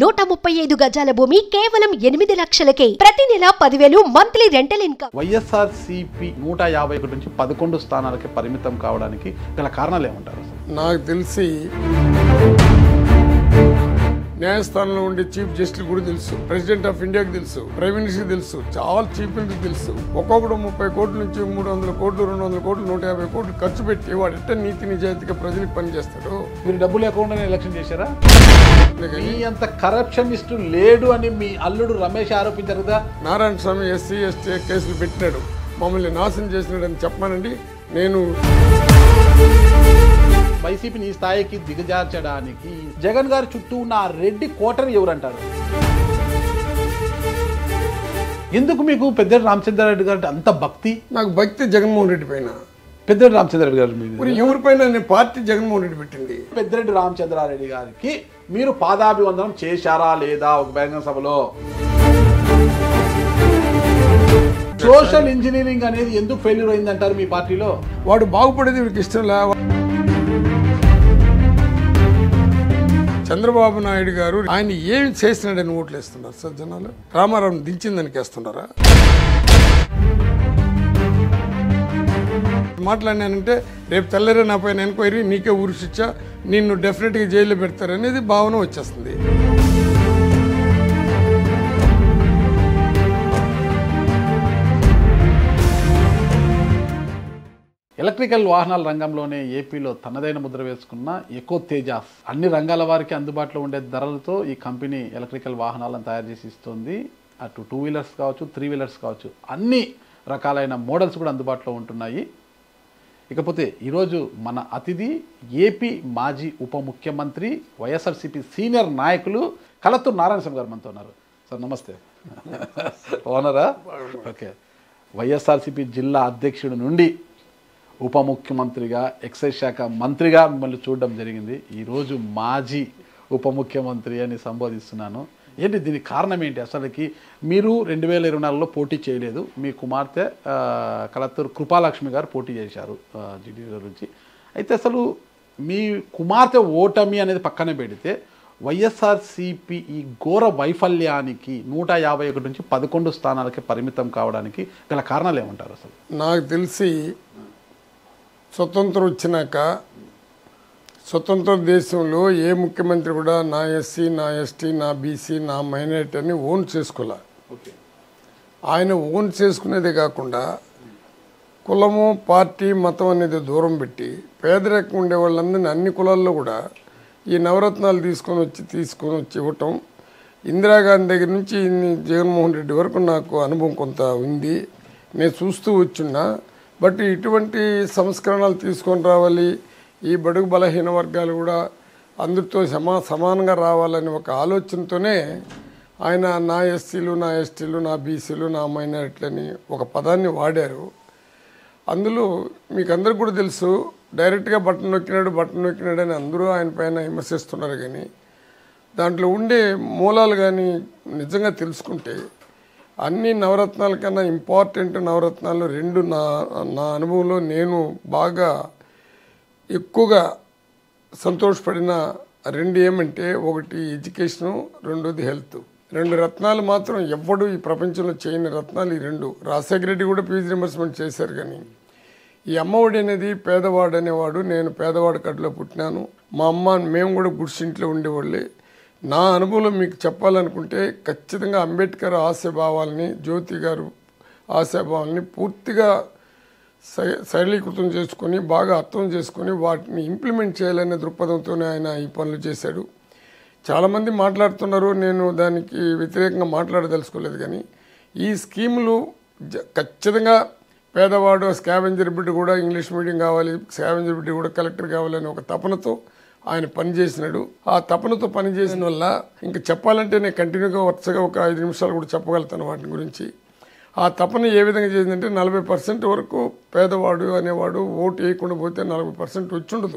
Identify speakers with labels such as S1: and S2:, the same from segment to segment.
S1: నూట ముప్పై ఐదు గజాల భూమి కేవలం ఎనిమిది లక్షలకే ప్రతి నెల పదివేలు monthly rental income
S2: YSR CP నూట యాభై ఒకటి నుంచి పదకొండు స్థానాలకి పరిమితం కావడానికి గల కారణాలు ఏమంటారు అసలు
S3: నాకు తెలిసి న్యాయస్థానంలో ఉండే చీఫ్ జస్టిస్ కూడా తెలుసు ప్రెసిడెంట్ ఆఫ్ ఇండియాకి తెలుసు ప్రైమ్ మినిస్టర్ తెలుసు చాలా చీఫ్ మినిస్టర్ తెలుసు ఒక్కొక్కడు ముప్పై కోట్ల నుంచి మూడు వందల కోట్లు రెండు వందల కోట్లు నూట యాభై కోట్లు ఖర్చు పెట్టి వాడు ఎట్ట నీతి నిజాయితీగా ప్రజలకు పనిచేస్తాడు
S2: మీరు డబ్బు లేకుండానే ఎలక్షన్ చేశారా
S3: అందుకని
S2: మీ అంత కరప్షనిస్ట్ లేడు అని మీ అల్లుడు రమేష్ ఆరోపించారు కదా
S3: నారాయణ స్వామి ఎస్సీ ఎస్టీ కేసులు పెట్టినాడు మమ్మల్ని నాశనం చేసినాడని చెప్పానండి నేను
S2: వైసీపీని ఈ స్థాయికి దిగజార్చడానికి జగన్ గారి చుట్టూ ఉన్న ఆ రెడ్డి కోటని ఎవరంటారు ఎందుకు మీకు పెద్దరెడ్డి రామచంద్రారెడ్డి గారు అంటే అంత భక్తి
S3: నాకు భక్తి జగన్మోహన్ రెడ్డి పైన
S2: పెద్దరెడ్డి రామచంద్రారెడ్డి గారు మీద
S3: మరి ఎవరిపైన నేను పార్టీ జగన్మోహన్ రెడ్డి పెట్టింది
S2: పెద్దిరెడ్డి రామచంద్రారెడ్డి గారికి మీరు పాదాభివందనం చేశారా లేదా ఒక బహిరంగ సభలో సోషల్ ఇంజనీరింగ్ అనేది ఎందుకు ఫెయిల్యూర్ అయిందంటారు మీ పార్టీలో
S3: వాడు బాగుపడేది వీడికి ఇష్టం లే చంద్రబాబు నాయుడు గారు ఆయన ఏం చేసినాడని ఓట్లు వేస్తున్నారు సార్ జనాలు రామారావు దించిందానికి వేస్తున్నారా మాట్లాడినానంటే రేపు తెల్లరే నా పైన ఎంక్వైరీ నీకే ఊరి శిక్ష నిన్ను డెఫినెట్గా జైల్లో పెడతారు అనేది భావన వచ్చేస్తుంది
S2: ఎలక్ట్రికల్ వాహనాల రంగంలోనే ఏపీలో తనదైన ముద్ర వేసుకున్న ఎకో తేజాస్ అన్ని రంగాల వారికి అందుబాటులో ఉండే ధరలతో ఈ కంపెనీ ఎలక్ట్రికల్ వాహనాలను తయారు చేసి ఇస్తుంది అటు టూ వీలర్స్ కావచ్చు త్రీ వీలర్స్ కావచ్చు అన్ని రకాలైన మోడల్స్ కూడా అందుబాటులో ఉంటున్నాయి ఇకపోతే ఈరోజు మన అతిథి ఏపీ మాజీ ఉప ముఖ్యమంత్రి వైఎస్ఆర్సీపీ సీనియర్ నాయకులు కలత్తూరు నారాయణస్వామి గారు మనతో ఉన్నారు సార్ నమస్తే ఓనరా ఓకే వైఎస్ఆర్సీపీ జిల్లా అధ్యక్షుడి నుండి ఉప ముఖ్యమంత్రిగా ఎక్సైజ్ శాఖ మంత్రిగా మిమ్మల్ని చూడడం జరిగింది ఈరోజు మాజీ ఉప ముఖ్యమంత్రి అని సంబోధిస్తున్నాను ఏంటి దీనికి కారణం ఏంటి అసలుకి మీరు రెండు వేల ఇరవై నాలుగులో పోటీ చేయలేదు మీ కుమార్తె ఆ, కలత్తూరు కృపాలక్ష్మి గారు పోటీ చేశారు జిడిలో నుంచి అయితే అసలు మీ కుమార్తె ఓటమి అనేది పక్కన పెడితే వైఎస్ఆర్సిపి ఈ ఘోర వైఫల్యానికి నూట యాభై ఒకటి నుంచి పదకొండు స్థానాలకి పరిమితం కావడానికి గల కారణాలు ఏమంటారు అసలు
S3: నాకు తెలిసి స్వతంత్రం వచ్చినాక స్వతంత్ర దేశంలో ఏ ముఖ్యమంత్రి కూడా నా ఎస్సీ నా ఎస్టీ నా బీసీ నా మైనారిటీ అని ఓన్ చేసుకోలే
S2: ఓకే
S3: ఆయన ఓన్ చేసుకునేదే కాకుండా కులము పార్టీ మతం అనేది దూరం పెట్టి పేదరికం ఉండే వాళ్ళందరినీ అన్ని కులాల్లో కూడా ఈ నవరత్నాలు తీసుకొని వచ్చి తీసుకొని వచ్చి ఇవ్వటం ఇందిరాగాంధీ దగ్గర నుంచి ఇన్ని జగన్మోహన్ రెడ్డి వరకు నాకు అనుభవం కొంత ఉంది నేను చూస్తూ వచ్చున్నా బట్ ఇటువంటి సంస్కరణలు తీసుకొని రావాలి ఈ బడుగు బలహీన వర్గాలు కూడా అందరితో సమా సమానంగా రావాలని ఒక ఆలోచనతోనే ఆయన నా ఎస్సీలు నా ఎస్టీలు నా బీసీలు నా మైనారిటీలని ఒక పదాన్ని వాడారు అందులో మీకు అందరికి కూడా తెలుసు డైరెక్ట్గా బటన్ నొక్కినాడు బటన్ నొక్కినాడు అని అందరూ ఆయన పైన విమర్శిస్తున్నారు కానీ దాంట్లో ఉండే మూలాలు కానీ నిజంగా తెలుసుకుంటే అన్ని నవరత్నాల కన్నా ఇంపార్టెంట్ నవరత్నాలు రెండు నా నా అనుభవంలో నేను బాగా ఎక్కువగా సంతోషపడిన రెండు ఏమంటే ఒకటి ఎడ్యుకేషను రెండోది హెల్త్ రెండు రత్నాలు మాత్రం ఎవ్వడు ఈ ప్రపంచంలో చేయని రత్నాలు ఈ రెండు రాజశేఖర రెడ్డి కూడా ఫీజు రింబర్స్మెంట్ చేశారు కానీ ఈ అమ్మఒడి అనేది పేదవాడు అనేవాడు నేను పేదవాడి కట్టులో పుట్టినాను మా అమ్మ మేము కూడా గుడిసి ఇంట్లో ఉండేవాళ్ళే నా అనుభవంలో మీకు చెప్పాలనుకుంటే ఖచ్చితంగా అంబేద్కర్ ఆశయభావాలని జ్యోతి గారు ఆశయభావాలని పూర్తిగా సై- సరళీకృతం చేసుకొని బాగా అర్థం చేసుకొని వాటిని ఇంప్లిమెంట్ చేయాలనే దృక్పథంతోనే ఆయన ఈ పనులు చేశాడు చాలామంది మాట్లాడుతున్నారు నేను దానికి వ్యతిరేకంగా మాట్లాడదలుచుకోలేదు కానీ ఈ స్కీములు జ- ఖచ్చితంగా పేదవాడు స్కావెంజర్ బిడ్డ కూడా ఇంగ్లీష్ మీడియం కావాలి స్కావెంజర్ బిడ్డ కూడా కలెక్టర్ కావాలని ఒక తపనతో ఆయన పనిచేసినాడు ఆ తపనతో పనిచేసిన వల్ల ఇంకా చెప్పాలంటే నేను కంటిన్యూగా వరుసగా ఒక ఐదు నిమిషాలు కూడా చెప్పగలుగుతాను వాటి గురించి ఆ తపన ఏ విధంగా చేసిందంటే నలభై పర్సెంట్ వరకు పేదవాడు అనేవాడు ఓటు వేయకుండా పోతే నలభై పర్సెంట్ వచ్చి ఉండదు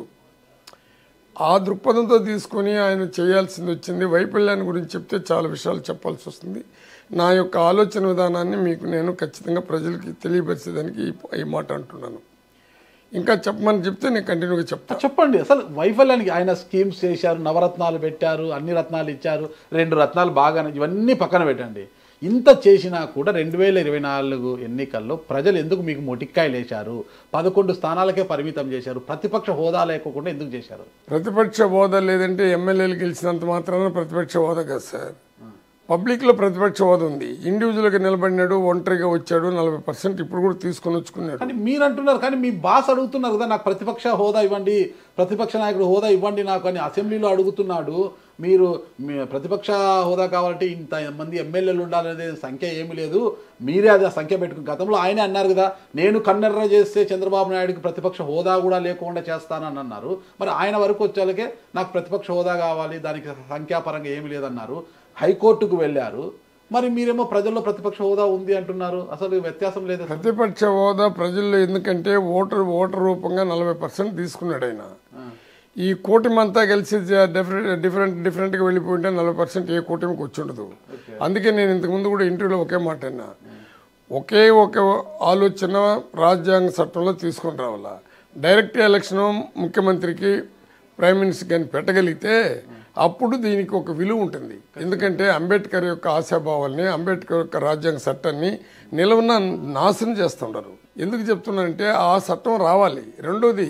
S3: ఆ దృక్పథంతో తీసుకొని ఆయన చేయాల్సింది వచ్చింది వైఫల్యాన్ని గురించి చెప్తే చాలా విషయాలు చెప్పాల్సి వస్తుంది నా యొక్క ఆలోచన విధానాన్ని మీకు నేను ఖచ్చితంగా ప్రజలకి తెలియపరిచేదానికి ఈ- ఈ మాట అంటున్నాను ఇంకా చెప్పమని చెప్తే నేను కంటిన్యూగా చెప్తా
S2: చెప్పండి అసలు వైఫల్యానికి ఆయన స్కీమ్స్ చేశారు నవరత్నాలు పెట్టారు అన్ని రత్నాలు ఇచ్చారు రెండు రత్నాలు బాగా ఇవన్నీ పక్కన పెట్టండి ఇంత చేసినా కూడా రెండు వేల ఇరవై నాలుగు ఎన్నికల్లో ప్రజలు ఎందుకు మీకు మొటిక్కాయలు వేశారు పదకొండు స్థానాలకే పరిమితం చేశారు ప్రతిపక్ష హోదా లేకోకుండా ఎందుకు చేశారు
S3: ప్రతిపక్ష హోదా లేదంటే ఎమ్మెల్యేలు గెలిచినంత మాత్రాన ప్రతిపక్ష హోదా కాదు సార్ పబ్లిక్లో ప్రతిపక్ష హోదా ఉంది ఇండివిజువల్గా నిలబడినాడు ఒంటరిగా వచ్చాడు నలభై పర్సెంట్ ఇప్పుడు కూడా తీసుకొని వచ్చుకున్నాడు
S2: కానీ మీరు అంటున్నారు కానీ మీ బాస్ అడుగుతున్నారు కదా నాకు ప్రతిపక్ష హోదా ఇవ్వండి ప్రతిపక్ష నాయకుడు హోదా ఇవ్వండి నాకు అని అసెంబ్లీలో అడుగుతున్నాడు మీరు మీ ప్రతిపక్ష హోదా కావాలంటే ఇంత మంది ఎమ్మెల్యేలు ఉండాలనేది సంఖ్య ఏమీ లేదు మీరే అది ఆ సంఖ్య పెట్టుకుని గతంలో ఆయనే అన్నారు కదా నేను కన్నెర్ర చేస్తే చంద్రబాబు నాయుడుకి ప్రతిపక్ష హోదా కూడా లేకుండా చేస్తానని అన్నారు మరి ఆయన వరకు వచ్చేలకే నాకు ప్రతిపక్ష హోదా కావాలి దానికి సంఖ్యాపరంగా ఏమీ లేదన్నారు హైకోర్టుకు వెళ్ళారు మరి మీరేమో ప్రజల్లో ప్రతిపక్ష హోదా ఉంది అంటున్నారు అసలు వ్యత్యాసం లేదు అసలు.
S3: ప్రతిపక్ష హోదా ప్రజల్లో ఎందుకంటే ఓటర్ ఓటర్ రూపంగా నలభై పర్సెంట్ తీసుకున్నాడు ఆయన ఈ కూటమి అంతా కలిసి డిఫరెంట్ డిఫరెంట్ డిఫరెంట్గా వెళ్ళిపోయింటే నలభై పర్సెంట్ ఏ కూటమికి వచ్చి ఉండదు అందుకే నేను ఇంతకుముందు కూడా ఇంటర్వ్యూలో ఒకే మాట అన్నా ఒకే ఒక ఆలోచన రాజ్యాంగ చట్టంలో తీసుకొని రావాలా డైరెక్ట్ ఎలక్షన్ ముఖ్యమంత్రికి ప్రైమ్ మినిస్టర్ కానీ పెట్టగలిగితే అప్పుడు దీనికి ఒక విలువ ఉంటుంది ఎందుకంటే అంబేద్కర్ యొక్క ఆశాభావాల్ని అంబేద్కర్ యొక్క రాజ్యాంగ చట్టాన్ని నిలవన నాశనం చేస్తుంటారు ఎందుకు చెప్తున్నానంటే ఆ చట్టం రావాలి రెండోది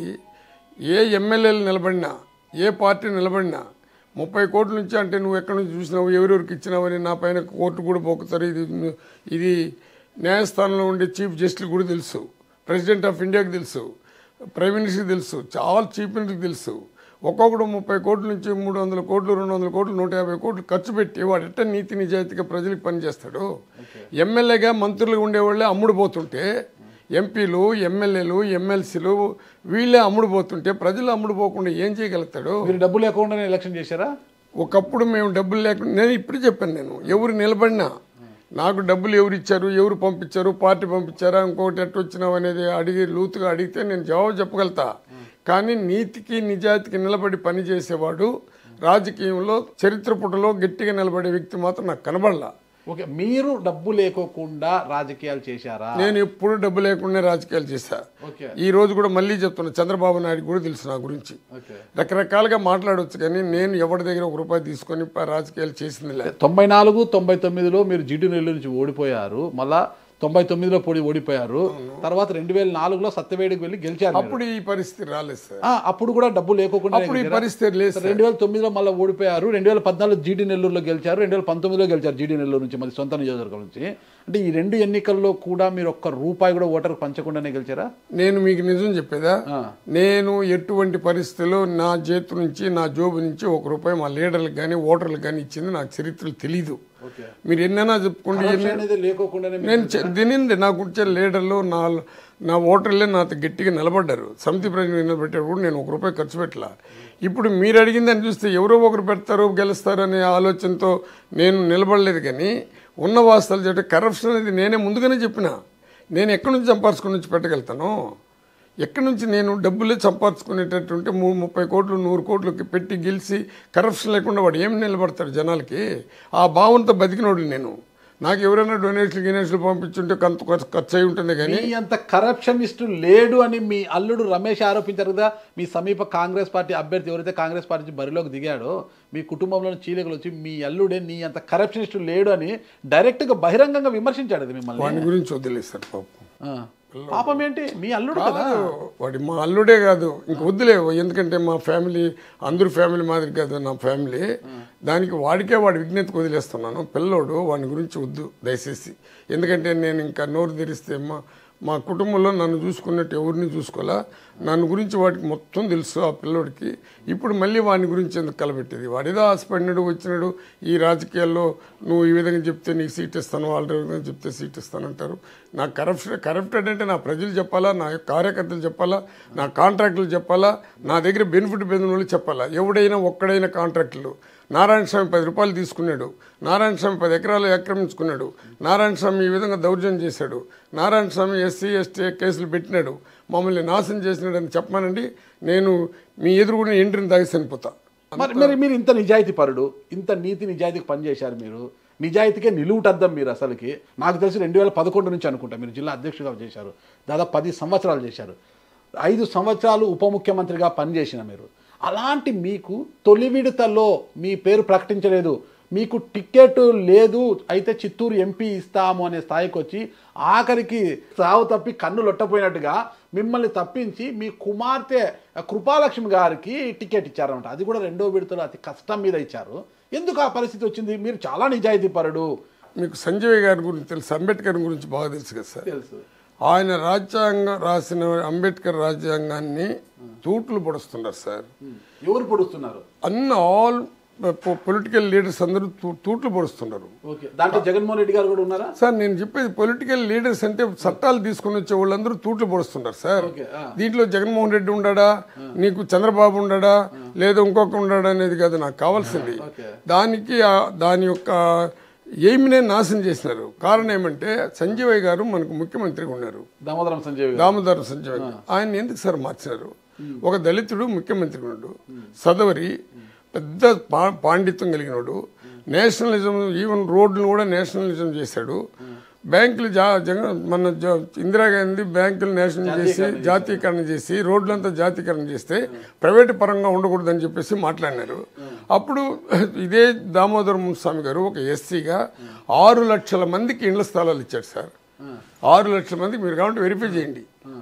S3: ఏ ఎమ్మెల్యేలు నిలబడినా ఏ పార్టీ నిలబడినా ముప్పై కోట్ల నుంచి అంటే నువ్వు ఎక్కడి నుంచి చూసినావు ఎవరెవరికి ఇచ్చినావని నా పైన కోర్టు కూడా పోకుతారు ఇది ఇది న్యాయస్థానంలో ఉండే చీఫ్ జస్టిస్ కూడా తెలుసు ప్రెసిడెంట్ ఆఫ్ ఇండియాకి తెలుసు ప్రైమ్ మినిస్టర్కి తెలుసు చాలా చీఫ్ మినిస్టర్కి తెలుసు ఒక్కొక్కడు ముప్పై కోట్ల నుంచి మూడు వందల కోట్లు రెండు వందల కోట్లు నూట యాభై కోట్లు ఖర్చు పెట్టి వాడు ఎట్ట నీతి నిజాయితీగా ప్రజలకు పనిచేస్తాడు ఎమ్మెల్యేగా మంత్రులుగా ఉండేవాళ్ళే అమ్ముడు పోతుంటే ఎంపీలు ఎమ్మెల్యేలు ఎమ్మెల్సీలు వీళ్ళే అమ్ముడు పోతుంటే ప్రజలు అమ్ముడు పోకుండా ఏం చేయగలుగుతాడు
S2: మీరు డబ్బు లేకుండానే ఎలక్షన్ చేశారా
S3: ఒకప్పుడు మేము డబ్బులు లేకుండా నేను ఇప్పుడు చెప్పాను నేను ఎవరు నిలబడినా నాకు డబ్బులు ఎవరు ఇచ్చారు ఎవరు పంపించారు పార్టీ పంపించారా ఇంకొకటి ఎట్టు వచ్చినావు అనేది అడిగి లూతుగా అడిగితే నేను జవాబు చెప్పగలుగుతా కానీ నీతికి నిజాయితీకి నిలబడి పనిచేసేవాడు రాజకీయంలో చరిత్ర పుటలో గట్టిగా నిలబడే వ్యక్తి మాత్రం నాకు కనబడలా
S2: ఓకే మీరు డబ్బు లేకోకుండా రాజకీయాలు చేశారా
S3: నేను ఎప్పుడు డబ్బు లేకుండా రాజకీయాలు చేశా
S2: ఓకే
S3: ఈ రోజు కూడా మళ్ళీ చెప్తున్నా చంద్రబాబు నాయుడు కూడా తెలుసు నా గురించి
S2: ఓకే
S3: రకరకాలుగా మాట్లాడవచ్చు కానీ నేను ఎవరి దగ్గర ఒక రూపాయి తీసుకొని ప- రాజకీయాలు చేసింది లేదు
S2: తొంభై నాలుగు తొంభై తొమ్మిదిలో మీరు జిడ్డు నెల్లూరు నుంచి ఓడిపోయారు మళ్ళా తొంభై తొమ్మిదిలో పొడి ఓడిపోయారు తర్వాత రెండు వేల నాలుగులో సత్యవేడికి వెళ్ళి గెలిచారు మీరు.
S3: అప్పుడు ఈ పరిస్థితి రాలేదు సార్
S2: ఆ, అప్పుడు కూడా డబ్బు లేకోకుండా
S3: అప్పుడు ఈ పరిస్థితి లేదు సార్
S2: రెండు వేల తొమ్మిదిలో మళ్ళీ ఓడిపోయారు రెండు వేల పద్నాలుగు జీడీ నెల్లూరులో గెలిచారు రెండు వేల పంతొమ్మిదిలో గెలిచారు జీడీ నెల్లూరు నుంచి మరి సొంత నియోజకవర్గం నుంచి అంటే ఈ రెండు ఎన్నికల్లో కూడా మీరు ఒక్క రూపాయి కూడా ఓటర్ పంచకుండానే గెలిచారా
S3: నేను మీకు నిజం చెప్పేదా
S2: ఆ.
S3: నేను ఎటువంటి పరిస్థితుల్లో నా చేతి నుంచి నా జోబు నుంచి ఒక రూపాయి మా లీడర్లకు కానీ ఓటర్లకు కానీ ఇచ్చింది నాకు చరిత్రలు తెలీదు
S2: ఓకే
S3: మీరు ఎన్నైనా చెప్పుకోండి ఎన్ని-
S2: అనేది లేకోకుండానే మీరు-
S3: నేను చె- దీనింది నాకు వచ్చే లీడర్లు నా నా ఓటర్లే నాతో గట్టిగా నిలబడ్డారు సమితి ప్రజలు నిలబెట్టారు నేను ఒక రూపాయి ఖర్చు పెట్టలా ఇప్పుడు మీరు అడిగిందని చూస్తే ఎవరో ఒకరు పెడతారు గెలుస్తారు అనే ఆలోచనతో నేను నిలబడలేదు కానీ ఉన్న వాస్తవాలు చెప్పే కరప్షన్ అనేది నేనే ముందుగానే చెప్పిన నేను ఎక్కడి నుంచి సంపాదించుకుని నుంచి పెట్టగలుగుతాను ఎక్కడి నుంచి నేను డబ్బులే సంపాదించుకునేటట్టుంటే మూ ముప్పై కోట్లు నూరు కోట్లకి పెట్టి గెలిచి కరప్షన్ లేకుండా వాడు ఏం నిలబడతాడు జనాలకి ఆ భావంతో బతికినోడు నేను నాకు ఎవరైనా డొనేషన్ గినేషన్లు పంపించుంటే కొంత ఖర్చు- ఖర్చు అయి ఉంటుంది కానీ
S2: మీ అంత కరప్షనిస్ట్ లేడు అని మీ అల్లుడు రమేష్ ఆరోపించారు కదా మీ సమీప కాంగ్రెస్ పార్టీ అభ్యర్థి ఎవరైతే కాంగ్రెస్ పార్టీ నుంచి బరిలోకి దిగాడో మీ కుటుంబంలో చీలికలు వచ్చి మీ అల్లుడే నీ అంత కరప్షనిస్ట్ లేడు అని డైరెక్ట్ గా బహిరంగంగా విమర్శించాడు అది మిమ్మల్ని
S3: వాడి గురించి వదిలేస్తారు పాపం
S2: ఆ. పాపం ఏంటి మీ అల్లుడు కదా
S3: వాడి మా అల్లుడే కాదు ఇంక వద్దులే ఎందుకంటే మా ఫ్యామిలీ అందరు ఫ్యామిలీ మాదిరి కాదు నా ఫ్యామిలీ దానికి వాడికే వాడి విజ్ఞతకు వదిలేస్తున్నాను పిల్లోడు వాడి గురించి వద్దు దయచేసి ఎందుకంటే నేను ఇంకా నోరు తెరిస్తే మా మా కుటుంబంలో నన్ను చూసుకున్నట్టు ఎవరిని చూసుకోవాలా నన్ను గురించి వాడికి మొత్తం తెలుసు ఆ పిల్లోడికి ఇప్పుడు మళ్ళీ వాడి గురించి ఎందుకు కలబెట్టేది వాడేదో ఆశపడినాడు వచ్చినాడు ఈ రాజకీయాల్లో నువ్వు ఈ విధంగా చెప్తే నీకు సీట్ ఇస్తాను వాళ్ళ విధంగా చెప్తే సీట్ ఇస్తానంటారు నా కరప్షన్ కరప్టెడ్ అంటే నా ప్రజలు చెప్పాలా నా కార్యకర్తలు చెప్పాలా నా కాంట్రాక్టులు చెప్పాలా నా దగ్గర బెనిఫిట్ పొందిన వాళ్ళు చెప్పాలా ఎవడైనా ఒక్కడైనా కాంట్రాక్టులు నారాయణ స్వామి పది రూపాయలు తీసుకున్నాడు నారాయణ స్వామి పది ఎకరాలు ఆక్రమించుకున్నాడు నారాయణ స్వామి ఈ విధంగా దౌర్జన్యం చేశాడు నారాయణ స్వామి ఎస్సీ ఎస్టీ కేసులు పెట్టినాడు మమ్మల్ని నాశనం చేసినాడు అని చెప్పమానండి నేను మీ ఎదురుగున్న ఎంట్రీని దాగి చనిపోతా
S2: మరి మరి మీరు ఇంత నిజాయితీ పరుడు ఇంత నీతి నిజాయితీకి పనిచేశారు మీరు నిజాయితీకే నిలువుటద్దం మీరు అసలుకి నాకు తెలిసి రెండు వేల పదకొండు నుంచి అనుకుంటా మీరు జిల్లా అధ్యక్షుడిగా చేశారు దాదాపు పది సంవత్సరాలు చేశారు ఐదు సంవత్సరాలు ఉప ముఖ్యమంత్రిగా పనిచేసిన మీరు అలాంటి మీకు తొలి విడతలో మీ పేరు ప్రకటించలేదు మీకు టికెట్ లేదు అయితే చిత్తూరు ఎంపీ ఇస్తాము అనే స్థాయికి వచ్చి ఆఖరికి సావు తప్పి కన్ను లొట్టపోయినట్టుగా మిమ్మల్ని తప్పించి మీ కుమార్తె కృపాలక్ష్మి గారికి టికెట్ ఇచ్చారన్నమాట అది కూడా రెండో విడతలో అతి కష్టం మీద ఇచ్చారు ఎందుకు ఆ పరిస్థితి వచ్చింది మీరు చాలా నిజాయితీ పరుడు
S3: మీకు సంజయ్ గారి గురించి తెలుసు అంబేద్కర్ గురించి బాగా తెలుసు కదా సార్
S2: తెలుసు
S3: ఆయన రాజ్యాంగం రాసిన అంబేద్కర్ రాజ్యాంగాన్ని తూట్లు పొడుస్తున్నారు సార్
S2: ఎవరు పొడుస్తున్నారు
S3: అన్ని ఆల్ పొలిటికల్ లీడర్స్ అందరూ తూ- తూట్లు పొడుస్తున్నారు
S2: ఓకే దాంట్లో జగన్మోహన్ రెడ్డి గారు కూడా ఉన్నారా
S3: సార్ నేను చెప్పేది పొలిటికల్ లీడర్స్ అంటే చట్టాలు తీసుకుని వచ్చే వాళ్ళందరూ తూట్లు పొడుస్తున్నారు సార్
S2: ఓకే, ఆ.
S3: దీంట్లో జగన్మోహన్ రెడ్డి ఉండడా నీకు చంద్రబాబు ఉండడా లేదా ఇంకొక ఉండడా అనేది కాదు నాకు కావాల్సింది
S2: ఓకే.
S3: దానికి ఆ- దాని యొక్క ఎయిమ్నే నాశనం చేసినారు కారణం ఏమంటే సంజీవయ్య గారు మనకు ముఖ్యమంత్రిగా ఉన్నారు
S2: దామోదరం సంజయ్ గారు
S3: దామోదర సంజయ్ ఆయన ఎందుకు సార్ మార్చినారు ఒక దళితుడు ముఖ్యమంత్రి ఉన్నాడు సదవరి పెద్ద పా- పాండిత్యం కలిగినోడు నేషనలిజం ఈవెన్ రోడ్లు కూడా నేషనలిజం చేశాడు బ్యాంకులు జా జగ మన జ- ఇందిరాగాంధీ బ్యాంకులు నేషనల్ చేసి జాతీయకరణ చేసి రోడ్లంతా జాతీయకరణ చేస్తే ప్రైవేట్ పరంగా ఉండకూడదని చెప్పేసి మాట్లాడినారు అప్పుడు ఇదే దామోదర స్వామి గారు ఒక ఎస్సీగా ఆరు లక్షల మందికి ఇండ్ల స్థలాలు ఇచ్చాడు సార్ ఆరు లక్షల మందికి మీరు కాబట్టి వెరిఫై చేయండి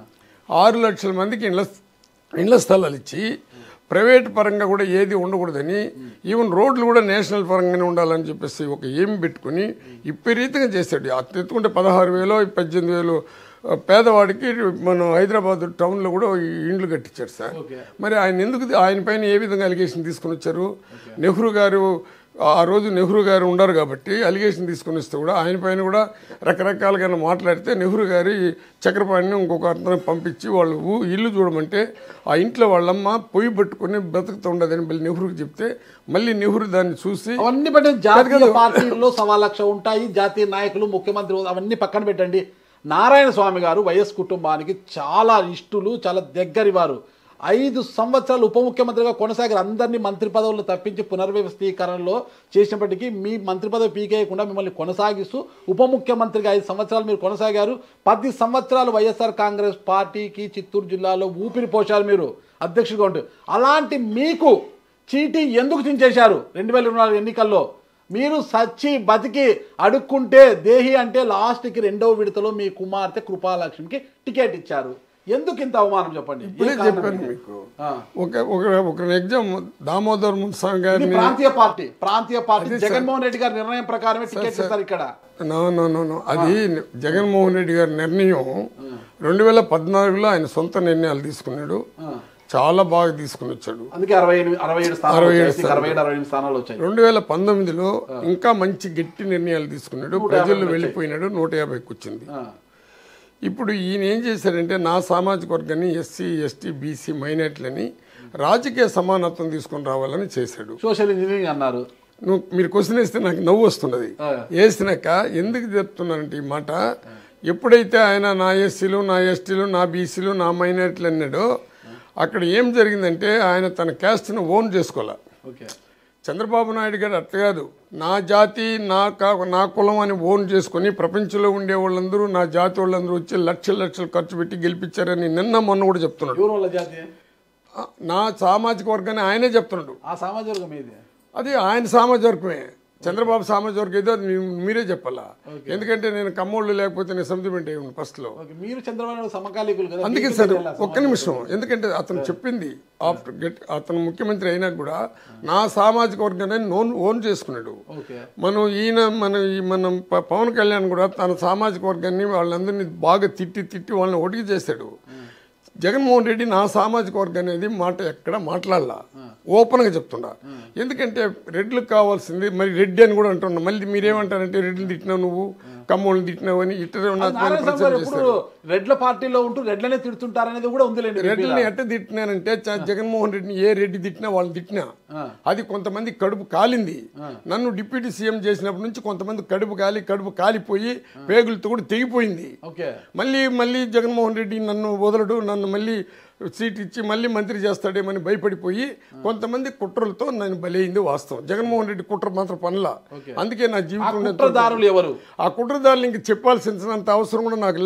S3: ఆరు లక్షల మందికి ఇండ్ల ఇండ్ల స్థలాలు ఇచ్చి ప్రైవేట్ పరంగా కూడా ఏది ఉండకూడదని ఈవెన్ రోడ్లు కూడా నేషనల్ పరంగానే ఉండాలని చెప్పేసి ఒక ఏం పెట్టుకుని విపరీతంగా చేశాడు అతను ఎత్తుకుంటే పదహారు వేలు పద్దెనిమిది వేలు ఆ, పేదవాడికి మన హైదరాబాద్ టౌన్లో కూడా ఈ ఇండ్లు కట్టించాడు సార్
S2: ఓకే.
S3: మరి ఆయన ఎందుకు ఆయన పైన ఏ విధంగా అలిగేషన్ తీసుకుని వచ్చారు నెహ్రూ గారు ఆ రోజు నెహ్రూ గారు ఉండరు కాబట్టి అలిగేషన్ తీసుకుని వస్తే కూడా ఆయన పైన కూడా రకరకాలుగా మాట్లాడితే నెహ్రూ గారి చక్రపాణిని ఇంకొక అతను పంపించి వాళ్ళు ఊ- ఇల్లు చూడమంటే ఆ ఇంట్లో వాళ్ళమ్మ పొయ్యి పట్టుకుని బ్రతుకుతుండదని మళ్ళీ నెహ్రూకి చెప్తే మళ్ళీ నెహ్రూ దాన్ని చూసి
S2: అవన్నీ పెట్టే జాతీయ పార్టీల్లో సవా లక్ష ఉంటాయి జాతీయ నాయకులు ముఖ్యమంత్రి అవన్నీ పక్కన పెట్టండి నారాయణ స్వామి గారు వైఎస్ కుటుంబానికి చాలా ఇష్టలు చాలా దగ్గరి వారు ఐదు సంవత్సరాలు ఉప ముఖ్యమంత్రిగా కొనసాగారు అందరినీ మంత్రి పదవులు తప్పించి పునర్వ్యవస్థీకరణలో చేసినప్పటికీ మీ మంత్రి పదవి పీకేయకుండా మిమ్మల్ని కొనసాగిస్తూ ఉప ముఖ్యమంత్రిగా ఐదు సంవత్సరాలు మీరు కొనసాగారు పది సంవత్సరాలు వైఎస్ఆర్ కాంగ్రెస్ పార్టీకి చిత్తూరు జిల్లాలో ఊపిరి పోశారు మీరు అధ్యక్షుడిగా ఉంటూ అలాంటి మీకు చీటీ ఎందుకు చించేశారు రెండు వేల ఇరవై నాలుగు ఎన్నికల్లో మీరు సచ్చి బతికి అడుక్కుంటే దేహి అంటే లాస్ట్కి రెండవ విడతలో మీ కుమార్తె కృపాలక్ష్మికి టికెట్ ఇచ్చారు ఎందుకు ఇంత అవమానం చెప్పండి ఏ
S3: ఇప్పుడే
S2: కారణం
S3: చెప్పాను
S2: ఇది?
S3: మీకు
S2: ఆ.
S3: ఒక ఒక ఒక ఎగ్జామ్ దామోదర్ మున్స్వామి
S2: ఇది
S3: గారిని
S2: ప్రాంతీయ పార్టీ ప్రాంతీయ పార్టీ
S3: అదే సార్.
S2: జగన్మోహన్ రెడ్డి గారి నిర్ణయం ప్రకారమే టికెట్ ఇస్తారు ఇక్కడ
S3: నో నో నో నో అది జగన్మోహన్ రెడ్డి గారి నిర్ణయం రెండు వేల పద్నాలుగులో ఆయన సొంత నిర్ణయాలు తీసుకున్నాడు చాలా బాగా తీసుకుని వచ్చాడు
S2: అందుకే అరవై ఎనిమిది అరవై ఏడు స్థానాలు
S3: అరవై ఏడు
S2: వచ్చాయి. అరవై ఏడు అరవై ఎనిమిది స్థానాలు వచ్చాయి
S3: రెండు వేల పంతొమ్మిదిలో ఇంకా మంచి గట్టి నిర్ణయాలు తీసుకున్నాడు ప్రజలు వెళ్ళిపోయినాడు నూట యాభైకి వచ్చింది
S2: ఆ.
S3: ఇప్పుడు ఈయన ఏం చేశాడంటే నా సామాజిక వర్గాన్ని ఎస్సీ ఎస్టీ బీసీ మైనార్టీలని రాజకీయ సమానత్వం తీసుకొని రావాలని చేశాడు
S2: సోషల్ ఇంజనీరింగ్ అన్నారు
S3: నువ్వు మీరు క్వశ్చన్ వేస్తే నాకు నవ్వు వస్తున్నది
S2: ఆ.
S3: వేసినాక ఎందుకు చెప్తున్నానంటే ఈ మాట ఎప్పుడైతే ఆయన నా ఎస్సీలు నా ఎస్టీలు నా బీసీలు నా మైనార్టీలు అన్నాడో అక్కడ ఏం జరిగిందంటే ఆయన తన క్యాస్ట్ను ఓన్ చేసుకోవాలి
S2: ఓకే
S3: చంద్రబాబు నాయుడు గారు అట్ట కాదు నా జాతి నా కా నా కులం అని ఓన్ చేసుకొని ప్రపంచంలో ఉండే వాళ్ళందరూ నా జాతి వాళ్ళందరూ వచ్చి లక్షలు లక్షలు ఖర్చు పెట్టి గెలిపించారని నిన్న మొన్న కూడా చెప్తున్నాడు
S2: ఎవరు వాళ్ళ జాతి
S3: ఆ, నా సామాజిక వర్గాన్ని ఆయనే చెప్తున్నాడు
S2: ఆ సామాజిక వర్గం ఏది
S3: అది ఆయన సామాజిక వర్గమే చంద్రబాబు సామాజిక వర్గం ఏదో అది మీ- మీరే చెప్పాలా ఎందుకంటే నేను కమ్మోళ్ళు లేకపోతే నేను సంతమెంట్ అయ్యి ఫస్ట్లో
S2: ఓకే మీరు చంద్రబాబు నాయుడు సమకాలీకులు కదా
S3: అందుకే
S2: మీకు
S3: సార్
S2: తెలియాలా
S3: ఒక్క నిమిషం ఎందుకంటే అతను చెప్పింది ఆఫ్టర్ గెట్ అతను ముఖ్యమంత్రి అయినా కూడా నా సామాజిక వర్గాన్ని ఓన్ ఓన్ చేసుకున్నాడు
S2: ఓకే
S3: మనం ఈయన మన ఈ మనం ప- పవన్ కళ్యాణ్ కూడా తన సామాజిక వర్గాన్ని వాళ్ళందరినీ బాగా తిట్టి తిట్టి వాళ్ళని ఒటికి చేశాడు జగన్మోహన్ రెడ్డి నా సామాజిక వర్గం అనేది మాట ఎక్కడ మాట్లాడలా ఓపెన్గా చెప్తుండా ఎందుకంటే రెడ్లకు కావాల్సింది మరి రెడ్డి అని కూడా అంటున్నా మళ్ళీ మీరేమంటారంటే రెడ్లు తిట్టినావు నువ్వు కమ్మోళ్ళని తిట్టినావు అని ఇట్లనే ఉన్న
S2: నారాయణ స్వామి గారు
S3: ప్రచారం
S2: ఎప్పుడు
S3: చేశారు
S2: రెడ్ల పార్టీలో ఉంటూ రెడ్లనే తిడుతుంటారనేది కూడా ఉందిలేండి మీ
S3: రెడ్డిని
S2: మీద.
S3: ఎట్ట తిట్టినానంటే చ- జగన్మోహన్ రెడ్డిని ఏ రెడ్డి తిట్టినా వాళ్ళని తిట్టినా
S2: ఆ.
S3: అది కొంతమంది కడుపు కాలింది నన్ను డిప్యూటీ సీఎం చేసినప్పటి నుంచి కొంతమంది కడుపు కాలి కడుపు కాలిపోయి పేగులతో కూడా తెగిపోయింది
S2: ఓకే
S3: మళ్ళీ మళ్ళీ జగన్మోహన్ రెడ్డి నన్ను వదలడు నన్ను మళ్ళీ సీట్ ఇచ్చి మళ్ళీ మంత్రి చేస్తాడేమని భయపడిపోయి కొంతమంది కుట్రలతో నన్ను బలైంది వాస్తవం జగన్మోహన్ రెడ్డి కుట్ర మాత్రం పనుల అందుకే నా
S2: ఆ
S3: జీవితం
S2: కుట్రదారులు ఎవరు
S3: ఆ కుట్రదారులు ఇంక చెప్పాల్సినంత అవసరం కూడా నాకు లే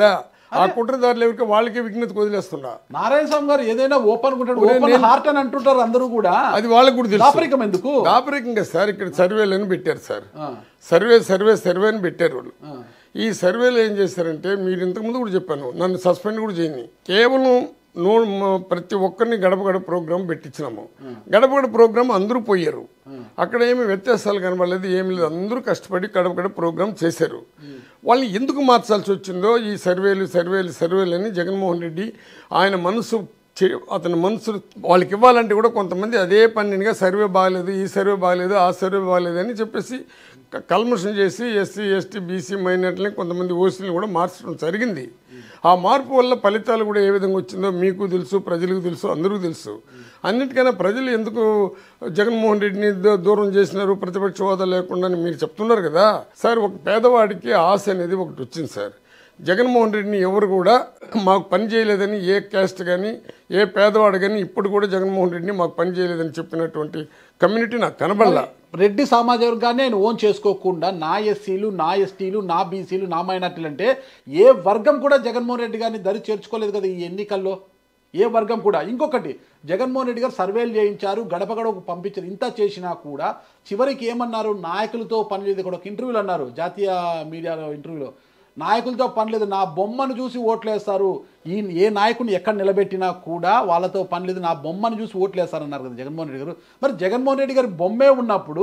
S3: ఆ కుట్రదారులు ఎవరికి వాళ్ళకే విఘ్నత వదిలేస్తుండా
S2: నారాయణ స్వామి గారు ఏదైనా ఓపెన్ ఉంటాడు ఓపెన్ హార్ట్ అని అంటుంటారు అందరూ కూడా
S3: అది వాళ్ళకు కూడా తెలుసు
S2: దాపరికం ఎందుకు
S3: దాపరికంగా సార్ ఇక్కడ సర్వేలు అని పెట్టారు సార్
S2: ఆ,
S3: సర్వే సర్వే సర్వే అని పెట్టారు వాళ్ళు
S2: ఆ.
S3: ఈ సర్వేలో ఏం చేశారంటే మీరు ఇంతకుముందు కూడా చెప్పాను నన్ను సస్పెండ్ కూడా చేయండి కేవలం నూ మ- ప్రతి ఒక్కరిని గడప గడప ప్రోగ్రామ్ పెట్టించినాము గడప గడప ప్రోగ్రామ్ అందరూ పోయారు అక్కడ ఏమి వ్యత్యాసాలు కనబడలేదు ఏమి లేదు అందరూ కష్టపడి గడప గడప ప్రోగ్రామ్ చేశారు వాళ్ళని ఎందుకు మార్చాల్సి వచ్చిందో ఈ సర్వేలు సర్వేలు సర్వేలు అని జగన్మోహన్ రెడ్డి ఆయన మనసు చే- అతని మనసు వాళ్ళకి ఇవ్వాలంటే కూడా కొంతమంది అదే పన్నెండుగా సర్వే బాగలేదు ఈ సర్వే బాగలేదు ఆ సర్వే బాగలేదు అని చెప్పేసి క- కల్మషం చేసి ఎస్సీ ఎస్టీ బీసీ మైనార్టీలని కొంతమంది ఓసీలను కూడా మార్చడం జరిగింది ఆ మార్పు వల్ల ఫలితాలు కూడా ఏ విధంగా వచ్చిందో మీకు తెలుసు ప్రజలకు తెలుసు అందరికీ తెలుసు అన్నిటికైనా ప్రజలు ఎందుకు జగన్మోహన్ రెడ్డిని దూ- దూరం చేసినారు ప్రతిపక్ష హోదా లేకుండా అని మీరు చెప్తున్నారు కదా సార్ ఒక పేదవాడికి ఆశ అనేది ఒకటి వచ్చింది సార్ జగన్మోహన్ రెడ్డిని ఎవరు కూడా మాకు పని చేయలేదని ఏ క్యాస్ట్ కానీ ఏ పేదవాడు కానీ ఇప్పుడు కూడా జగన్మోహన్ రెడ్డిని మాకు పని చేయలేదని చెప్పినటువంటి కమ్యూనిటీ నాకు కనబడలా
S2: రెడ్డి సామాజిక వర్గాన్ని ఆయన ఓన్ చేసుకోకుండా నా ఎస్సీలు నా ఎస్టీలు నా బీసీలు నా మైనార్టీలు అంటే ఏ వర్గం కూడా జగన్మోహన్ రెడ్డి గారిని దరి చేర్చుకోలేదు కదా ఈ ఎన్నికల్లో ఏ వర్గం కూడా ఇంకొకటి జగన్మోహన్ రెడ్డి గారు సర్వేలు చేయించారు గడప గడపకు పంపించారు ఇంత చేసినా కూడా చివరికి ఏమన్నారు నాయకులతో పని లేదు కూడా ఒక ఇంటర్వ్యూలు అన్నారు జాతీయ మీడియాలో ఇంటర్వ్యూలో నాయకులతో పని లేదు నా బొమ్మను చూసి ఓట్లేస్తారు ఈ ఏ నాయకుడిని ఎక్కడ నిలబెట్టినా కూడా వాళ్ళతో పని లేదు నా బొమ్మను చూసి ఓట్లేస్తారన్నారు కదా జగన్మోహన్ రెడ్డి గారు మరి జగన్మోహన్ రెడ్డి గారి బొమ్మే ఉన్నప్పుడు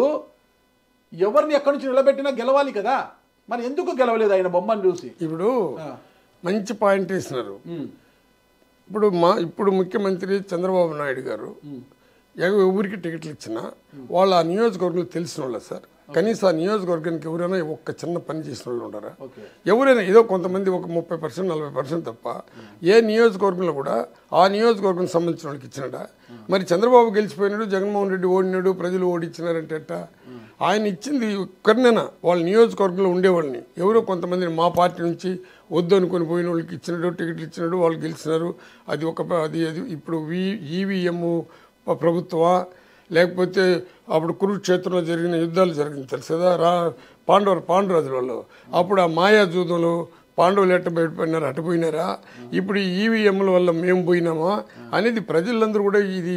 S2: ఎవరిని ఎక్కడి నుంచి నిలబెట్టినా గెలవాలి కదా మరి ఎందుకు గెలవలేదు ఆయన బొమ్మను చూసి
S3: ఇప్పుడు
S2: ఆ.
S3: మంచి పాయింట్ వేసినారు
S2: ఉమ్,
S3: ఇప్పుడు మా ఇప్పుడు ముఖ్యమంత్రి చంద్రబాబు నాయుడు గారు ఎవ- ఎవరికి టికెట్లు ఇచ్చినా వాళ్ళ ఆ నియోజకవర్గంలో తెలిసిన వాళ్ళ సార్ కనీసం ఆ నియోజకవర్గానికి ఎవరైనా ఒక్క చిన్న పని చేసిన వాళ్ళు ఉంటారా
S2: ఓకే
S3: ఎవరైనా ఏదో కొంతమంది ఒక ముప్పై పర్సెంట్ నలభై పర్సెంట్ తప్ప ఏ నియోజకవర్గంలో కూడా ఆ నియోజకవర్గం సంబంధించిన వాళ్ళకి ఇచ్చినాడా మరి చంద్రబాబు గెలిచిపోయినాడు జగన్మోహన్ రెడ్డి ఓడినాడు ప్రజలు ఓడిచ్చినారంటే ఎట్టా ఆయన ఇచ్చింది ఒక్కరినైనా వాళ్ళ నియోజకవర్గంలో ఉండేవాళ్ళని ఎవరో కొంతమందిని మా పార్టీ నుంచి వద్దు అనుకుని పోయిన వాళ్ళకి ఇచ్చినాడు టికెట్లు ఇచ్చినాడు వాళ్ళు గెలిచినారు అది ఒక ప- అది అది ఇప్పుడు వి ఈవీఎం ప్రభుత్వమా లేకపోతే అప్పుడు కురుక్షేత్రంలో జరిగిన యుద్ధాలు జరిగింది తెలుసు కదా రా పాండవ పాండురాజుల వాళ్ళు అప్పుడు ఆ మాయా జూదంలో పాండవులు ఎట్ట బయటపడినారు అటు పోయినారా ఇప్పుడు ఈ ఈవీఎంల వల్ల మేము పోయినామా అనేది ప్రజలందరూ కూడా ఇది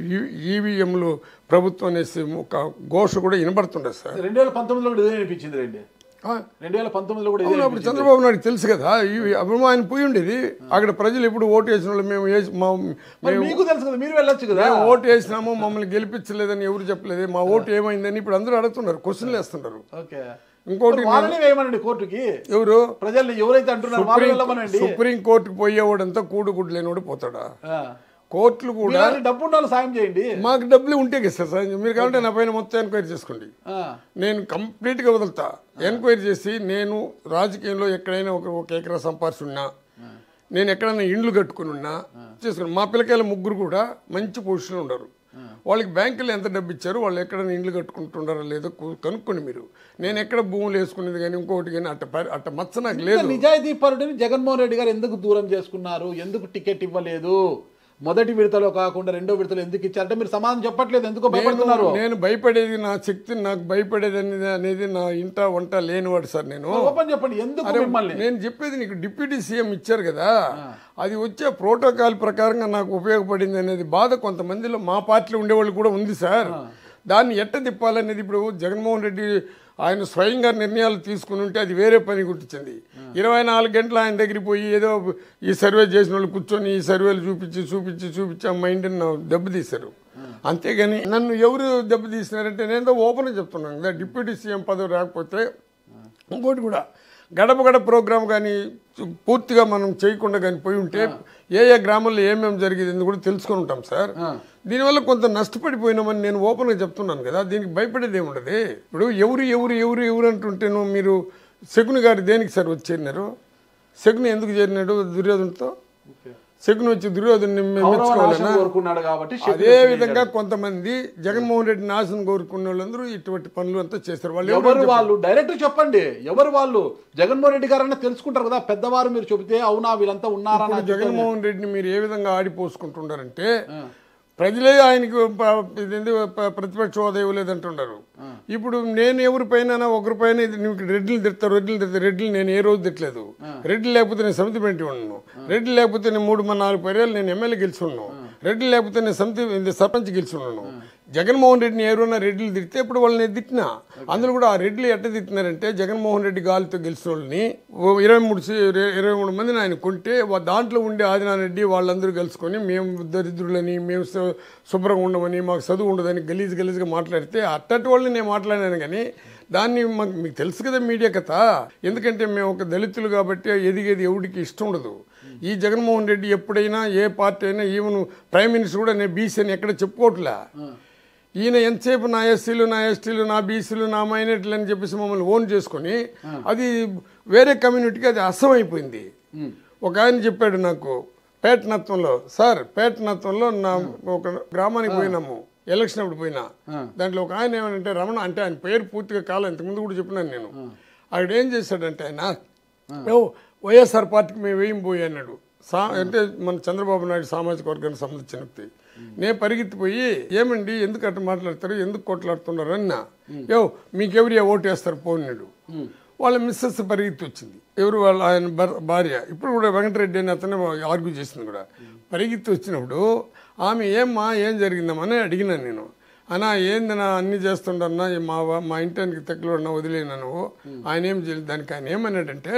S3: ఈవీఎంలు ప్రభుత్వం అనేసి ఒక ఘోష కూడా వినబడుతుండే సార్
S2: రెండు వేల పంతొమ్మిదిలో కూడా ఇదే అనిపించింది రండి
S3: ఆ,
S2: రెండు వేల పంతొమ్మిదిలో కూడా ఇదే
S3: అవును అప్పుడు చంద్రబాబు నాయుడు తెలుసు కదా ఇవి అప్పుడు ఆయన పోయి ఉండేది అక్కడ ప్రజలు ఎప్పుడు ఓటు వేసిన వాళ్ళు మేము వేసి మా
S2: మరి మీకు తెలుసు కదా మీరు వెళ్ళొచ్చు కదా
S3: మేము ఓటు వేసినాము మమ్మల్ని గెలిపించలేదని ఎవరు చెప్పలేదు మా ఓటు ఏమైందని ఇప్పుడు అందరూ అడుగుతున్నారు క్వశ్చన్లు వేస్తున్నారు
S2: ఓకే
S3: ఇంకోటి
S2: వాళ్ళని వేయమనండి కోర్టుకి
S3: ఎవరు
S2: ప్రజల్ని ఎవరైతే అంటున్నారో వాళ్ళు వెళ్ళమనండి
S3: సుప్రీం కోర్టుకు పోయేవాడంతా కూడు గుడ్డు లేనివాడు పోతాడా
S2: ఆ.
S3: కోర్టులు కూడా
S2: మీలాంటి డబ్బు ఉన్న వాళ్ళు సాయం చేయండి
S3: మాకు డబ్బులు ఉంటే కదా సార్ సాయం చేయండి. మీరు కావాలంటే నా పైన మొత్తం ఎంక్వైరీ చేసుకోండి
S2: ఆ.
S3: నేను కంప్లీట్గా వదులుతా ఎంక్వైరీ చేసి నేను రాజకీయంలో ఎక్కడైనా ఒక ఒక ఎకరా సంపాదించున్నా నేను ఎక్కడైనా ఇండ్లు కట్టుకుని ఉన్నా చేసుకుని మా పిల్లకాయల ముగ్గురు కూడా మంచి పొజిషన్లో ఉండరు వాళ్ళకి బ్యాంకులో ఎంత డబ్బు ఇచ్చారు వాళ్ళు ఎక్కడైనా ఇండ్లు కట్టుకుంటున్నారో లేదో కు- కనుక్కోండి మీరు నేను ఎక్కడ భూములు వేసుకునేది కానీ ఇంకొకటి కానీ అట్ట ప- అట్ట మచ్చ నాకు లేదు
S2: నిజాయితీ పరుడిని జగన్మోహన్ రెడ్డి గారు ఎందుకు దూరం చేసుకున్నారు ఎందుకు టికెట్ ఇవ్వలేదు మొదటి విడతలో కాకుండా రెండో విడతలో ఎందుకు ఇచ్చారంటే మీరు సమాధానం చెప్పట్లేదు ఎందుకో భయపడుతున్నారు
S3: నేను భయపడేది నా శక్తి నాకు భయపడేది అనేది అనేది నా ఇంట వంట లేనివాడు సార్ నేను
S2: ఓపెన్ చెప్పండి ఎందుకు మిమ్మల్ని
S3: నేను చెప్పేది నీకు డిప్యూటీ సీఎం ఇచ్చారు కదా అది వచ్చే ప్రోటోకాల్ ప్రకారంగా నాకు ఉపయోగపడింది అనేది బాధ కొంతమందిలో మా పార్టీలో ఉండేవాళ్ళు కూడా ఉంది సార్ దాన్ని ఎట్ట తిప్పాలనేది ఇప్పుడు జగన్మోహన్ రెడ్డి ఆయన స్వయంగా నిర్ణయాలు తీసుకుని ఉంటే అది వేరే పని గుర్తించింది ఇరవై నాలుగు గంటలు ఆయన దగ్గరికి పోయి ఏదో ఈ సర్వే చేసిన వాళ్ళు కూర్చొని ఈ సర్వేలు చూపించి చూపించి చూపించి ఆ మైండ్ని నా దెబ్బతీశారు అంతేగాని నన్ను ఎవరు దెబ్బతీసినారంటే నేను ఓపెన్ చెప్తున్నాను కదా డిప్యూటీ సీఎం పదవి రాకపోతే ఇంకోటి కూడా గడప గడప ప్రోగ్రామ్ కానీ పూర్తిగా మనం చేయకుండా కానీ పోయి ఉంటే ఏ ఏ గ్రామాల్లో ఏమేమి జరిగేది కూడా తెలుసుకొని ఉంటాం సార్ దీనివల్ల కొంత నష్టపడిపోయినామని నేను ఓపెన్గా చెప్తున్నాను కదా దీనికి భయపడేది ఏముండదు ఇప్పుడు ఎవరు ఎవరు ఎవరు ఎవరు అంటుంటేను మీరు శకుని గారు దేనికి సార్ వచ్చి చేరినారు శకుని ఎందుకు చేరినాడు దుర్యోధనతో శకుని వచ్చి దుర్యోధను మెచ్చుకోవాలన్నా
S2: కోరుకున్నాడు కాబట్టి
S3: అదే విధంగా కొంతమంది జగన్మోహన్ రెడ్డి నాశనం కోరుకున్న వాళ్ళందరూ ఇటువంటి పనులు అంతా చేస్తారు వాళ్ళు ఎవరు
S2: ఎవరు వాళ్ళు డైరెక్ట్ చెప్పండి ఎవరు వాళ్ళు జగన్మోహన్ రెడ్డి గారన్నా తెలుసుకుంటారు కదా పెద్దవారు మీరు చెబితే అవునా వీళ్ళంతా ఉన్నారా
S3: ఇప్పుడు జగన్మోహన్ రెడ్డిని మీరు ఏ విధంగా ఆడిపోసుకుంటున్నారంటే ప్రజలే ఆయనకు ప- ఇదేంటి ప- ప్రతిపక్ష హోదా ఇవ్వలేదంటున్నారు ఇప్పుడు నేను ఎవరిపైన ఒకరిపైన ఇది నీకు రెడ్లు తిడతా రెడ్లు తిడతా రెడ్లు నేను ఏ రోజు తిట్టలేదు రెడ్లు లేకపోతే నేను సమితి పెట్టి ఉన్నాను రెడ్లు లేకపోతే నేను మూడు మన నాలుగు పర్యాలు నేను ఎమ్మెల్యే గెలిచి ఉన్నాను రెడ్లు లేకపోతే నేను సమితి ఇది సర్పంచ్ గెలిచి ఉన్నాను జగన్మోహన్ రెడ్డిని ఎవరైనా రెడ్లు తిడితే ఇప్పుడు వాళ్ళని తిట్టినా అందులో కూడా ఆ రెడ్లు ఎట్ట తిట్టినారంటే జగన్మోహన్ రెడ్డి గాలితో గెలిచిన వాళ్ళని ఓ ఇరవై మూడు సీ- ఇరవై- ఇరవై మూడు మందిని ఆయన కొంటే వా- దాంట్లో ఉండే ఆదినారాయణ రెడ్డి వాళ్ళందరూ కలుసుకొని మేము దరిద్రులని మేము శు- శుభ్రంగా ఉండమని మాకు చదువు ఉండదని గలీజ్ గలీజ్గా మాట్లాడితే అట్టటి వాళ్ళని నేను మాట్లాడాను కానీ దాన్ని మాకు మీకు తెలుసు కదా మీడియా కథ ఎందుకంటే మేము ఒక దళితులు కాబట్టి ఎదిగేది ఎవడికి ఇష్టం ఉండదు ఈ జగన్మోహన్ రెడ్డి ఎప్పుడైనా ఏ పార్టీ అయినా ఈవెన్ ప్రైమ్ మినిస్టర్ కూడా నేను బీసీ అని ఎక్కడ చెప్పుకోవట్లే ఈయన ఎంతసేపు నా ఎస్సీలు నా ఎస్టీలు నా బీసీలు నా మైనార్టీలు అని చెప్పేసి మమ్మల్ని ఓన్ చేసుకొని అది వేరే కమ్యూనిటీకి అది అసమైపోయింది ఒక ఆయన చెప్పాడు నాకు పేటనత్వంలో సార్ పేటనత్వంలో నా ఒక గ్రామానికి పోయినాము ఎలక్షన్ అప్పుడు పోయినా దాంట్లో ఒక ఆయన ఏమంటే రమణ అంటే ఆయన పేరు పూర్తిగా కాలం ఇంతకుముందు కూడా చెప్పినాను నేను అక్కడ ఏం చేశాడంటే ఆయన "ఓ, వైఎస్ఆర్ పార్టీకి మేము వేయం పోయి అన్నాడు సా అంటే మన చంద్రబాబు నాయుడు సామాజిక వర్గానికి సంబంధించిన వ్యక్తి నేను పరిగెత్తిపోయి ఏమండి ఎందుకు అట్లా మాట్లాడతారు ఎందుకు కొట్లాడుతున్నారు అన్న యో మీకెవరి ఓటు వేస్తారు పోన్నాడు వాళ్ళ మిస్సెస్ పరిగెత్తి వచ్చింది ఎవరు వాళ్ళ ఆయన భర్- భార్య ఇప్పుడు కూడా వెంకటరెడ్డి అని అతనే ఆర్గ్యూ చేసింది కూడా పరిగెత్తి వచ్చినప్పుడు ఆమె ఏమ్మా ఏం జరిగిందమ్మా అని అడిగినాను నేను అన్నా ఏందన్నా అన్ని చేస్తుండన్నా ఈ మా వా- మా ఇంటానికి తెక్కలో వదిలేనా నువ్వు ఆయన ఏం చేయలేదు దానికి ఆయన ఏమన్నాడంటే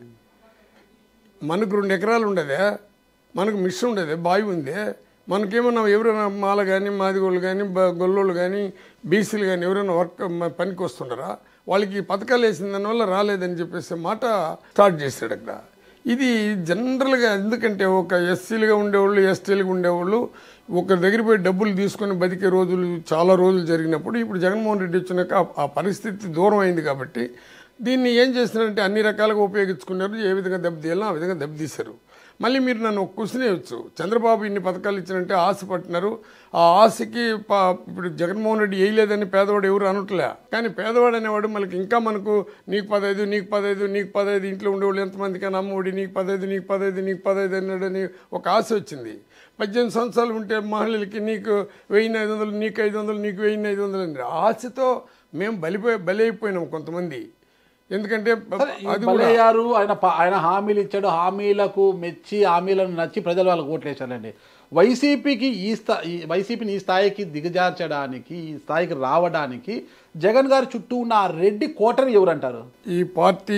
S3: మనకు రెండు ఎకరాలు ఉండదే మనకు మిషన్ ఉండేది బావి ఉంది మనకేమన్నా ఎవరైనా మాల కానీ మాదిగోళ్ళు కానీ గొల్లోళ్ళు కానీ బీసీలు కానీ ఎవరైనా వర్క్ మ- పనికి వస్తుండరా వాళ్ళకి ఈ పథకాలు వేసిన దానివల్ల రాలేదని చెప్పేసి మాట స్టార్ట్ చేశాడు అక్కడ ఇది జనరల్గా ఎందుకంటే ఒక ఎస్సీలుగా ఉండేవాళ్ళు ఎస్టీలుగా ఉండేవాళ్ళు ఒక దగ్గర పోయి డబ్బులు తీసుకొని బతికే రోజులు చాలా రోజులు జరిగినప్పుడు ఇప్పుడు జగన్మోహన్ రెడ్డి వచ్చినాక ఆ- ఆ పరిస్థితి దూరం అయింది కాబట్టి దీన్ని ఏం చేస్తున్నారంటే అన్ని రకాలుగా ఉపయోగించుకున్నారు ఏ విధంగా దెబ్బతీయాలో ఆ విధంగా దెబ్బతీశారు మళ్ళీ మీరు నన్ను ఒక క్వశ్చన్ వేయచ్చు చంద్రబాబు ఇన్ని పథకాలు ఇచ్చినంటే ఆశ పట్టినారు ఆ ఆశకి పా- ఇప్పుడు జగన్మోహన్ రెడ్డి వేయలేదని పేదవాడు ఎవరు అనట్లే కానీ పేదవాడు అనేవాడు మనకి ఇంకా మనకు నీకు పదహైదు నీకు పదహైదు నీకు పదహైదు ఇంట్లో ఉండేవాళ్ళు ఎంతమందికి అమ్మఒడి నీకు పదహైదు నీకు పదహైదు నీకు పదహైదు అన్నాడని ఒక ఆశ వచ్చింది పద్దెనిమిది సంవత్సరాలు ఉంటే మహిళలకి నీకు వెయ్యి ఐదు వందలు నీకు ఐదు వందలు నీకు వెయ్యి ఐదు వందలు అని ఆశతో మేము బలిపోయి బలి అయిపోయినాం కొంతమంది ఎందుకంటే
S2: ఈ
S3: అది కూడా
S2: బలయ్యారు ఆయన ప- ఆయన హామీలు ఇచ్చాడు హామీలకు మెచ్చి హామీలను నచ్చి ప్రజలు వాళ్ళకు ఓట్లేశారండి వైసీపీకి ఈ స్థా ఈ వైసీపీని ఈ స్థాయికి దిగజార్చడానికి ఈ స్థాయికి రావడానికి జగన్ గారి చుట్టూ ఉన్న ఆ రెడ్డి కోటని ఎవరంటారు
S3: ఈ పార్టీ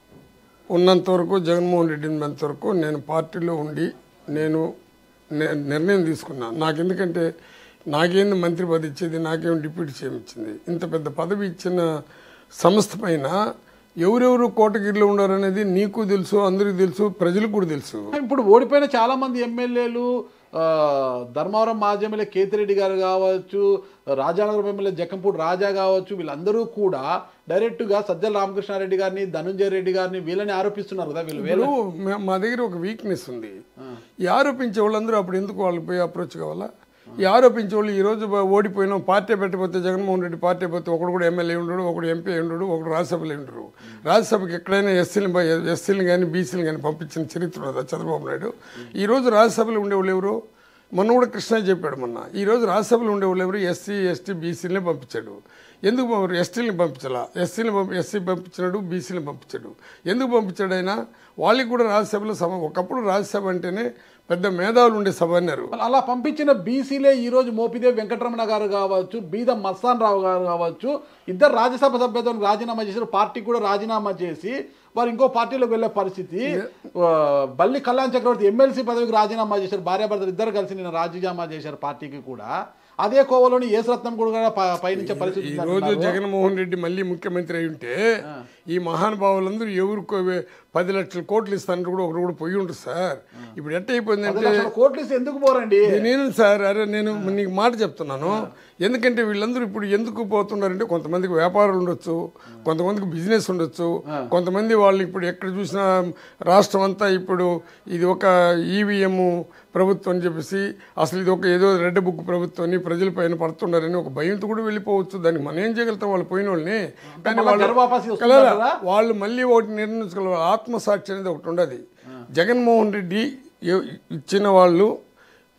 S3: ఉన్నంత వరకు జగన్మోహన్ రెడ్డి ఉన్నంత వరకు నేను పార్టీలో ఉండి నేను ని- నిర్ణయం తీసుకున్నా నాకు ఎందుకంటే నాకేంది మంత్రి పదవి ఇచ్చేది నాకేం డిప్యూటీ సీఎం ఇచ్చింది ఇంత పెద్ద పదవి ఇచ్చిన సంస్థ పైన ఎవరెవరు కోటగిరిలో ఉన్నారనేది నీకు తెలుసు అందరికీ తెలుసు ప్రజలకు కూడా తెలుసు
S2: ఇప్పుడు ఓడిపోయిన చాలా మంది ఎమ్మెల్యేలు ఆ, ధర్మవరం మాజీ ఎమ్మెల్యే కేతిరెడ్డి గారు కావచ్చు రాజానగరం ఎమ్మెల్యే జక్కంపూడి రాజా కావచ్చు వీళ్ళందరూ కూడా డైరెక్ట్ గా సజ్జల రామకృష్ణారెడ్డి గారిని ధనుంజయ రెడ్డి గారిని వీళ్ళని ఆరోపిస్తున్నారు కదా వీళ్ళు వేల
S3: ఇప్పుడు మా- మా దగ్గర ఒక వీక్నెస్ ఉంది ఈ ఆరోపించే వాళ్ళందరూ అప్పుడు ఎందుకు వాళ్ళకి పోయి అప్రోచ్ కావాలా ఈ ఆరోపించే వాళ్ళు ఈ రోజు బ- ఓడిపోయినాం పార్టీ పెట్టకపోతే జగన్మోహన్ రెడ్డి పార్టీ పోతే ఒకడు కూడా ఎమ్మెల్యే ఉండడు ఒకడు ఎంపీ ఉండడు ఒకడు రాజ్యసభలో ఉండరు రాజ్యసభకి ఎక్కడైనా ఎస్సీలు ఎస్సీలు కానీ బీసీలు కానీ పంపించిన చరిత్ర ఉన్నదా చంద్రబాబు నాయుడు ఈ రోజు రాజ్యసభలో ఉండేవాళ్ళు ఎవరు మొన్న కూడా కృష్ణ చెప్పాడు మొన్న ఈ రోజు రాజ్యసభలో ఉండేవాళ్ళు ఎవరు ఎస్సీ ఎస్టీ బీసీలనే పంపించాడు ఎందుకు పంపరు ఎస్టీని పంపించాలా ఎస్సీని పంపి ఎస్సీ పంపించినాడు బీసీని పంపించాడు ఎందుకు పంపించాడు ఆయన వాళ్ళకి కూడా రాజ్యసభలో సభ ఒకప్పుడు రాజ్యసభ అంటేనే పెద్ద మేధావులు ఉండే సభ అన్నారు
S2: అలా పంపించిన బీసీలే ఈ రోజు మోపిదేవి వెంకటరమణ గారు కావచ్చు బీద మస్తాన్ రావు గారు కావచ్చు ఇద్దరు రాజ్యసభ సభ్యత్వానికి రాజీనామా చేశారు పార్టీ కూడా రాజీనామా చేసి వారు ఇంకో పార్టీలోకి వెళ్ళే పరిస్థితి ఆ, బల్లి కళ్యాణ్ చక్రవర్తి ఎమ్మెల్సీ పదవికి రాజీనామా చేశారు భార్యాభర్తలు ఇద్దరు కలిసి నిన్న రాజీనామా చేశారు పార్టీకి కూడా అదే కోవలోని ఏసరత్నం కూడా ప- పయనించే పరిస్థితి
S3: ఈ
S2: ఉంది
S3: రోజు
S2: అంటున్నారు.
S3: జగన్మోహన్ రెడ్డి మళ్ళీ ముఖ్యమంత్రి అయి ఉంటే ఈ మహానుభావులందరూ ఎవరికో వే- పది లక్షల కోట్లు ఇస్తానంటే కూడా ఒకరు కూడా పోయి ఉంటుంది సార్ ఇప్పుడు ఎట్ట
S2: పది
S3: అయిపోయిందంటే
S2: లక్షల కోట్లు ఇస్తే ఎందుకు పోరండి
S3: నేను సార్ అరే నేను నీకు మాట చెప్తున్నాను ఎందుకంటే వీళ్ళందరూ ఇప్పుడు ఎందుకు పోతున్నారంటే కొంతమందికి వ్యాపారాలు ఉండొచ్చు కొంతమందికి బిజినెస్ ఉండొచ్చు కొంతమంది వాళ్ళు ఇప్పుడు ఎక్కడ చూసినా రాష్ట్రం అంతా ఇప్పుడు ఇది ఒక ఈవీఎం ప్రభుత్వం అని చెప్పేసి అసలు ఇది ఒక ఏదో రెడ్ బుక్ ప్రభుత్వం అని ప్రజల పైన పడుతున్నారని ఒక భయంతో కూడా వెళ్ళిపోవచ్చు దానికి మనం ఏం చేయగలుగుతాం వాళ్ళు పోయిన వాళ్ళని కానీ
S2: మళ్ళా
S3: వాళ్ళు
S2: గర్భాపాసి వస్తుందంటారా?
S3: కలరా? వాళ్ళు మళ్ళీ ఒకటి నిర్ణయించుకోవాలి ఆత్మసాక్షి అనేది ఒకటి ఉండదు జగన్మోహన్ రెడ్డి ఎ- ఇచ్చిన వాళ్ళు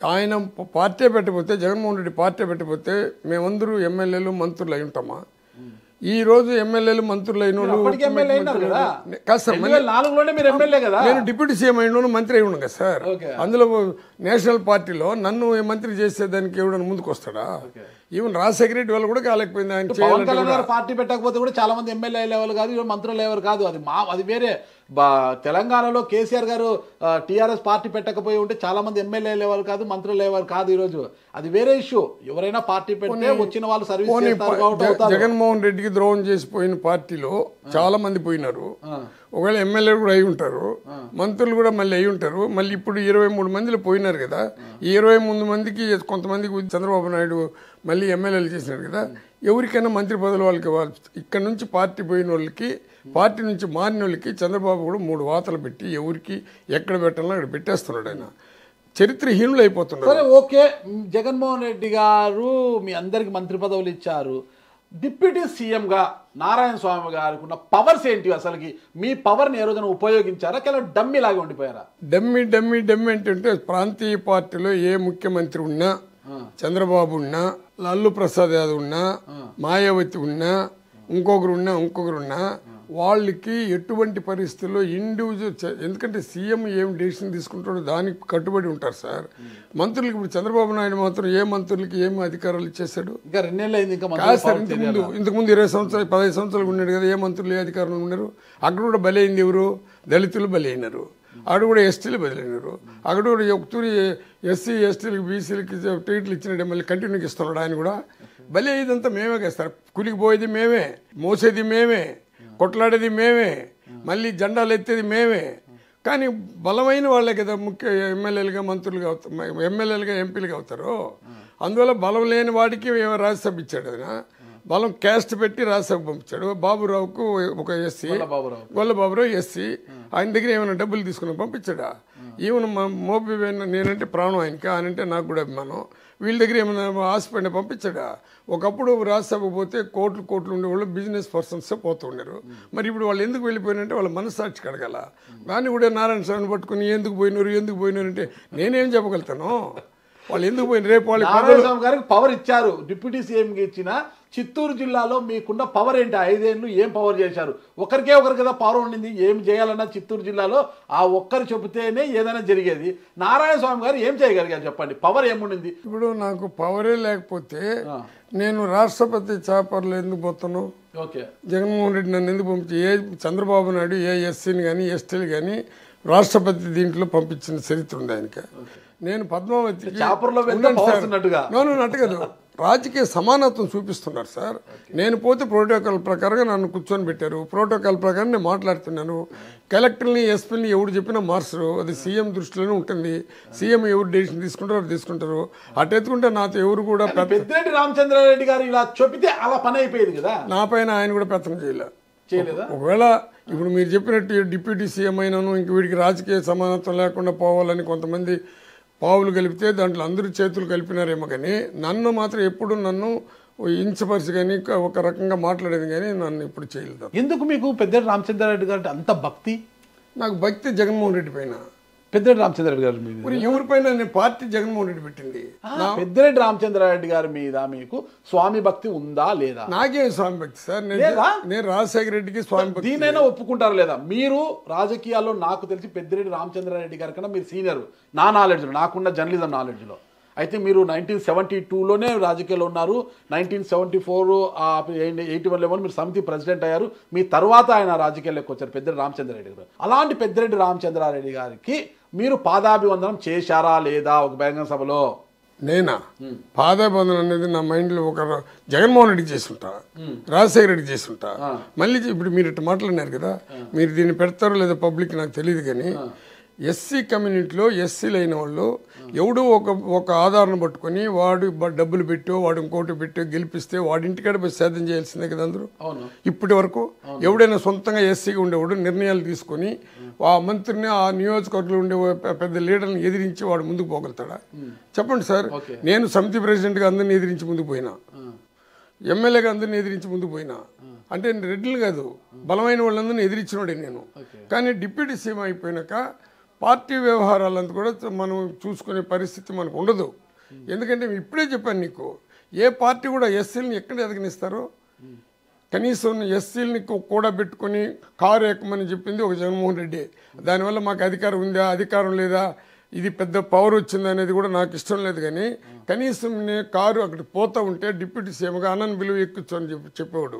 S3: ఆయన ప- పార్టీ పెట్టకపోతే జగన్మోహన్ రెడ్డి పార్టీ పెట్టకపోతే మేమందరూ ఎమ్మెల్యేలు మంత్రులు అయి ఉంటామా ఈ రోజు ఎమ్మెల్యేలు మంత్రులు అయిన వాళ్ళు
S2: అప్పటికి ఎమ్మెల్యే అయినారు కదా
S3: కాదు సార్
S2: రెండు వేల నాలుగులోనే మీరు ఎమ్మెల్యే కదా
S3: నేను డిప్యూటీ సీఎం అయిన మంత్రి అయి ఉన్నాను కదా సార్
S2: ఓకే.
S3: అందులో నేషనల్ పార్టీలో నన్ను మంత్రి చేసేదానికి ఎవడన్నా ముందుకు వస్తాడా ఈవెన్ రాజశేఖర రెడ్డి వాళ్ళు కూడా కాలేకపోయింది ఆయన
S2: పవన్
S3: చేయాలంటే
S2: కళ్యాణ్
S3: కూడా.
S2: గారు పార్టీ పెట్టకపోతే కూడా చాలా మంది ఎమ్మెల్యే లెవెల్ కాదు ఇవాళ మంత్రుల లెవెల్ కాదు అది మా అది వేరే బా తెలంగాణలో కేసీఆర్ గారు టీఆర్ఎస్ పార్టీ పెట్టకపోయి ఉంటే చాలా మంది ఎమ్మెల్యే లెవెల్ కాదు మంత్రుల లెవెల్ కాదు ఈ రోజు అది వేరే ఇష్యూ ఎవరైనా పార్టీ పెడితే వచ్చిన వాళ్ళు సర్వీస్
S3: పోనీ
S2: చేస్తారు
S3: ప-
S2: కాబట్టి
S3: జ-
S2: అవుతారు.
S3: జగన్మోహన్ రెడ్డికి ద్రోహం చేసిపోయిన పార్టీలో చాలా మంది పోయినారు ఒకవేళ ఎమ్మెల్యేలు కూడా అయి ఉంటారు మంత్రులు కూడా మళ్ళీ అయి ఉంటారు మళ్ళీ ఇప్పుడు ఇరవై మూడు మందిలో పోయినారు కదా ఈ ఇరవై మూడు మందికి కొంతమందికి చంద్రబాబు నాయుడు మళ్ళీ ఎమ్మెల్యేలు చేసినారు కదా ఎవరికైనా మంత్రి పదవులు వాళ్ళకి వాళ్ళు ఇక్కడ నుంచి పార్టీ పోయిన వాళ్ళకి పార్టీ నుంచి మారిన వాళ్ళకి చంద్రబాబు కూడా మూడు వాతలు పెట్టి ఎవరికి ఎక్కడ పెట్టాలో అక్కడ పెట్టేస్తున్నాడు ఆయన చరిత్రహీనులు అయిపోతున్నారు
S2: సరే ఓకే మ్, జగన్మోహన్ రెడ్డి గారు మీ అందరికి మంత్రి పదవులు ఇచ్చారు డిప్యూటీ సీఎంగా నారాయణ స్వామి గారికి ఉన్న పవర్స్ ఏంటి అసలుకి మీ పవర్ని ఏ రోజున ఉపయోగించారా కేవలం డమ్మి లాగా ఉండిపోయారా
S3: డమ్మి డమ్మి డమ్మి అంటే ప్రాంతీయ పార్టీలో ఏ ముఖ్యమంత్రి ఉన్నా చంద్రబాబు ఉన్నా లల్లు ప్రసాద్ యాదవ్ ఉన్నా మాయావతి ఉన్నా ఇంకొకరు ఉన్నా ఇంకొకరు ఉన్నా వాళ్ళకి ఎటువంటి పరిస్థితుల్లో ఇండివిజువల్ చ- ఎందుకంటే సీఎం ఏం డెసిషన్ తీసుకుంటాడో దానికి కట్టుబడి ఉంటారు సార్ మంత్రులకి ఇప్పుడు చంద్రబాబు నాయుడు మాత్రం ఏ మంత్రులకి ఏం అధికారాలు ఇచ్చేశాడు
S2: ఇంకా రెండేళ్ళు అయింది ఇంకా
S3: కాదు
S2: మంత్రుల
S3: సార్
S2: power
S3: ఇంతకు
S2: తెలియాలా?
S3: ముందు ఇంతకు ముందు ఇరవై సంవత్సరాలు పదహైదు సంవత్సరాలు ఉన్నాడు కదా ఏ మంత్రులు ఏ అధికారులు ఉన్నారు అక్కడ కూడా బలైంది ఎవరు దళితులు బలైనారు అక్కడ కూడా ఎస్టీలు బలైనారు అక్కడ కూడా ఒకతూరి ఎస్సీ ఎస్టీలకు బీసీలకి టికెట్లు ఇచ్చినట్టు మళ్ళీ కంటిన్యూకి ఇస్తున్నాడు ఆయన కూడా బలి ఇదంతా మేమే కదా సార్ కూలికి పోయేది మేమే మోసేది మేమే కొట్లాడేది మేమే మళ్ళీ జెండాలు ఎత్తేది మేమే కానీ బలమైన వాళ్ళే కదా ముఖ్య ఎమ్మెల్యేలుగా మంత్రులుగా అవుతారు ఎమ్మెల్యేలుగా ఎంపీలుగా అవుతారు అందువల్ల బలం లేని వాడికి ఏమో రాజ్యసభ ఇచ్చాడు ఆయన బలం క్యాస్ట్ పెట్టి రాజ్యసభ పంపించాడు బాబురావుకు ఒక ఎస్సీ
S2: బాబురావు.
S3: గొల్లబాబురావు ఎస్సీ ఆయన దగ్గర ఏమైనా డబ్బులు తీసుకుని పంపించాడా ఈవెన్ మా మోపి వేణు నేనంటే ప్రాణం ఆయనకి ఆయనంటే నాకు కూడా అభిమానం వీళ్ళ దగ్గర ఏమైనా ఆశపడిన పంపించాడా ఒకప్పుడు రాజ్యసభ పోతే కోట్లు కోట్లు ఉండేవాళ్ళు బిజినెస్ పర్సన్స్ పోతూ ఉన్నారు మరి ఇప్పుడు వాళ్ళు ఎందుకు వెళ్ళిపోయినంటే వాళ్ళ మనస్సాక్షి కడగల కానీ కూడా నారాయణ స్వామిని పట్టుకుని ఎందుకు పోయినారు ఎందుకు పోయినారు అంటే నేనేం చెప్పగలుగుతాను వాళ్ళు ఎందుకు పోయినారు రేపు వాళ్ళకి
S2: నారాయణ స్వామి గారికి పవర్ ఇచ్చారు డిప్యూటీ సీఎంకి ఇచ్చిన చిత్తూరు జిల్లాలో మీకున్న పవర్ ఏంటి ఐదేళ్ళు ఏం పవర్ చేశారు ఒకరికే ఒకరికి కదా పవర్ ఉండింది ఏం చేయాలన్నా చిత్తూరు జిల్లాలో ఆ ఒక్కరు చెబితేనే ఏదైనా జరిగేది నారాయణ స్వామి గారు ఏం చేయగలిగారు చెప్పండి పవర్ ఏముండింది
S3: ఇప్పుడు నాకు పవరే లేకపోతే నేను రాష్ట్రపతి చాపర్లు ఎందుకు పోతాను
S2: ఓకే
S3: జగన్మోహన్ రెడ్డి నన్ను ఎందుకు పంపించి ఏ చంద్రబాబు నాయుడు ఏ ఎస్సీని కానీ ఎస్టీలు కానీ రాష్ట్రపతి దీంట్లో పంపించిన చరిత్ర ఉంది ఆయనకి నేను పద్మావతి
S2: చాపర్లో వెళ్తే powers ఉన్నట్టుగా.
S3: నట్టు కాదు రాజకీయ సమానత్వం చూపిస్తున్నారు సార్ నేను పోతే ప్రోటోకాల్ ప్రకారంగా నన్ను కూర్చొని పెట్టారు ప్రోటోకాల్ ప్రకారం నేను మాట్లాడుతున్నాను కలెక్టర్ని ఎస్పీని ఎవరు చెప్పినా మార్చరు అది సీఎం దృష్టిలోనే ఉంటుంది సీఎం ఎవరు డెసిషన్ తీసుకుంటారో అది తీసుకుంటారు అటు ఎత్తుకుంటే నాతో ఎవరు కూడా పెద్ద
S2: పెద్దిరెడ్డి రామచంద్రారెడ్డి గారు ఇలా చెబితే అలా పని అయిపోయేది కదా
S3: నా పైన ఆయన కూడా పెత్తనం చేయలే
S2: చేయలేదా
S3: ఒకవేళ ఇప్పుడు మీరు చెప్పినట్టు డిప్యూటీ సీఎం అయినాను ఇంక వీడికి రాజకీయ సమానత్వం లేకుండా పోవాలని కొంతమంది పావులు కలిపితే దాంట్లో అందరూ చేతులు కలిపినారేమో కానీ నన్ను మాత్రం ఎప్పుడు నన్ను ఇంచపరిచి కానీ ఒక రకంగా మాట్లాడేది కానీ నన్ను ఇప్పుడు చేయలేదు
S2: ఎందుకు మీకు పెద్దిరెడ్డి రామచంద్రారెడ్డి గారు అంటే అంత భక్తి
S3: నాకు భక్తి జగన్మోహన్ రెడ్డి పైన
S2: పెద్దిరెడ్డి రామచంద్రారెడ్డి గారి మీద
S3: మరి ఎవరిపైన నేను పార్టీ జగన్మోహన్ రెడ్డి పెట్టింది
S2: ఆ, పెద్దిరెడ్డి రామచంద్రారెడ్డి గారి మీద మీకు స్వామి భక్తి ఉందా లేదా
S3: నాకే స్వామి భక్తి సార్ నేను
S2: లేదా?
S3: నేను రాజశేఖర రెడ్డికి స్వామి భక్తి
S2: దీనైనా ఒప్పుకుంటారా లేదా మీరు రాజకీయాల్లో నాకు తెలిసి పెద్దిరెడ్డి రామచంద్రారెడ్డి గారి కన్నా మీరు సీనియర్ నా నాలెడ్జ్లో నాకున్న జర్నలిజం నాలెడ్జ్లో అయితే మీరు నైన్టీన్ సెవెంటీ టూలోనే రాజకీయాల్లో ఉన్నారు nineteen seventy four eighty one eleven మీరు సమితి ప్రెసిడెంట్ అయ్యారు మీ తర్వాత ఆయన రాజకీయాల్లోకి వచ్చారు పెద్దిరెడ్డి రామచంద్రారెడ్డి గారు అలాంటి పెద్దిరెడ్డి రామచంద్రారెడ్డి గారికి మీరు పాదాభివందనం చేశారా లేదా ఒక బహిరంగ సభలో
S3: నేనా పాదాబంధన అనేది నా మైండ్లో ఒక ర- జగన్మోహన్ రెడ్డి చేసుంటా రాజశేఖర రెడ్డి చేసుంటా మళ్ళీ ఇప్పుడు మీరు ఇట్లా మాట్లాడినారు కదా మీరు దీన్ని పెడతారో లేదో పబ్లిక్ నాకు తెలియదు కానీ ఎస్సీ కమ్యూనిటీలో ఎస్సీలు అయిన వాళ్ళు ఎవడో ఒక ఒక ఆధారం పట్టుకొని వాడు బ- డబ్బులు పెట్టో వాడు ఇంకోటి పెట్టో గెలిపిస్తే వాడి ఇంటికాడ పోయి సేద్యం చేయాల్సిందే కదా అందరూ
S2: అవును
S3: ఇప్పటి వరకు ఎవడైనా సొంతంగా ఎస్సీగా ఉండేవాడు నిర్ణయాలు తీసుకొని ఆ మంత్రిని ఆ నియోజకవర్గంలో ఉండే ఓ పె- పెద్ద లీడర్ని ఎదిరించి వాడు ముందుకు పోగలుగుతాడా చెప్పండి సార్
S2: ఓకే.
S3: నేను సమితి ప్రెసిడెంట్గా అందరిని ఎదిరించి ముందుకు పోయినా ఎమ్మెల్యేగా అందరిని ఎదిరించి ముందుకు పోయినా అంటే రెడ్లు కాదు బలమైన వాళ్ళందరినీ ఎదిరించినోడే నేను కానీ డిప్యూటీ సీఎం అయిపోయినాక పార్టీ వ్యవహారాలంతా కూడా మనం చూసుకునే పరిస్థితి మనకు ఉండదు ఎందుకంటే ఇప్పుడే చెప్పాను నీకు ఏ పార్టీ కూడా ఎస్సీలని ఎక్కడ ఎదగనిస్తారు కనీసం ఎస్సీలని కూడా పెట్టుకొని కారు ఎక్కమని చెప్పింది ఒక జగన్మోహన్ రెడ్డి దానివల్ల మాకు అధికారం ఉందా అధికారం లేదా ఇది పెద్ద పవర్ వచ్చింది అనేది కూడా నాకు ఇష్టం లేదు కానీ కనీసం నేను కారు అక్కడికి పోతా ఉంటే డిప్యూటీ సీఎంగా అన్నన్ విలువ ఎక్కొచ్చు అని చెప్పి చెప్పేవాడు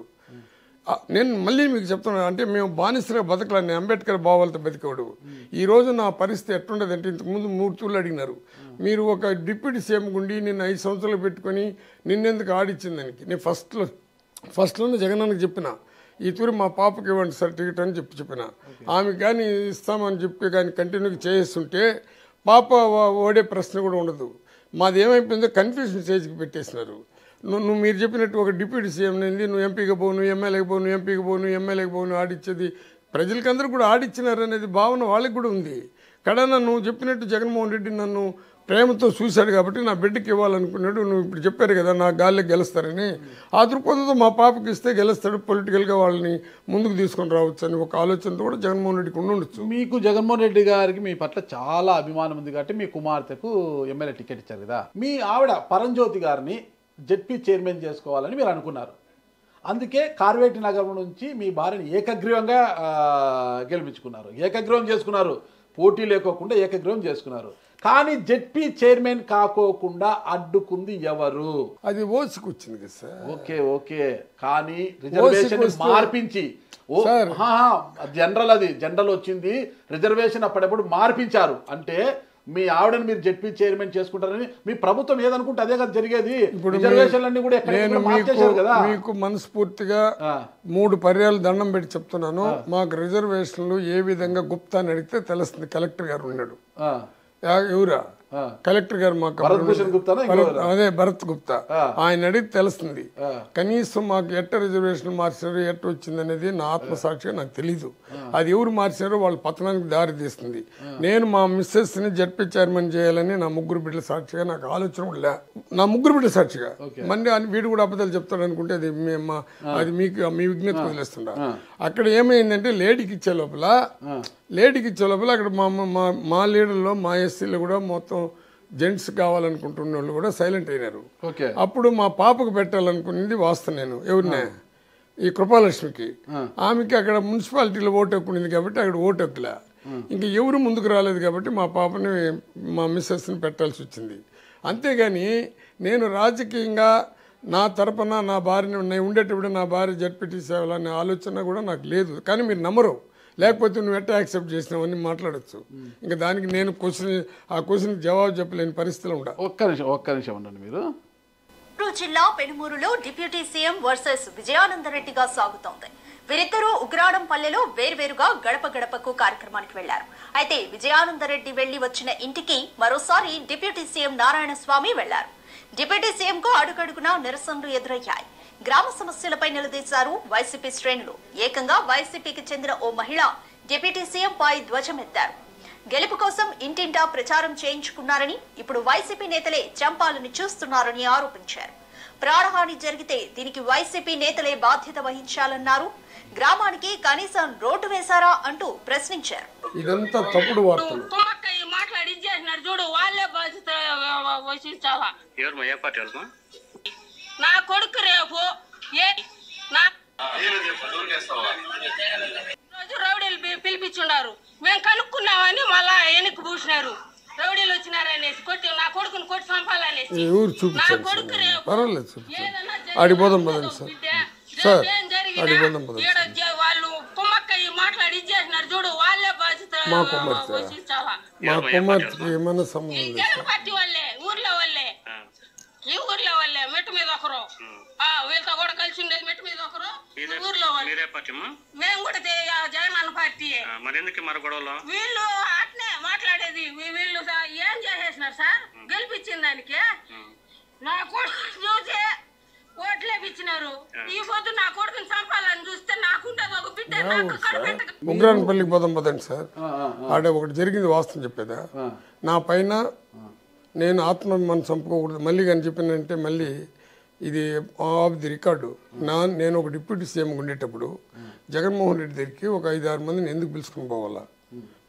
S3: ఆ, నేను మళ్ళీ మీకు చెప్తున్నాను అంటే మేము బానిసగా బతకలని అంబేద్కర్ భావాలతో బతికేవాడు ఈ రోజు నా పరిస్థితి ఎట్లుండదంటే ఇంతకుముందు మూడు తూర్లు అడిగినారు మీరు ఒక డిప్యూటీ సీఎం గుండి నిన్ను ఐదు సంవత్సరాలు పెట్టుకొని నిన్నెందుకు ఆడిచ్చింది దానికి నేను ఫస్ట్లో ఫస్ట్లోనే జగనానికి చెప్పిన ఈ తూరి మా పాపకి ఇవ్వండి సర్టిఫికేట్ అని చెప్పి చెప్పిన ఆమె కానీ ఇస్తామని చెప్పి కానీ కంటిన్యూగా చేస్తుంటే పాప ఓ- ఓడే ప్రశ్న కూడా ఉండదు మాది ఏమైపోయిందో కన్ఫ్యూజన్ స్టేజ్కి పెట్టేసినారు నువ్వు నువ్వు మీరు చెప్పినట్టు ఒక డిప్యూటీ సీఎం నింది నువ్వు ఎంపీకి పోను ఎమ్మెల్యేకి పోను ఎంపీకి పోను ఎమ్మెల్యేకి పోను ఆడిచ్చేది ప్రజలకందరూ కూడా ఆడిచ్చినారు అనేది భావన వాళ్ళకి కూడా ఉంది కడన నువ్వు చెప్పినట్టు జగన్మోహన్ రెడ్డి నన్ను ప్రేమతో చూశాడు కాబట్టి నా బిడ్డకి ఇవ్వాలనుకున్నాడు నువ్వు ఇప్పుడు చెప్పారు కదా నా గాలికి గెలుస్తారని ఆ దృక్పథంతో మా పాపకి ఇస్తే గెలుస్తాడు పొలిటికల్గా వాళ్ళని ముందుకు తీసుకొని రావచ్చు అని ఒక ఆలోచనతో కూడా జగన్మోహన్ రెడ్డికి ఉండి ఉండొచ్చు
S2: మీకు జగన్మోహన్ రెడ్డి గారికి మీ పట్ల చాలా అభిమానం ఉంది కాబట్టి మీ కుమార్తెకు ఎమ్మెల్యే టికెట్ ఇచ్చారు కదా మీ ఆవిడ పరంజ్యోతి గారిని జెడ్పీ చైర్మన్ చేసుకోవాలని మీరు అనుకున్నారు అందుకే కార్వేటి నగరం నుంచి మీ భార్యని ఏకగ్రీవంగా ఆ, గెలిపించుకున్నారు ఏకగ్రీవం చేసుకున్నారు పోటీ లేకోకుండా ఏకగ్రీవం చేసుకున్నారు కానీ జెడ్పీ చైర్మన్ కాకోకుండా అడ్డుకుంది ఎవరు
S3: అది ఓసుకు వచ్చింది కదా సార్
S2: ఓకే ఓకే కానీ రిజర్వేషన్
S3: వస్తే-
S2: మార్పించి ఓ
S3: సార్.
S2: హా, హా, జనరల్ అది జనరల్ వచ్చింది రిజర్వేషన్ అప్పుడప్పుడు మార్పించారు అంటే మీ ఆవిడని మీరు జెడ్పీ చైర్మన్ చేసుకుంటారని మీ ప్రభుత్వం ఏదనుకుంటే అదే కదా జరిగేది
S3: ఇప్పుడు మీ-
S2: రిజర్వేషన్లన్నీ కూడా ఎక్కడ
S3: నేను మీకు
S2: మార్చేశారు కదా
S3: మీకు మనస్ఫూర్తిగా
S2: ఆ.
S3: మూడు పర్యాలు దండం పెట్టి చెప్తున్నాను మాకు రిజర్వేషన్లు ఏ విధంగా గుప్తా అని అడిగితే తెలుస్తుంది కలెక్టర్ గారు ఉన్నాడు
S2: ఆ,
S3: యా- ఎవరా
S2: ఆ.
S3: కలెక్టర్ గారు మాకు
S2: భరత్ భూషణ్ గుప్తానా
S3: భరత్- అదే భరత్ గుప్తా
S2: ఆ.
S3: ఆయన అడిగి తెలుస్తుంది
S2: ఆ.
S3: కనీసం మాకు ఎట్ట రిజర్వేషన్ మార్చారు ఎట్ట వచ్చింది అనేది నా ఆత్మసాక్షిగా నాకు తెలీదు అది ఎవరు మార్చారో వాళ్ళ పతనానికి దారి తీస్తుంది నేను మా మిస్సెస్ ని జడ్పీ చైర్మన్ చేయాలని నా ముగ్గురు బిడ్డల సాక్షిగా నాకు ఆలోచన కూడా లే నా ముగ్గురు బిడ్డల సాక్షిగా మళ్ళీ అని వీడు కూడా అబద్ధాలు చెప్తాడు అనుకుంటే అది మీ- మా- అది మీకు మీ విజ్ఞత వదిలేస్తుండ అక్కడ ఏమైందంటే లేడీకి ఇచ్చే లోపల లేడీకి ఇచ్చే లోపల అక్కడ మా మా మా లీడర్లో మా ఎస్సీలో కూడా మొత్తం జెంట్స్ కావాలనుకుంటున్న వాళ్ళు కూడా సైలెంట్ అయినారు
S2: ఓకే
S3: అప్పుడు మా పాపకు పెట్టాలనుకున్నది వాస్త నేను ఎవరినే ఈ కృపాలక్ష్మికి ఆమెకి అక్కడ మున్సిపాలిటీలో ఓటు హక్కు కాబట్టి అక్కడ ఓటు హక్కులే ఇంకా ఎవరు ముందుకు రాలేదు కాబట్టి మా పాపని మా మిస్సెస్ని పెట్టాల్సి వచ్చింది అంతేగాని నేను రాజకీయంగా నా తరపున నా భార్యని నేను ఉండేటప్పుడు నా భార్య జడ్పీటీ సేవలనే ఆలోచన కూడా నాకు లేదు కానీ మీరు నమ్మరు లేకపోతే నువ్వు ఎట్లా యాక్సెప్ట్ చేసినావని మాట్లాడొచ్చు ఇంకా దానికి నేను క్వశ్చన్ ఆ క్వశ్చన్ జవాబు చెప్పలేని పరిస్థితిలో ఉండ
S2: ఒక్క నిమిషం ఒక్క నిమిషం ఉండండి మీరు
S4: నెల్లూరు జిల్లా పెనుమూరులో డిప్యూటీ సీఎం వర్సెస్ విజయానందరెడ్డిగా సాగుతోంది వీరిద్దరూ ఉగ్రాడం పల్లెలో వేర్వేరుగా గడప గడపకు కార్యక్రమానికి వెళ్లారు అయితే విజయానందరెడ్డి వెళ్లి వచ్చిన ఇంటికి మరోసారి డిప్యూటీ సీఎం నారాయణ స్వామి వెళ్లారు డిప్యూటీ సీఎం కు అడుగడుగునా నిరసనలు ఎదురయ్యాయి గ్రామ సమస్యలపై నిలదీశారు వైసీపీ శ్రేణులు ఏకంగా వైసీపీకి చెందిన ఓ మహిళ డిప్యూటీ సీఎం పై ధ్వజమెత్తారు గెలుపు కోసం ఇంటింటా ప్రచారం చేయించుకున్నారని ఇప్పుడు వైసీపీ నేతలే చంపాలని చూస్తున్నారని ఆరోపించారు ప్రాణహాని జరిగితే దీనికి వైసీపీ నేతలే బాధ్యత వహించాలన్నారు గ్రామానికి కనీసం రోడ్డు వేశారా అంటూ ప్రశ్నించారు
S3: ఇదంతా తప్పుడు వార్తలు
S5: కుమ్మక్క ఈ మాట్లాడి ఇది చేసినారు చూడు వాళ్ళే బాధ్యత వహించాలా
S6: ఎవరు ఏ పార్టీ వాళ్ళమా
S5: నా కొడుకు రేపు ఏ నా రోజు రౌడీలు పి- పిలిపించున్నారు మేము కనుక్కున్నామని మళ్ళా వెనక్కి పూసినారు రౌడీలు వచ్చినారనేసి కొట్టి నా కొడుకుని కొట్టి చంపాలనేసి
S3: ఎవరు
S5: నా
S3: చూపించండి
S5: కొడుకు
S3: సార్
S5: రేపు
S3: పర్వాలేదు చూపించండి
S5: ఏదన్నా
S3: ఆడికి పోదాం
S5: జరిగినా
S3: పదండి సార్.
S5: బిడ్డ,
S3: సార్,
S5: రేపు ఏం జరిగినా
S3: ఆడికి పోదాం పదండి
S5: ఈడ జ- వాళ్ళు కుమ్మక్క ఈ మాట్లాడి ఇది చేసినారు చూడు వాళ్ళే బాధ్యత
S3: మా కుమ్మక్క.
S5: వహించాలా
S3: మా కుమార్తెకి ఏమైనా సంబంధం
S5: ఈ
S3: లేదు
S5: జగన్ పార్టీ వాళ్ళే ఊర్లో వాళ్ళే ఈ ఊర్లో వాళ్ళే మెట్టు మీద ఒకరు ఆ వీళ్ళతో కూడా కలిసి ఉండేది మెట్టు మీద ఒకరు ఈ
S6: మీరే
S5: ఊర్లో వాళ్ళు
S6: మీరే పార్టీమా
S5: మేము కూడా తే- ఆ జగన్ అన్న పార్టీ
S6: ఆ, మరి ఎందుకు మరి గొడవలు
S5: వీళ్ళు అట్నే మాట్లాడేది వీ- వీళ్ళు సా- ఏం చేసేసినారు సార్ గెలిపించిన దానికి నా కొడుకు చూసి ఓట్లేపించినారు ఈ పొద్దు నా కొడుకుని చంపాలని చూస్తే నాకుంటది ఒక బిడ్డ నాకు కడుపెట్టక
S3: ఉగ్రాన్పల్లికి పోదాం పదండి సార్
S2: ఆ, ఆ, ఆ.
S3: ఆడ ఒకటి జరిగింది వాస్తవం చెప్పేదా నా పైన నేను ఆత్మ మనం చంపుకోకూడదు మళ్ళీ కానీ చెప్పినంటే మళ్ళీ ఇది ఆఫ్ ది రికార్డు నా నేను ఒక డిప్యూటీ సీఎం ఉండేటప్పుడు జగన్మోహన్ రెడ్డి దగ్గరికి ఒక ఐదు ఆరు మందిని ఎందుకు పిలుచుకుని పోవాలా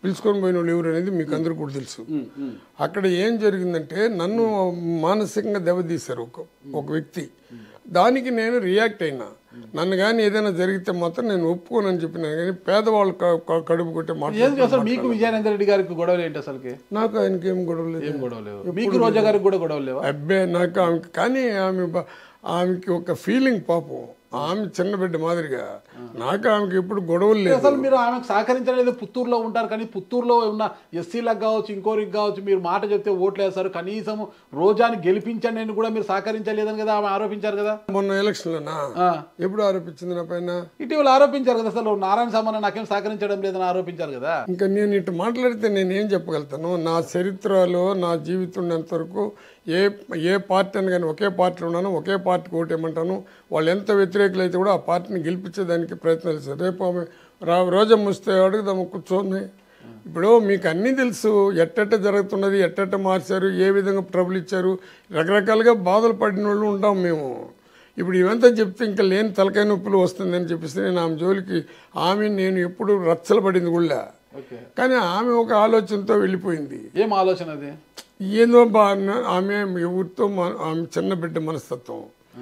S3: పిలుచుకొని పోయిన వాళ్ళు ఎవరు అనేది మీకు అందరికీ కూడా తెలుసు అక్కడ ఏం జరిగిందంటే నన్ను మానసికంగా దెబ్బతీశారు ఒక ఒక వ్యక్తి దానికి నేను రియాక్ట్ అయినా నన్ను కానీ ఏదైనా జరిగితే మాత్రం నేను ఒప్పుకోనని చెప్పిన కానీ పేదవాళ్ళు క- క- కడుపు కొట్టే
S2: ఏం
S3: మాట
S2: అసలు మీకు విజయానంద రెడ్డి గారికి గొడవలు ఏంటి అసలుకి
S3: నాకు ఆయనకి ఏం గొడవ లేదు
S2: ఏం గొడవ లేవు మీకు రోజా గారికి కూడా గొడవలు లేవా
S3: అబ్బే నాకు ఆమెకి కానీ ఆమె బ- ఆమెకి ఒక ఫీలింగ్ పాపం ఆమె చిన్న బిడ్డ మాదిరిగా నాకు ఆమెకి ఎప్పుడు గొడవలు లేదు
S2: అసలు మీరు ఆమెకు సహకరించలేదు పుత్తూరులో ఉంటారు కానీ పుత్తూరులో ఉన్న ఎస్సీలకు కావచ్చు ఇంకోరికి కావచ్చు మీరు మాట చెప్తే ఓట్లు వేస్తారు కనీసం రోజాని గెలిపించండి అని కూడా మీరు సహకరించలేదని కదా ఆమె ఆరోపించారు కదా
S3: మొన్న ఎలక్షన్లోనా
S2: ఆ.
S3: ఎప్పుడు ఆరోపించింది నా పైన
S2: ఇటీవల ఆరోపించారు కదా అసలు నారాయణ సామాన్ నాకేం సహకరించడం లేదని ఆరోపించారు కదా
S3: ఇంకా నేను ఇటు మాట్లాడితే నేను ఏం చెప్పగలుగుతాను నా చరిత్రలో నా జీవితం ఉన్నంతవరకు ఏ ఏ పార్టీ అని కానీ ఒకే పార్టీలో ఉన్నాను ఒకే పార్టీకి ఓటేయమంటాను వాళ్ళు ఎంత వ్యతిరేకులు అయితే కూడా ఆ పార్టీని గెలిపించేదానికి ప్రయత్నాలు చేస్తారు రేపు ఆమె రా రోజమ్మ వస్తే అడుగుదాము కూర్చోండి ఇప్పుడు మీకు అన్నీ తెలుసు ఎట్టెట్ట జరుగుతున్నది ఎట్టెట్ట మార్చారు ఏ విధంగా ట్రబుల్ ఇచ్చారు రకరకాలుగా బాధలు పడిన వాళ్ళు ఉంటాం మేము ఇప్పుడు ఇవంతా చెప్తే ఇంకా లేని తలకాయ నొప్పులు వస్తుందని చెప్పేసి నేను ఆమె జోలికి ఆమె నేను ఎప్పుడు రచ్చలపడింది కూడా
S2: ఓకే
S3: కానీ ఆమె ఒక ఆలోచనతో వెళ్ళిపోయింది
S2: ఏం ఆలోచన అది
S3: ఏందో బా అన్న- ఆమె ఎవరితో మా- ఆమె చిన్న బిడ్డ మనస్తత్వం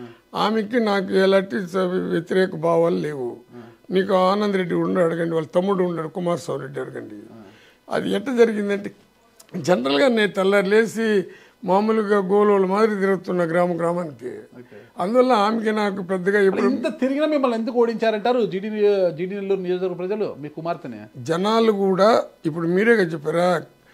S3: ఆమెకి నాకు ఎలాంటి స- వ్యతిరేక భావాలు లేవు నీకు ఆనంద్ రెడ్డి ఉండి అడగండి వాళ్ళ తమ్ముడు ఉన్నాడు కుమారస్వామి రెడ్డి అడగండి అది ఎట్ట జరిగిందంటే జనరల్గా నేను తెల్లారి లేచి మామూలుగా గోలోళ్ళ మాదిరి తిరుగుతున్న గ్రామ గ్రామానికి అందువల్ల ఆమెకి నాకు పెద్దగా ఎప్పుడు
S2: ఇంత తిరిగినా మిమ్మల్ని ఎందుకు ఓడించారంటారు జీడి జీడి నెల్లూరు నియోజకవర్గ ప్రజలు మీ కుమార్తెని
S3: జనాలు కూడా ఇప్పుడు మీరేగా చెప్పారా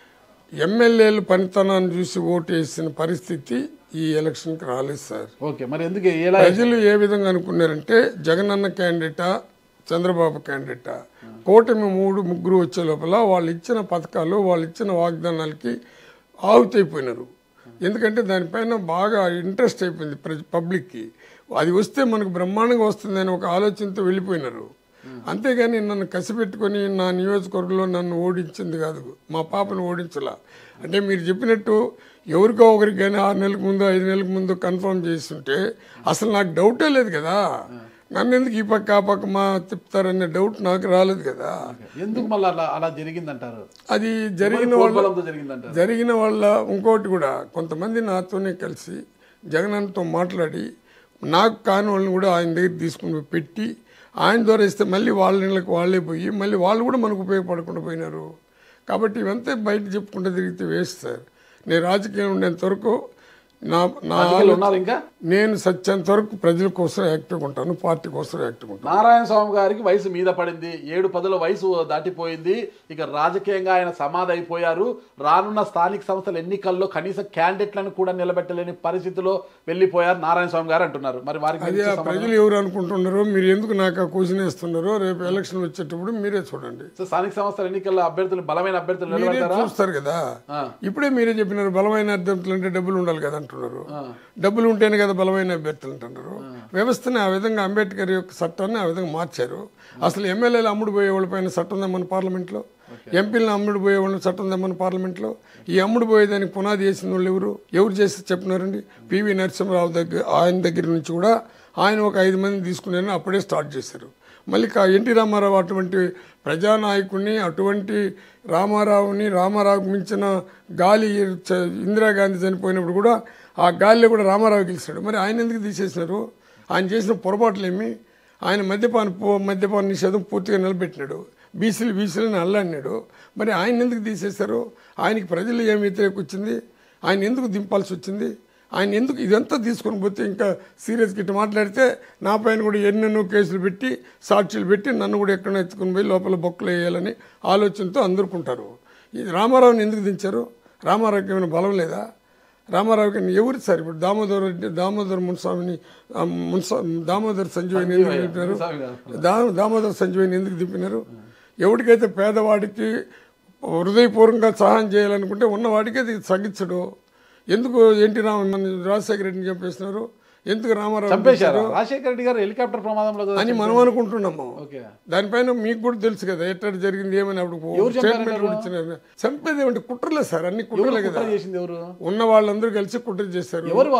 S3: ఎమ్మెల్యేలు పనితనాన్ని చూసి ఓటు వేసిన పరిస్థితి ఈ ఎలక్షన్కి రాలేదు సార్
S2: ఓకే మరి ఎందుకు ఎలా
S3: ప్రజలు ఏ విధంగా అనుకున్నారంటే జగనన్న క్యాండిడేటా చంద్రబాబు క్యాండిడేటా కూటమి మూడు ముగ్గురు వచ్చే లోపల వాళ్ళు ఇచ్చిన పథకాలు వాళ్ళు ఇచ్చిన వాగ్దానాలకి ఆవుతైపోయినారు ఎందుకంటే దానిపైన బాగా ఇంట్రెస్ట్ అయిపోయింది ప్రజ పబ్లిక్కి అది వస్తే మనకు బ్రహ్మాండంగా వస్తుందని ఒక ఆలోచనతో వెళ్ళిపోయినారు అంతేగాని నన్ను కసిపెట్టుకొని నా నియోజకవర్గంలో నన్ను ఓడించింది కాదు మా పాపను ఓడించలా అంటే మీరు చెప్పినట్టు ఎవరికో ఒకరికి కానీ ఆరు నెలలకు ముందు ఐదు నెలలకు ముందు కన్ఫర్మ్ చేస్తుంటే అసలు నాకు డౌటే లేదు కదా నన్ను ఎందుకు ఈ పక్క ఆ పక్క మా తిప్పుతారనే డౌట్ నాకు రాలేదు కదా
S2: ఎందుకు మళ్ళీ అలా అలా జరిగిందంటారు
S3: అది జరిగిన వాళ్ళ
S2: బలంతో జరిగిందంటారు
S3: జరిగిన వాళ్ళ ఇంకోటి కూడా కొంతమంది నాతోనే కలిసి జగనన్నతో మాట్లాడి నాకు కాని వాళ్ళని కూడా ఆయన దగ్గర తీసుకుని పోయి పెట్టి ఆయన ద్వారా ఇస్తే మళ్ళీ వాళ్ళ ఇళ్ళకి వాళ్ళే పోయి మళ్ళీ వాళ్ళు కూడా మనకు ఉపయోగపడకుండా పోయినారు కాబట్టి ఇవంతా బయట చెప్పుకుంటే తిరిగితే వేస్ట్ సార్ నేను రాజకీయం ఉండేంత వరకు నా నా
S2: రాజకీయాలు ఉన్నారు ఇంకా
S3: నేను సత్యంత వరకు ప్రజల కోసం యాక్టివ్గా ఉంటాను పార్టీ కోసం యాక్టివ్గా ఉంటాను
S2: నారాయణ స్వామి గారికి వయసు మీద పడింది ఏడు పదుల వయసు దాటిపోయింది ఇక రాజకీయంగా ఆయన సమాధి అయిపోయారు రానున్న స్థానిక సంస్థల ఎన్నికల్లో కనీసం క్యాండిడేట్లను కూడా నిలబెట్టలేని పరిస్థితిలో వెళ్ళిపోయారు నారాయణ స్వామి గారు అంటున్నారు మరి వారికి
S3: అది
S2: మీరు
S3: ఆ
S2: ఇచ్చే సమాధానం?
S3: ప్రజలు ఎవరు అనుకుంటున్నారో మీరు ఎందుకు నాకు ఆ క్వశ్చన్ వేస్తున్నారో రేపు ఎలక్షన్ వచ్చేటప్పుడు మీరే చూడండి
S2: సో స్థానిక సంస్థల ఎన్నికల్లో అభ్యర్థులు బలమైన అభ్యర్థులు
S3: మీరే
S2: నిలబెడతారా
S3: చూస్తారు కదా
S2: ఆ.
S3: ఇప్పుడే మీరే చెప్పినారు బలమైన అభ్యర్థులు అంటే డబ్బులు ఉండాలి కదా అంటున్నారు డబ్బులు ఉంటేనే కదా బలమైన అభ్యర్థులు అంటున్నారు వ్యవస్థని ఆ విధంగా అంబేద్కర్ యొక్క చట్టాన్ని ఆ విధంగా మార్చారు అసలు ఎమ్మెల్యేలు అమ్ముడు పోయే వాళ్ళపైన చట్టం తెమ్మని పార్లమెంట్లో ఎంపీలను అమ్ముడు పోయే వాళ్ళని చట్టం తెమ్మని పార్లమెంట్లో ఈ అమ్ముడు పోయేదానికి పునాది చేసిన వాళ్ళు ఎవరు ఎవరు చేసి చెప్పినారండి పివి నరసింహరావు దగ్గర ఆయన దగ్గర నుంచి కూడా ఆయన ఒక ఐదు మంది తీసుకున్నారని అప్పుడే స్టార్ట్ చేశారు మళ్ళీ కా- ఎన్టీ రామారావు అటువంటి ప్రజానాయకుడిని అటువంటి రామారావుని రామారావు మించిన గాలి చ- ఇందిరాగాంధీ చనిపోయినప్పుడు కూడా ఆ గాలిలో కూడా రామారావు గెలిచాడు మరి ఆయన ఎందుకు తీసేసినారు ఆయన చేసిన పొరపాట్లు ఏమి ఆయన మద్యపాన పో- మద్యపాన నిషేధం పూర్తిగా నిలబెట్టినాడు బీసీలు బీసీలను అల్లాడినాడు మరి ఆయన ఎందుకు తీసేశారు ఆయనకి ప్రజలు ఏం వ్యతిరేక వచ్చింది ఆయన ఎందుకు దింపాల్సి వచ్చింది ఆయన ఎందుకు ఇదంతా తీసుకొని పోతే ఇంకా సీరియస్గా ఇట్లా మాట్లాడితే నా పైన కూడా ఎన్నెన్నో కేసులు పెట్టి సాక్షులు పెట్టి నన్ను కూడా ఎక్కడ ఎత్తుకుని పోయి లోపల బొక్కలు వేయాలని ఆలోచనతో అందరుకుంటారు ఇది రామారావుని ఎందుకు దించారు రామారావుకి ఏమైనా బలం లేదా రామారావుకి ఎవరు సార్ ఇప్పుడు దామోదర్ రెడ్డి దామోదర్ మున్స్వామిని ఆ, మున్సా దామోదర్ సంజీవని ఎందుకు దింపినారు
S2: మున్స్వామి గారు.
S3: దా దామోదర్ సంజీవని ఎందుకు దింపినారు ఎవరికైతే పేదవాడికి హృదయపూర్వకంగా సహాయం చేయాలనుకుంటే ఉన్నవాడికి అది తగ్గించడు ఎందుకు ఎన్టీ రామ మన రాజశేఖర రెడ్డిని చంపేసినారు ఎందుకు రామారావు
S2: చంపేశారు రాజశేఖర రెడ్డి గారు హెలికాప్టర్ ప్రమాదంలో కదా
S3: అని మనం అనుకుంటున్నాము
S2: ఓకే
S3: దానిపైన మీకు కూడా తెలుసు కదా ఎట్లా జరిగింది ఏమని అప్పుడు
S2: ఎవరు
S3: స్టేట్మెంట్
S2: చంపారంటారు?
S3: కూడా ఇచ్చినారు చంపేది ఏమిటి కుట్రలే సార్ అన్ని
S2: ఎవరు
S3: కుట్రలే
S2: కుట్ర
S3: కదా
S2: చేసింది ఎవరు
S3: ఉన్న వాళ్ళందరూ కలిసి కుట్ర చేశారు
S2: ఎవరు వాళ్ళు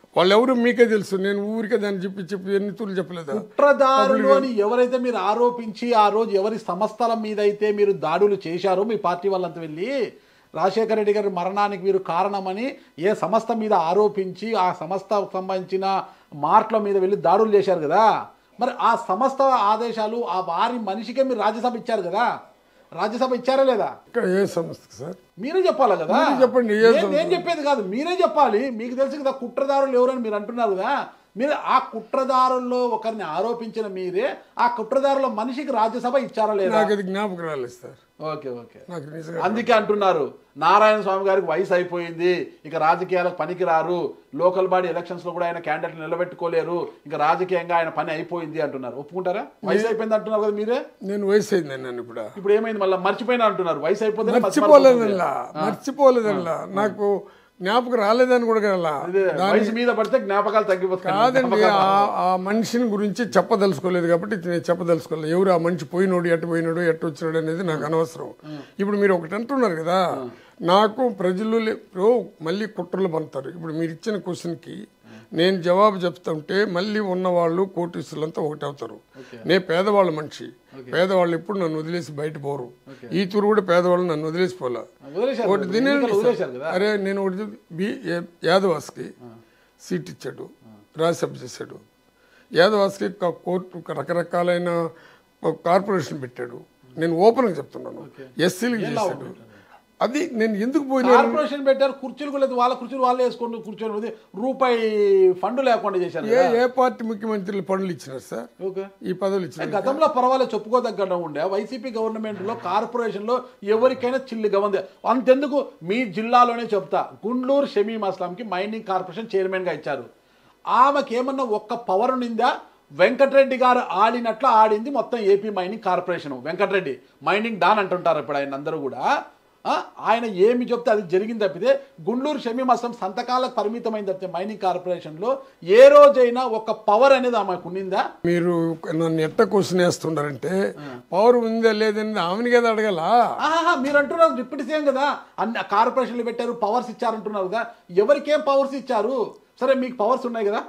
S3: వాళ్ళు ఎవరు మీకే తెలుసు నేను ఊరికే దాన్ని చెప్పి చెప్పి ఎన్ని తూర్లు చెప్పలేదా
S2: కుట్రదారులు అని ఎవరైతే మీరు ఆరోపించి ఆ రోజు ఎవరి సంస్థల మీద అయితే మీరు దాడులు చేశారో మీ పార్టీ వాళ్ళంతా వెళ్ళి రాజశేఖర రెడ్డి గారి మరణానికి మీరు కారణమని ఏ సంస్థ మీద ఆరోపించి ఆ సంస్థకు సంబంధించిన మార్ట్ల మీద వెళ్ళి దాడులు చేశారు కదా మరి ఆ సంస్థ ఆదేశాలు ఆ వారి మనిషికే మీరు రాజ్యసభ ఇచ్చారు కదా రాజ్యసభ ఇచ్చారా లేదా
S3: ఇక్కడ ఏ సంస్థ సార్
S2: మీరే చెప్పాలి కదా
S3: మీరే చెప్పండి, ఏ
S2: నేను-
S3: సంస్థ?
S2: నేను చెప్పేది కాదు మీరే చెప్పాలి మీకు తెలుసు కదా కుట్రదారులు ఎవరని మీరు అంటున్నారు కదా మీరు ఆ కుట్రదారుల్లో ఒకరిని ఆరోపించిన మీరే ఆ కుట్రదారుల మనిషికి రాజ్యసభ ఇచ్చారా లేదా
S3: నాకు అది జ్ఞాపకం రాలేదు సార్
S2: ఓకే ఓకే
S3: నాకు నిజంగా
S2: అందుకే అంటున్నారు నారాయణ స్వామి గారికి వయసు అయిపోయింది ఇక రాజకీయాలకు పనికి రారు లోకల్ బాడీ ఎలక్షన్స్ లో కూడా ఆయన క్యాండిడేట్ నిలబెట్టుకోలేరు ఇంకా రాజకీయంగా ఆయన పని అయిపోయింది అంటున్నారు ఒప్పుకుంటారా వయసు అయిపోయింది అంటున్నారు కదా మీరే
S3: నేను వయసు అయింది నన్ను ఇప్పుడు
S2: ఇప్పుడు ఏమైంది మళ్ళీ మర్చిపోయినా అంటున్నారు వయసు అయిపోతే
S3: మర్చిపోలేదల్లా మర్చిపోలేదల్లా నాకు జ్ఞాపకం రాలేదని కూడా కదా
S2: వయసు మీద పడితే జ్ఞాపకాలు తగ్గిపోతాయి
S3: కాదండి ఆ- ఆ మనిషిని గురించి చెప్పదలుచుకోలేదు కాబట్టి నేను చెప్పదలుచుకోలేదు ఎవరు ఆ మనిషి పోయినోడు ఎట్టు పోయినాడు ఎట్టు వచ్చినాడు అనేది నాకు అనవసరం ఇప్పుడు మీరు ఒకటి అంటున్నారు కదా నాకు ప్రజలు లే- ఇప్పుడు మళ్ళీ కుట్రలు పంతారు ఇప్పుడు మీరు ఇచ్చిన క్వశ్చన్కి నేను జవాబు చెప్తుంటే మళ్ళీ ఉన్నవాళ్ళు కోటీసులంతా ఒకటి అవుతారు నేను పేదవాళ్ళ మనిషి పేదవాళ్ళు ఎప్పుడు నన్ను వదిలేసి బయట పోరు ఈ తూరు కూడా పేదవాళ్ళు నన్ను వదిలేసి పోలా
S2: వదిలేశారు
S3: ఒకటి
S2: కదా,
S3: తినేయండి
S2: ఎన్నికలు
S3: సార్.
S2: వదిలేశారు కదా.
S3: అరే నేను ఒకటి చెప్- బి ఏ- యాదవాస్కి సీట్ ఇచ్చాడు రాజ్యసభ చేశాడు యాదవాస్కి ఒక కోర్టు ఒక రకరకాలైన ఒక కార్పొరేషన్ పెట్టాడు నేను ఓపెన్గా చెప్తున్నాను ఎస్సీలకు చేశాడు అది నేను ఎందుకు పోయినా
S2: కార్పొరేషన్ పెట్టారు కుర్చీలు కూడా లేదు వాళ్ళ కుర్చీలు వాళ్ళే వేసుకొని కూర్చొని రూపాయి ఫండ్ లేకుండా చేశారు
S3: ఏ
S2: కదా.
S3: ఏ పార్టీ ముఖ్యమంత్రులు పనులు ఇచ్చినారు సార్
S2: ఓకే
S3: ఈ పదవులు ఇచ్చినారు
S2: గతంలో పర్వాలేదు చెప్పుకోదగ్గ ఉండే వైసీపీ గవర్నమెంట్ లో కార్పొరేషన్ లో ఎవరికైనా చిల్లిగా ఉంది అంతెందుకు మీ జిల్లాలోనే చెప్తా గుండ్లూరు షమీం అస్లాంకి మైనింగ్ కార్పొరేషన్ చైర్మన్ గా ఇచ్చారు ఆమెకి ఏమన్నా ఒక్క పవర్ ఉందా వెంకటరెడ్డి గారు ఆడినట్లు ఆడింది మొత్తం AP mining corporation Venkatareddy mining don అంటుంటారు ఇప్పుడు ఆయన అందరూ కూడా ఆ, ఆయన ఏమి చెప్తే అది జరిగింది తప్పితే గుండ్లూరు షమీం అస్లాం సంతకాలకు పరిమితమైంది తప్పితే మైనింగ్ కార్పొరేషన్లో ఏ రోజైనా ఒక పవర్ అనేది ఆమెకు ఉన్నిందా
S3: మీరు నన్ను ఎట్ట క్వశ్చన్ వేస్తున్నారంటే పవర్ ఉందా లేదని ఆమెని కదా అడగల
S2: ఆహా మీరు అంటున్నారు డిప్యూటీ సీఎం కదా అన్ని కార్పొరేషన్లు పెట్టారు పవర్స్ ఇచ్చారంటున్నారు కదా ఎవరికేం పవర్స్ ఇచ్చారు సరే మీకు పవర్స్ ఉన్నాయి కదా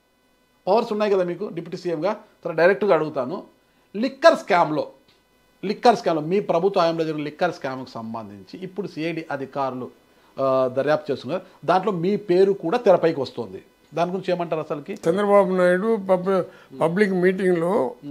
S2: పవర్స్ ఉన్నాయి కదా మీకు డిప్యూటీ సీఎంగా సరే డైరెక్ట్గా అడుగుతాను లిక్కర్ స్కామ్లో లిక్కర్ స్కామ్లో మీ ప్రభుత్వ హయాంలో జరిగిన లిక్కర్ స్కామ్కి సంబంధించి ఇప్పుడు సిఐడి అధికారులు ఆ, దర్యాప్తు చేస్తున్నారు దాంట్లో మీ పేరు కూడా తెరపైకి వస్తుంది దాని గురించి ఏమంటారు అసలుకి
S3: చంద్రబాబు నాయుడు పబ్ పబ్లిక్ మీటింగ్లో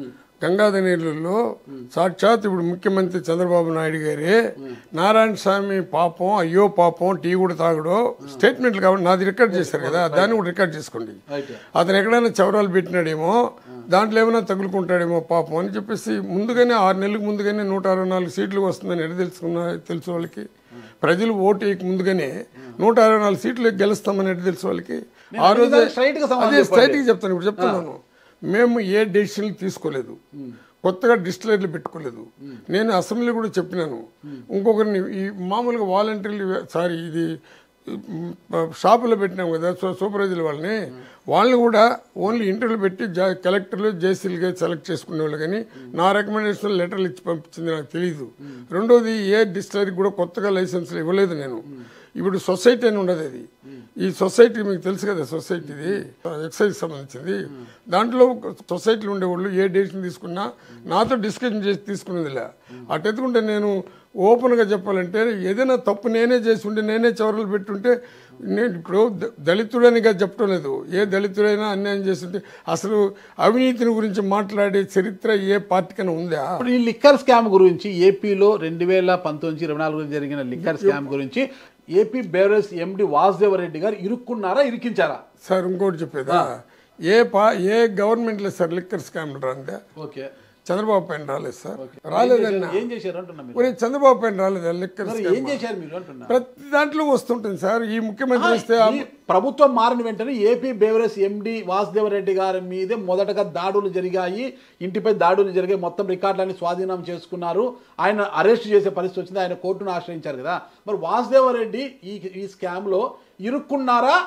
S3: గంగాధనీరులో సాక్షాత్ ఇప్పుడు ముఖ్యమంత్రి చంద్రబాబు నాయుడు గారే నారాయణ స్వామి పాపం అయ్యో పాపం టీ కూడా తాగడో స్టేట్మెంట్లు కాబట్టి నాది రికార్డ్ చేశారు కదా దాన్ని కూడా రికార్డ్ చేసుకోండి
S2: అయితే
S3: అతను ఎక్కడైనా చవరాలు పెట్టినాడేమో దాంట్లో ఏమైనా తగులుకుంటాడేమో పాపం అని చెప్పేసి ముందుగానే ఆరు నెలలకు ముందుగానే నూట అరవై నాలుగు సీట్లు వస్తుందని ఎడ తెలుసుకున్నా తెలుసు వాళ్ళకి ప్రజలు ఓటు వేయక ముందుగానే నూట అరవై నాలుగు సీట్లు గెలుస్తామని ఎడ తెలుసు వాళ్ళకి ఆ రోజు
S2: అడిగిన straight గా సమాధానం
S3: అదే
S2: చెప్పండి.
S3: స్ట్రైట్ గా చెప్తాను ఇప్పుడు చెప్తున్నాను మేము ఏ డెసిషన్లు తీసుకోలేదు కొత్తగా డిస్టిలరీలు పెట్టుకోలేదు నేను అసెంబ్లీ కూడా చెప్పినాను ఇంకొకరిని ఈ మామూలుగా వాలంటీర్లు సారీ ఇది ఉమ్, షాపులో పెట్టినాం కదా సో సూపర్వైజర్ వాళ్ళని వాళ్ళని కూడా ఓన్లీ ఇంటర్వ్యూలు పెట్టి జా కలెక్టర్లు జేసీలుగా సెలెక్ట్ చేసుకునే వాళ్ళు కానీ నా రికమెండేషన్ లెటర్లు ఇచ్చి పంపించింది నాకు తెలియదు రెండోది ఏ డిస్టిలరీకి కూడా కొత్తగా లైసెన్స్లు ఇవ్వలేదు నేను ఇప్పుడు సొసైటీ అని ఉండదు అది ఈ సొసైటీ మీకు తెలుసు కదా సొసైటీది ఎక్సైజ్ సంబంధించింది దాంట్లో సొసైటీలో ఉండేవాళ్ళు ఏ డెసిషన్ తీసుకున్నా నాతో డిస్కషన్ చేసి తీసుకునేదిలే అటెత్తుకుంటే నేను ఓపెన్గా చెప్పాలంటే ఏదైనా తప్పు నేనే చేసి ఉంటే నేనే చవరలు పెట్టుంటే నేను ఇప్పుడు ద- దళితుడనిగా చెప్పడం లేదు ఏ దళితుడైనా అన్యాయం చేస్తుంటే అసలు అవినీతిని గురించి మాట్లాడే చరిత్ర ఏ పార్టీకైనా ఉందా
S2: ఇప్పుడు ఈ లిక్కర్ స్కామ్ గురించి ఏపీలో రెండు వేల పంతొమ్మిది ఇరవై నాలుగు జరిగిన లిక్కర్ స్కామ్ గురించి AP beverage MD Vasudeva Reddy garu ఇరుక్కున్నారా ఇరికించారా
S3: సార్ ఇంకోటి చెప్పేదా ఏ పా ఏ గవర్నమెంట్లో సార్ లిక్కర్ స్కామ్ రాందా
S2: ఓకే
S3: చంద్రబాబు పైన రాలేదు సార్ రాలేదన్నా
S2: ఏం చేశారు అంటున్నా మీరు
S3: ఒరే చంద్రబాబు పైన రాలేదా లిక్కర్
S2: మరి
S3: స్కామ్
S2: ఏం చేశారు మీరు అంటున్నా
S3: ప్రతి దాంట్లో వస్తుంటుంది సార్ ఈ ముఖ్యమంత్రి వస్తే ఆ-
S2: ఈ ప్రభుత్వం మారిన వెంటనే AP beverage MD Vasudeva Reddy గారి మీదే మొదటగా దాడులు జరిగాయి ఇంటిపై దాడులు జరిగాయి మొత్తం రికార్డులన్నీ స్వాధీనం చేసుకున్నారు ఆయన అరెస్ట్ చేసే పరిస్థితి వచ్చింది ఆయన కోర్టును ఆశ్రయించారు కదా మరి వాసుదేవ రెడ్డి ఈ ఈ స్కామ్ లో ఇరుక్కున్నారా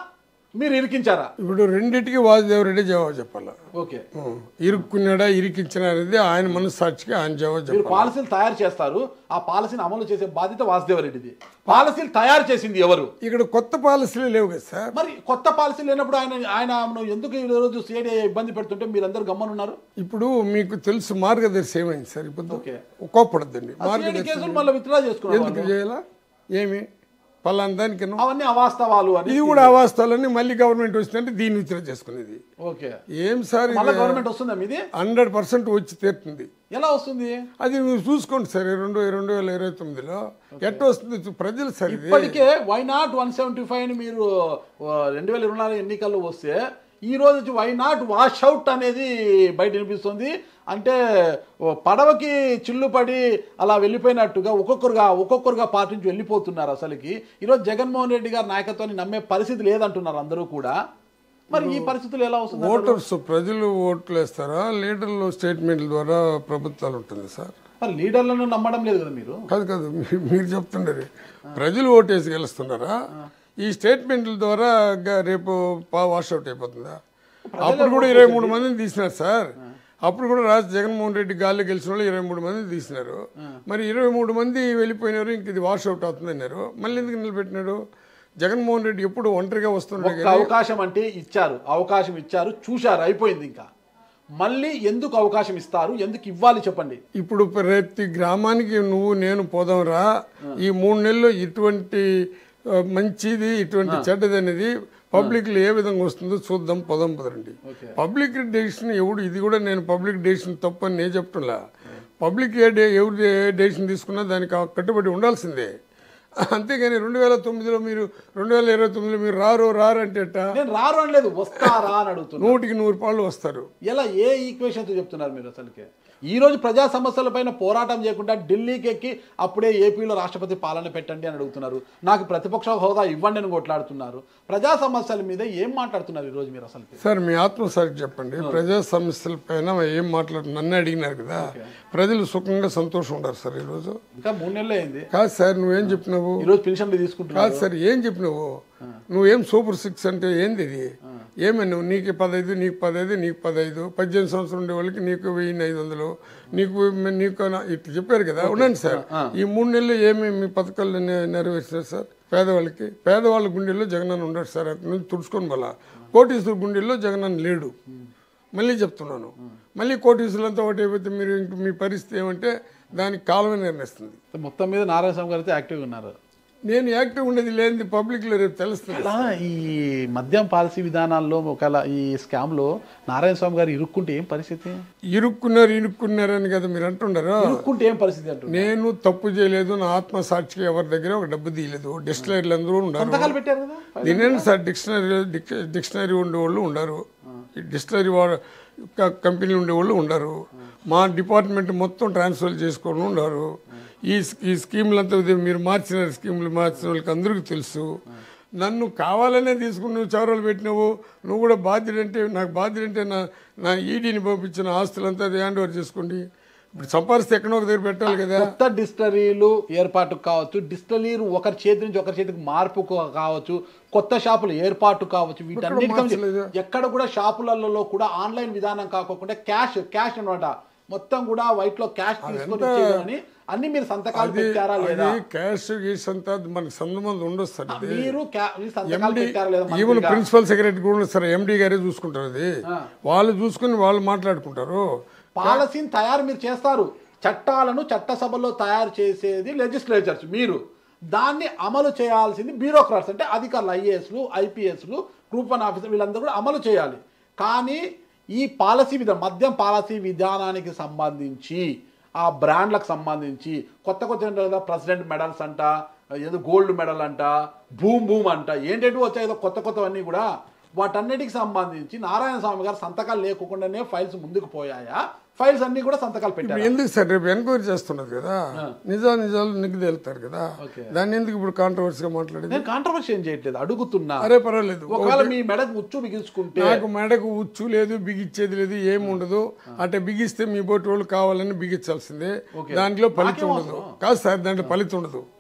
S2: మీరు ఇరికించారా
S3: ఇప్పుడు రెండింటికి వాసుదేవరెడ్డి జవాబు చెప్పాలి
S2: ఓకే
S3: ఉం. ఇరుక్కున్నాడా ఇరికించిన అనేది ఆయన మనస్సాక్షికి ఆయన జవాబు
S2: మీరు
S3: చెప్పాలి
S2: పాలసీలు తయారు చేస్తారు ఆ పాలసీని అమలు చేసే బాధ్యత వాసుదేవరెడ్డిది పాలసీలు తయారు చేసింది ఎవరు
S3: ఇక్కడ కొత్త పాలసీలు లేవు కదా సార్
S2: మరి కొత్త పాలసీ లేనప్పుడు ఆయన ఆయన నువ్వు ఎందుకు ఈ రోజు సిఐడి ఇబ్బంది పెడుతుంటే మీరందరూ గమ్మనున్నారు
S3: ఇప్పుడు మీకు తెలుసు మార్గదర్శి ఏమైంది సార్ ఇప్పుడు
S2: ఓకే.
S3: కోప్పడద్దండి
S2: సిఐడి
S3: మార్గదర్శి
S2: కేసులు మళ్ళీ విత్డ్రా చేసుకున్నారు
S3: ఎందుకు
S2: వాళ్ళు.
S3: చేయాలా ఏమి పలానా దానికి
S2: అవన్నీ అవాస్తవాలు అని
S3: ఇది కూడా అవాస్తాలని మళ్ళీ గవర్నమెంట్ వచ్చిందంటే దీన్ని విత్డ్రా చేసుకునేది
S2: ఓకే
S3: ఏం సార్
S2: మళ్ళీ గవర్నమెంట్ వస్తుందా మీది
S3: హండ్రెడ్ పర్సెంట్ వచ్చి తీరుతుంది
S2: ఎలా వస్తుంది
S3: అది మీరు చూసుకోండి సార్ రెండు రెండు వేల ఇరవై తొమ్మిదిలో ఎట్ట వస్తుంది ప్రజలు సార్ ఇది
S2: ఇప్పటికే why not one seventy five అని మీరు రెండు వేల ఇరవై నాలుగు ఎన్నికల్లో వస్తే ఈ రోజు వచ్చి వై నాట్ వాష్ అవుట్ అనేది బయట వినిపిస్తుంది అంటే ఓ పడవకి చిల్లు పడి అలా వెళ్ళిపోయినట్టుగా ఒక్కొక్కరుగా ఒక్కొక్కరుగా పార్టీ నుంచి వెళ్ళిపోతున్నారు అసలుకి ఈరోజు జగన్మోహన్ రెడ్డి గారి నాయకత్వాన్ని నమ్మే పరిస్థితి లేదంటున్నారు అందరూ కూడా మరి ఈ పరిస్థితులు ఎలా వస్తుంది అసలు?
S3: ఓటర్స్ ప్రజలు ఓట్లు వేస్తారా లీడర్లు స్టేట్మెంట్ల ద్వారా ప్రభుత్వాలు ఉంటుంది సార్
S2: మరి లీడర్లను నమ్మడం లేదు కదా మీరు
S3: కాదు కాదు మీ- మీరు చెప్తుండరు ప్రజలు ఓటేసి గెలుస్తున్నారా ఈ స్టేట్మెంట్ల ద్వారా గ- రేపు వాషౌట్ అయిపోతుందా అప్పుడు కూడా ఇరవై మూడు మందిని తీసినారు సార్ అప్పుడు కూడా రాజు జగన్మోహన్ రెడ్డి గాల్లో గెలిచిన వాళ్ళు ఇరవై మూడు మందిని తీసినారు మరి ఇరవై మూడు మంది వెళ్ళిపోయినారు ఇంక ఇది వాషౌట్ అవుతుంది అన్నారు మళ్ళీ ఎందుకు నిలబెట్టినాడు జగన్మోహన్ రెడ్డి ఎప్పుడు ఒంటరిగా వస్తున్నాడు
S2: ఒక్క అవకాశం అంటే ఇచ్చారు అవకాశం ఇచ్చారు చూశారు అయిపోయింది ఇంకా మళ్ళీ ఎందుకు అవకాశం ఇస్తారు ఎందుకు ఇవ్వాలి చెప్పండి
S3: ఇప్పుడు ప్రతి గ్రామానికి నువ్వు నేను పోదాంరా ఈ మూడు నెలలు ఇటువంటి ఆ, మంచిది ఇటువంటి చెడ్డది అనేది పబ్లిక్ లో ఏ విధంగా వస్తుందో చూద్దాం పోదాం పదండి పబ్లిక్ డెసిషన్ ఎవడు ఇది కూడా నేను పబ్లిక్ డెసిషన్ తప్పు అని నేను చెప్తున్నా పబ్లిక్ ఏ డే ఎవరు ఏ డెసిషన్ తీసుకున్నా దానికి ఆ కట్టుబడి ఉండాల్సిందే అంతేగాని రెండు వేల తొమ్మిదిలో మీరు రెండు వేల ఇరవై తొమ్మిదిలో మీరు రారు రారు అంటే ఎట్టా?
S2: నేను రారు అనలేదు వస్తారా అని అడుగుతున్నా
S3: నూటికి నూరు పాళ్ళు వస్తారు
S2: ఎలా ఏ ఈక్వేషన్తో చెప్తున్నారు మీరు అసలుకే ఈ రోజు ప్రజా సమస్యలపైన పోరాటం చేయకుండా ఢిల్లీకి ఎక్కి అప్పుడే ఏపీలో రాష్ట్రపతి పాలన పెట్టండి అని అడుగుతున్నారు నాకు ప్రతిపక్ష హోదా ఇవ్వండి అని కొట్లాడుతున్నారు ప్రజా సమస్యల మీద ఏం మాట్లాడుతున్నారు ఈ రోజు మీరు అసలుకి
S3: సార్ మీ ఆత్మసాక్షి చెప్పండి ప్రజా సమస్యల పైన ఏం మాట్లాడు నన్ను అడిగినారు కదా ప్రజలు సుఖంగా సంతోషం ఉంటారు సార్ ఈరోజు
S2: ఇంకా మూడు నెలలు అయింది
S3: కాదు సార్ నువ్వేం చెప్పినావు
S2: ఈ రోజు పెన్షన్లు తీసుకుంటున్నారు
S3: కాదు సార్ ఏం చెప్పినావు నువ్వేం సూపర్ సిక్స్ అంటే ఏంది ఇది ఏమని నువ్వు నీకు పదహైదు నీకు పదహైదు నీకు పదహైదు పద్దెనిమిది సంవత్సరం ఉండే వాళ్ళకి నీకు వెయ్యి ఐదు వందలు నీకు నీకు నా- ఇట్లా చెప్పారు కదా ఉండండి సార్ ఈ మూడు నెలలు ఏమేమి పథకాలు నె- నెరవేర్చారు సార్ పేదవాళ్ళకి పేదవాళ్ళ గుండెల్లో జగనన్న ఉండడు సార్ అక్కడి నుంచి తుడుచుకొని మళ్ళా కోటీశ్వర గుండెల్లో జగనన్న లేడు మళ్ళీ చెప్తున్నాను మళ్ళీ కోటీశ్వరులంతా ఒకటి అయిపోతే మీరు ఇంక మీ పరిస్థితి ఏమంటే దానికి కాలమే నిర్ణయిస్తుంది
S2: మొత్తం మీద నారాయణ స్వామి గారు అయితే యాక్టివ్గా ఉన్నారు
S3: నేను యాక్టివ్ ఉండేది లేనిది పబ్లిక్లో రేపు తెలుస్తుంది
S2: అలా ఈ మద్యం పాలసీ విధానాల్లో ఒకవేళ ఈ స్కామ్ లో నారాయణ స్వామి గారు ఇరుక్కుంటే ఏం పరిస్థితి
S3: ఇరుక్కున్నారు ఇరుక్కున్నారు అని కదా మీరు అంటున్నారు
S2: ఇరుక్కుంటే ఏం పరిస్థితి అంటున్నారు
S3: నేను తప్పు చేయలేదు నా ఆత్మ సాక్షిగా ఎవరి దగ్గర ఒక డబ్బు తీయలేదు డిక్షనరీలు అందరూ ఉన్నారు
S2: సంతకాలు పెట్టారు కదా
S3: దీని సార్ డిక్షనరీ డిక్- డిక్షనరీ ఉండేవాళ్ళు ఉన్నారు ఈ డిక్షనరీ వా- క- కంపెనీ ఉండేవాళ్ళు ఉండరు మా డిపార్ట్మెంట్ మొత్తం ట్రాన్స్ఫర్ చేసుకొని ఉన్నారు ఈ స్- ఈ స్కీములంతా ఇది మీరు మార్చిన స్కీములు మార్చిన వాళ్ళకి అందరికీ తెలుసు నన్ను కావాలనే తీసుకుని నువ్వు చౌరాలు పెట్టినావు నువ్వు కూడా బాధ్యుడు అంటే నాకు బాధ్యుడు అంటే నా నా ఈడీని పంపించిన ఆస్తులంతా అది హ్యాండ్ ఓవర్ చేసుకోండి ఇప్పుడు సంపాదిస్తే ఎక్కడో ఒక దగ్గర పెట్టాలి కదా
S2: కొత్త డిస్టరీలు ఏర్పాటు కావచ్చు డిస్టరీలు ఒకరి చేతి నుంచి ఒకరి చేతికి మార్పు కా- కావచ్చు కొత్త షాపులు ఏర్పాటు కావచ్చు వీటన్నిటికీ
S3: మార్చలేదు.
S2: ఎక్కడ కూడా షాపులలో కూడా ఆన్లైన్ విధానం కాకుండా క్యాష్ క్యాష్ అన్నమాట మొత్తం కూడా వైట్ లో క్యాష్ తీసుకొని ఇచ్చేయాలని అన్ని మీరు సంతకాలు
S3: అది
S2: పెట్టారా లేదా
S3: అది క్యాష్ గీస్ అంతా మనకి సంబంధం ఉండొచ్చు సార్ ఇది
S2: మీరు క్యా- మీరు సంతకాలు
S3: ఎండి
S2: పెట్టారా లేదా
S3: ఈవెన్
S2: మంత్రిగా?
S3: ప్రిన్సిపల్ సెక్రటరీ కూడా ఉన్నారు సార్ ఎండి గారే చూసుకుంటారు అది వాళ్ళు చూసుకుని వాళ్ళు మాట్లాడుకుంటారు
S2: పాలసీని తయారు మీరు చేస్తారు చట్టాలను చట్టసభలో తయారు చేసేది లెజిస్లేచర్స్ మీరు దాన్ని అమలు చేయాల్సింది బ్యూరోక్రాట్స్ అంటే అధికారులు ఐఏఎస్లు ఐపీఎస్లు గ్రూప్ వన్ ఆఫీసర్ వీళ్ళందరూ కూడా అమలు చేయాలి కానీ ఈ పాలసీ విధానం మద్యం పాలసీ విధానానికి సంబంధించి ఆ బ్రాండ్లకు సంబంధించి కొత్త కొత్త ఏంటో కదా ప్రెసిడెంట్ మెడల్స్ అంట ఏదో గోల్డ్ మెడల్ అంట భూమ్ భూమ్ అంట ఏంటంటే వచ్చాయి ఏదో కొత్త కొత్తవన్నీ కూడా వాటన్నిటికి సంబంధించి నారాయణ స్వామి గారు సంతకాలు లేకుండానే ఫైల్స్ ముందుకు పోయాయా ఫైల్స్ అన్ని కూడా సంతకాలు
S3: ఇప్పుడు
S2: పెట్టారు
S3: ఎందుకు సార్ రేపు ఎంక్వైరీ చేస్తున్నది కదా నిజా నిజాలు నిగ్గు తేలుతారు కదా
S2: ఓకే.
S3: దాన్ని ఎందుకు ఇప్పుడు కాంట్రవర్సీగా మాట్లాడేది
S2: నేను కాంట్రవర్సీ ఏం చేయట్లేదు అడుగుతున్నా
S3: అరే పర్వాలేదు
S2: ఒకవేళ మీ మెడకు ఉచ్చు బిగించుకుంటే
S3: నాకు మెడకు ఉచ్చు లేదు బిగిచ్చేది లేదు ఏమి ఉండదు అంటే బిగిస్తే మీ బోటి వాళ్ళు కావాలని బిగించాల్సిందే దాంట్లో ఫలితం ఉండదు కాదు సార్ దాంట్లో ఫలితం ఉండదు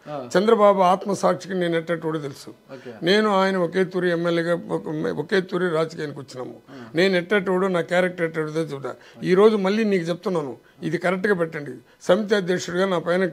S3: చంద్రబాబు ఆత్మసాక్షికి నేను ఎట్టేటోడు తెలుసు
S2: ఓకే.
S3: నేను ఆయన ఒకే తూరి ఎమ్మెల్యేగా ఒక- ఒకే తూరి రాజకీయానికి వచ్చినాము నేను ఎట్టేటోడు నా క్యారెక్టర్ ఎట్టేటో చూడ ఈ రోజు మళ్ళీ నీకు చెప్తున్నాను ఇది కరెక్ట్గా పెట్టండి సమితి అధ్యక్షుడిగా నా పైన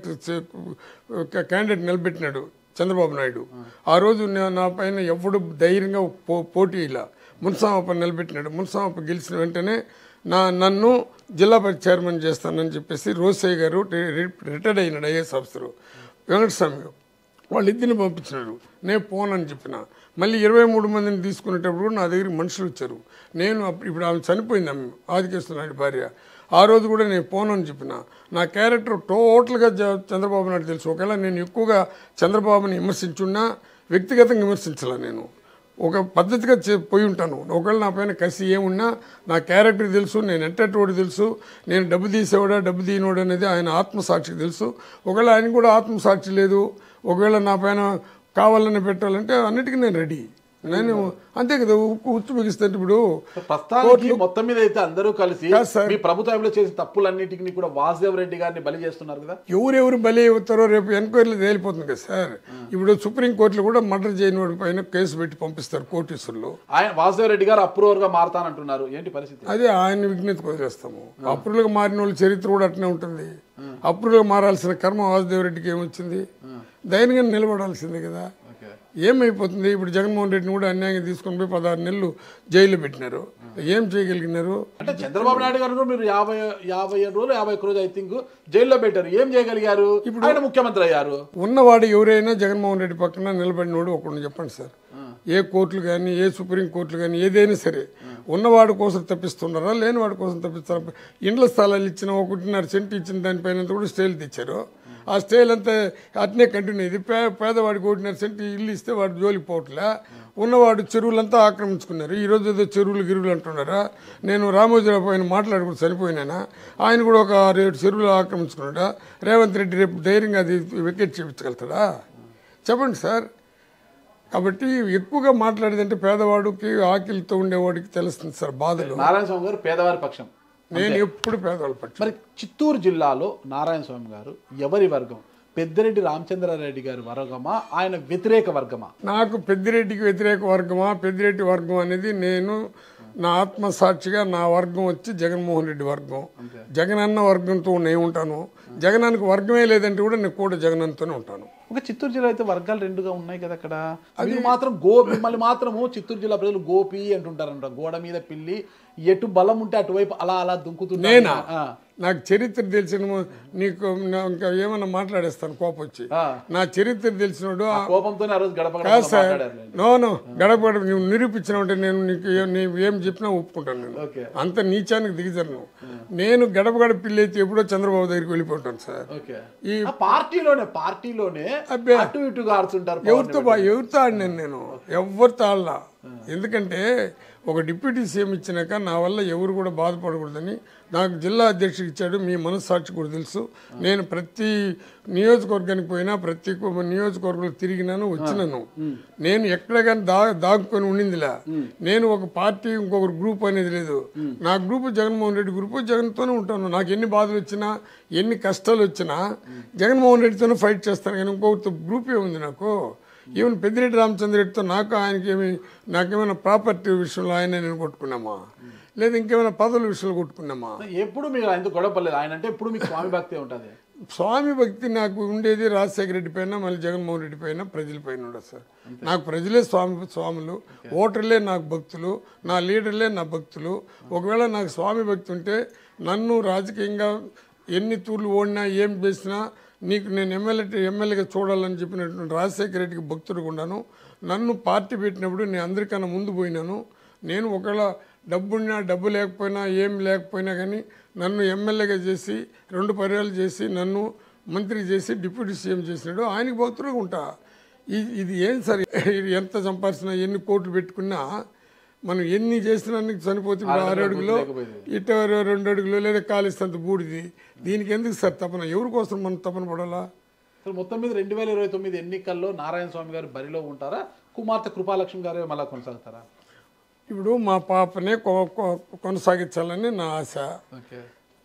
S3: క్యాండిడేట్ నిలబెట్టినాడు చంద్రబాబు నాయుడు ఆ రోజు నా- నా పైన ఎవడు ధైర్యంగా పో పోటీ ఇలా మున్సామప్ప నిలబెట్టినాడు మున్సామప్ప గెలిచిన వెంటనే నా నన్ను జిల్లా పరిషత్ చైర్మన్ చేస్తానని చెప్పేసి రోసయ్య గారు రి- రి- రిటైర్డ్ అయినాడు ఐఏఎస్ ఆఫీసరు వెంకటస్వామి వాళ్ళిద్దరిని పంపించినారు నేను పోనని చెప్పిన మళ్ళీ ఇరవై మూడు మందిని తీసుకునేటప్పుడు కూడా నా దగ్గరికి మనుషులు వచ్చారు నేను అప్పుడు ఇప్పుడు ఆమె చనిపోయింది ఆమె ఆదికేస్తున్నాడు భార్య ఆ రోజు కూడా నేను పోనని చెప్పిన నా క్యారెక్టర్ టోటల్గా జ- చంద్రబాబు నాయుడు తెలుసు ఒకవేళ నేను ఎక్కువగా చంద్రబాబుని విమర్శించున్నా వ్యక్తిగతంగా విమర్శించాల నేను ఒక పద్ధతిగా చే- పోయి ఉంటాను ఒకవేళ నా పైన కసి ఏమున్నా నా క్యారెక్టర్ తెలుసు నేను ఎంటర్టోడు తెలుసు నేను డబ్బు తీసేవాడా డబ్బు తీయనోడు అనేది ఆయన ఆత్మసాక్షికి తెలుసు ఒకవేళ ఆయన కూడా ఆత్మసాక్షి లేదు ఒకవేళ నా పైన కావాలని పెట్టాలంటే అన్నిటికీ నేను రెడీ నేను అంతే కదా ఉక్కు ఉచ్చు బిగిస్తుంటే ఇప్పుడు
S2: ప్రస్తుతానికి మొత్తం మీద అయితే అందరూ కలిసి
S3: కాదు సార్.
S2: మీ ప్రభుత్వంలో చేసిన తప్పులన్నిటికీ కూడా వాసుదేవ్ రెడ్డి గారిని బలి చేస్తున్నారు కదా
S3: ఎవరెవరు బలి అవుతారో రేపు ఎంక్వైరీలో తేలిపోతుంది కదా సార్ ఇప్పుడు సుప్రీంకోర్టులో కూడా మర్డర్ చేయని వాడి పైన కేసు పెట్టి పంపిస్తారు కోటీసులు
S2: ఆయన వాసుదేవ్ రెడ్డి గారు అప్రూవర్ గా మారతానంటున్నారు ఏంటి పరిస్థితి
S3: అదే ఆయన విజ్ఞతకు వదిలేస్తాము అప్రులుగా మారిన వాళ్ళ చరిత్ర కూడా అట్నే ఉంటుంది అప్రులుగా మారాల్సిన కర్మ వాసుదేవరెడ్డికి ఏమొచ్చింది ధైర్యంగా నిలబడాల్సిందే కదా
S2: ఓకే
S3: ఏమైపోతుంది ఇప్పుడు జగన్మోహన్ రెడ్డిని కూడా అన్యాయంగా తీసుకొని పోయి పదహారు నెలలు జైల్లో పెట్టినారు ఏం చేయగలిగినారు
S2: అంటే చంద్రబాబు నాయుడు గారు కూడా మీరు యాభై యాభై ఏడు రోజులు యాభై ఒక్క రోజు ఐ థింక్ జైల్లో పెట్టారు ఏం చేయగలిగారు ఇప్పుడు ఆయన ముఖ్యమంత్రి అయ్యారు
S3: ఉన్నవాడు ఎవరైనా జగన్మోహన్ రెడ్డి పక్కన నిలబడినోడు ఒకడు చెప్పండి సార్ ఏ కోర్టులు కానీ ఏ సుప్రీం కోర్టులు కానీ ఏదైనా సరే ఉన్నవాడి కోసం తప్పిస్తున్నారా లేని వాడి కోసం తప్పిస్తారా ఇండ్ల స్థలాలు ఇచ్చిన ఒకటిన్నర సెంట్ ఇచ్చిన దానిపైన కూడా స్టేలు తెచ్చారు ఆ స్టేల్ అంతా అట్నే కంటిన్యూ అయింది పే పేదవాడికి ఒకటిన్నర సెంట్ ఇల్లు ఇస్తే వాడు జోలికి పోవట్లే ఉన్నవాడు చెరువులంతా ఆక్రమించుకున్నారు ఈ రోజు ఏదో చెరువులు గిరువులు అంటున్నారా నేను రామోజీరావు పైన మాట్లాడుకుని చనిపోయినానా ఆయన కూడా ఒక రేటు చెరువులు ఆక్రమించుకున్నాడా రేవంత్ రెడ్డి రేపు ధైర్యంగా అది వికెట్ చేయించగలుగుతాడా చెప్పండి సార్ కాబట్టి ఎక్కువగా మాట్లాడేదంటే పేదవాడికి ఆకలితో ఉండేవాడికి తెలుస్తుంది సార్ బాధలు
S2: నారాయణ స్వామి గారు పేదవారి పక్షం
S3: నేను ఎప్పుడు పేదవాళ్ళ పక్షం
S2: మరి చిత్తూరు జిల్లాలో నారాయణ స్వామి గారు ఎవరి వర్గం పెద్దిరెడ్డి రామచంద్రారెడ్డి గారి వర్గమా ఆయన వ్యతిరేక వర్గమా
S3: నాకు పెద్దిరెడ్డికి వ్యతిరేక వర్గమా పెద్దిరెడ్డి వర్గం అనేది నేను నా ఆత్మసాక్షిగా నా వర్గం వచ్చి జగన్మోహన్ రెడ్డి వర్గం జగనన్న వర్గంతో నేను ఉంటాను జగనానికి వర్గమే లేదంటే కూడా నేను కూడా జగనన్నతోనే ఉంటాను
S2: ఒక చిత్తూరు జిల్లా అయితే వర్గాలు రెండుగా ఉన్నాయి కదా అక్కడ అది మాత్రం గో మిమ్మల్ని మాత్రము చిత్తూరు జిల్లా ప్రజలు గోపి అంటుంటారంట గోడ మీద పిల్లి ఎటు బలం ఉంటే అటువైపు అలా అలా దుంకుతున్నా
S3: నేనా నాకు చరిత్ర తెలిసిన ము- నీకు నా- ఇంకా ఏమన్నా మాట్లాడేస్తాను కోపం వచ్చి
S2: ఆ.
S3: నా చరిత్ర తెలిసినోడు ఆ-
S2: కోపంతోనే ఆ రోజు గడప గడప
S3: కాదు సార్
S2: మాట్లాడారు
S3: నో నో గడప గడప నువ్వు నిరూపించినావంటే నేను నీకు ఏ- నీవు ఏం చెప్పినా ఒప్పుకుంటాను నేను
S2: ఓకే.
S3: అంత నీచానికి దిగజాను నేను గడప గడప పిల్లి అయితే ఎప్పుడో చంద్రబాబు దగ్గరికి వెళ్ళిపోతాను సార్
S2: ఓకే
S3: ఈ
S2: ఆ పార్టీలోనే పార్టీలోనే
S3: అబ్బే.
S2: అటు ఇటుగా ఆడుతుంటారు
S3: ఎవరితో బా ఎవరితో ఆడినాను నేను ఎవరితో ఆడలా ఎందుకంటే ఒక డిప్యూటీ సీఎం ఇచ్చినాక నా వల్ల ఎవరు కూడా బాధపడకూడదని నాకు జిల్లా అధ్యక్షుడు ఇచ్చాడు మీ మనస్సాక్షి కూడా తెలుసు నేను ప్రతి నియోజకవర్గానికి పోయినా ప్రతి కొ- నియోజకవర్గంలో తిరిగినాను వచ్చినాను నేను ఎక్కడ కానీ దా దాక్కుని ఉండిందిలా నేను ఒక పార్టీ ఇంకొక గ్రూప్ అనేది లేదు నా గ్రూప్ జగన్మోహన్ రెడ్డి గ్రూప్ జగన్తోనే ఉంటాను నాకు ఎన్ని బాధలు వచ్చినా ఎన్ని కష్టాలు వచ్చినా జగన్మోహన్ రెడ్డితోనే ఫైట్ చేస్తాను కానీ ఇంకొకరితో గ్రూపే ఉంది నాకు ఈవెన్ పెద్దిరెడ్డి రామచంద్ర రెడ్డితో నాకు ఆయనకి ఏమి నాకేమైనా ప్రాపర్టీ విషయంలో ఆయన నేను కొట్టుకున్నామా లేదా ఇంకేమైనా పదవుల విషయంలో కొట్టుకున్నామా
S2: ఎప్పుడు మీరు ఆయనతో గొడవపడలేదు ఆయన అంటే ఎప్పుడు మీకు స్వామి భక్తి ఉంటుంది
S3: స్వామి భక్తి నాకు ఉండేది రాజశేఖర రెడ్డి పైన మళ్ళీ జగన్మోహన్ రెడ్డి పైన ప్రజల పైన ఉండదు సార్ నాకు ప్రజలే స్వామి స్వాములు ఓటర్లే నాకు భక్తులు నా లీడర్లే నా భక్తులు ఒకవేళ నాకు స్వామి భక్తి ఉంటే నన్ను రాజకీయంగా ఎన్ని తూర్లు ఓడినా ఏం చేసినా నీకు నేను ఎమ్మెల్యే ఎమ్మెల్యేగా చూడాలని చెప్పినటువంటి రాజశేఖర రెడ్డికి భక్తుడిగా ఉన్నాను నన్ను పార్టీ పెట్టినప్పుడు నేను అందరికన్నా ముందు పోయినాను నేను ఒకవేళ డబ్బున్నా డబ్బు లేకపోయినా ఏం లేకపోయినా కానీ నన్ను ఎమ్మెల్యేగా చేసి రెండు పర్యాలు చేసి నన్ను మంత్రి చేసి డిప్యూటీ సీఎం చేసినాడు ఆయనకి భక్తులుగా ఉంటా ఇది ఇది ఏం సార్ ఇది ఎంత సంపాదించినా ఎన్ని కోట్లు పెట్టుకున్నా మనం ఎన్ని చేసినా నీకు చనిపోతే ఇప్పుడు ఆరు అడుగులు ఇటు రెండు అడుగులు లేదా కాలిస్తంత బూడిది దీనికి ఎందుకు సార్ తపన ఎవరి కోసం మనం తపన పడాలా
S2: అసలు మొత్తం మీద రెండు వేల ఇరవై తొమ్మిది ఎన్నికల్లో నారాయణ స్వామి గారు బరిలో ఉంటారా కుమార్తె కృపాలక్ష్మి గారే మళ్ళా కొనసాగుతారా
S3: ఇప్పుడు మా పాపనే కొ- కొ- కొనసాగించాలని నా ఆశ
S2: ఓకే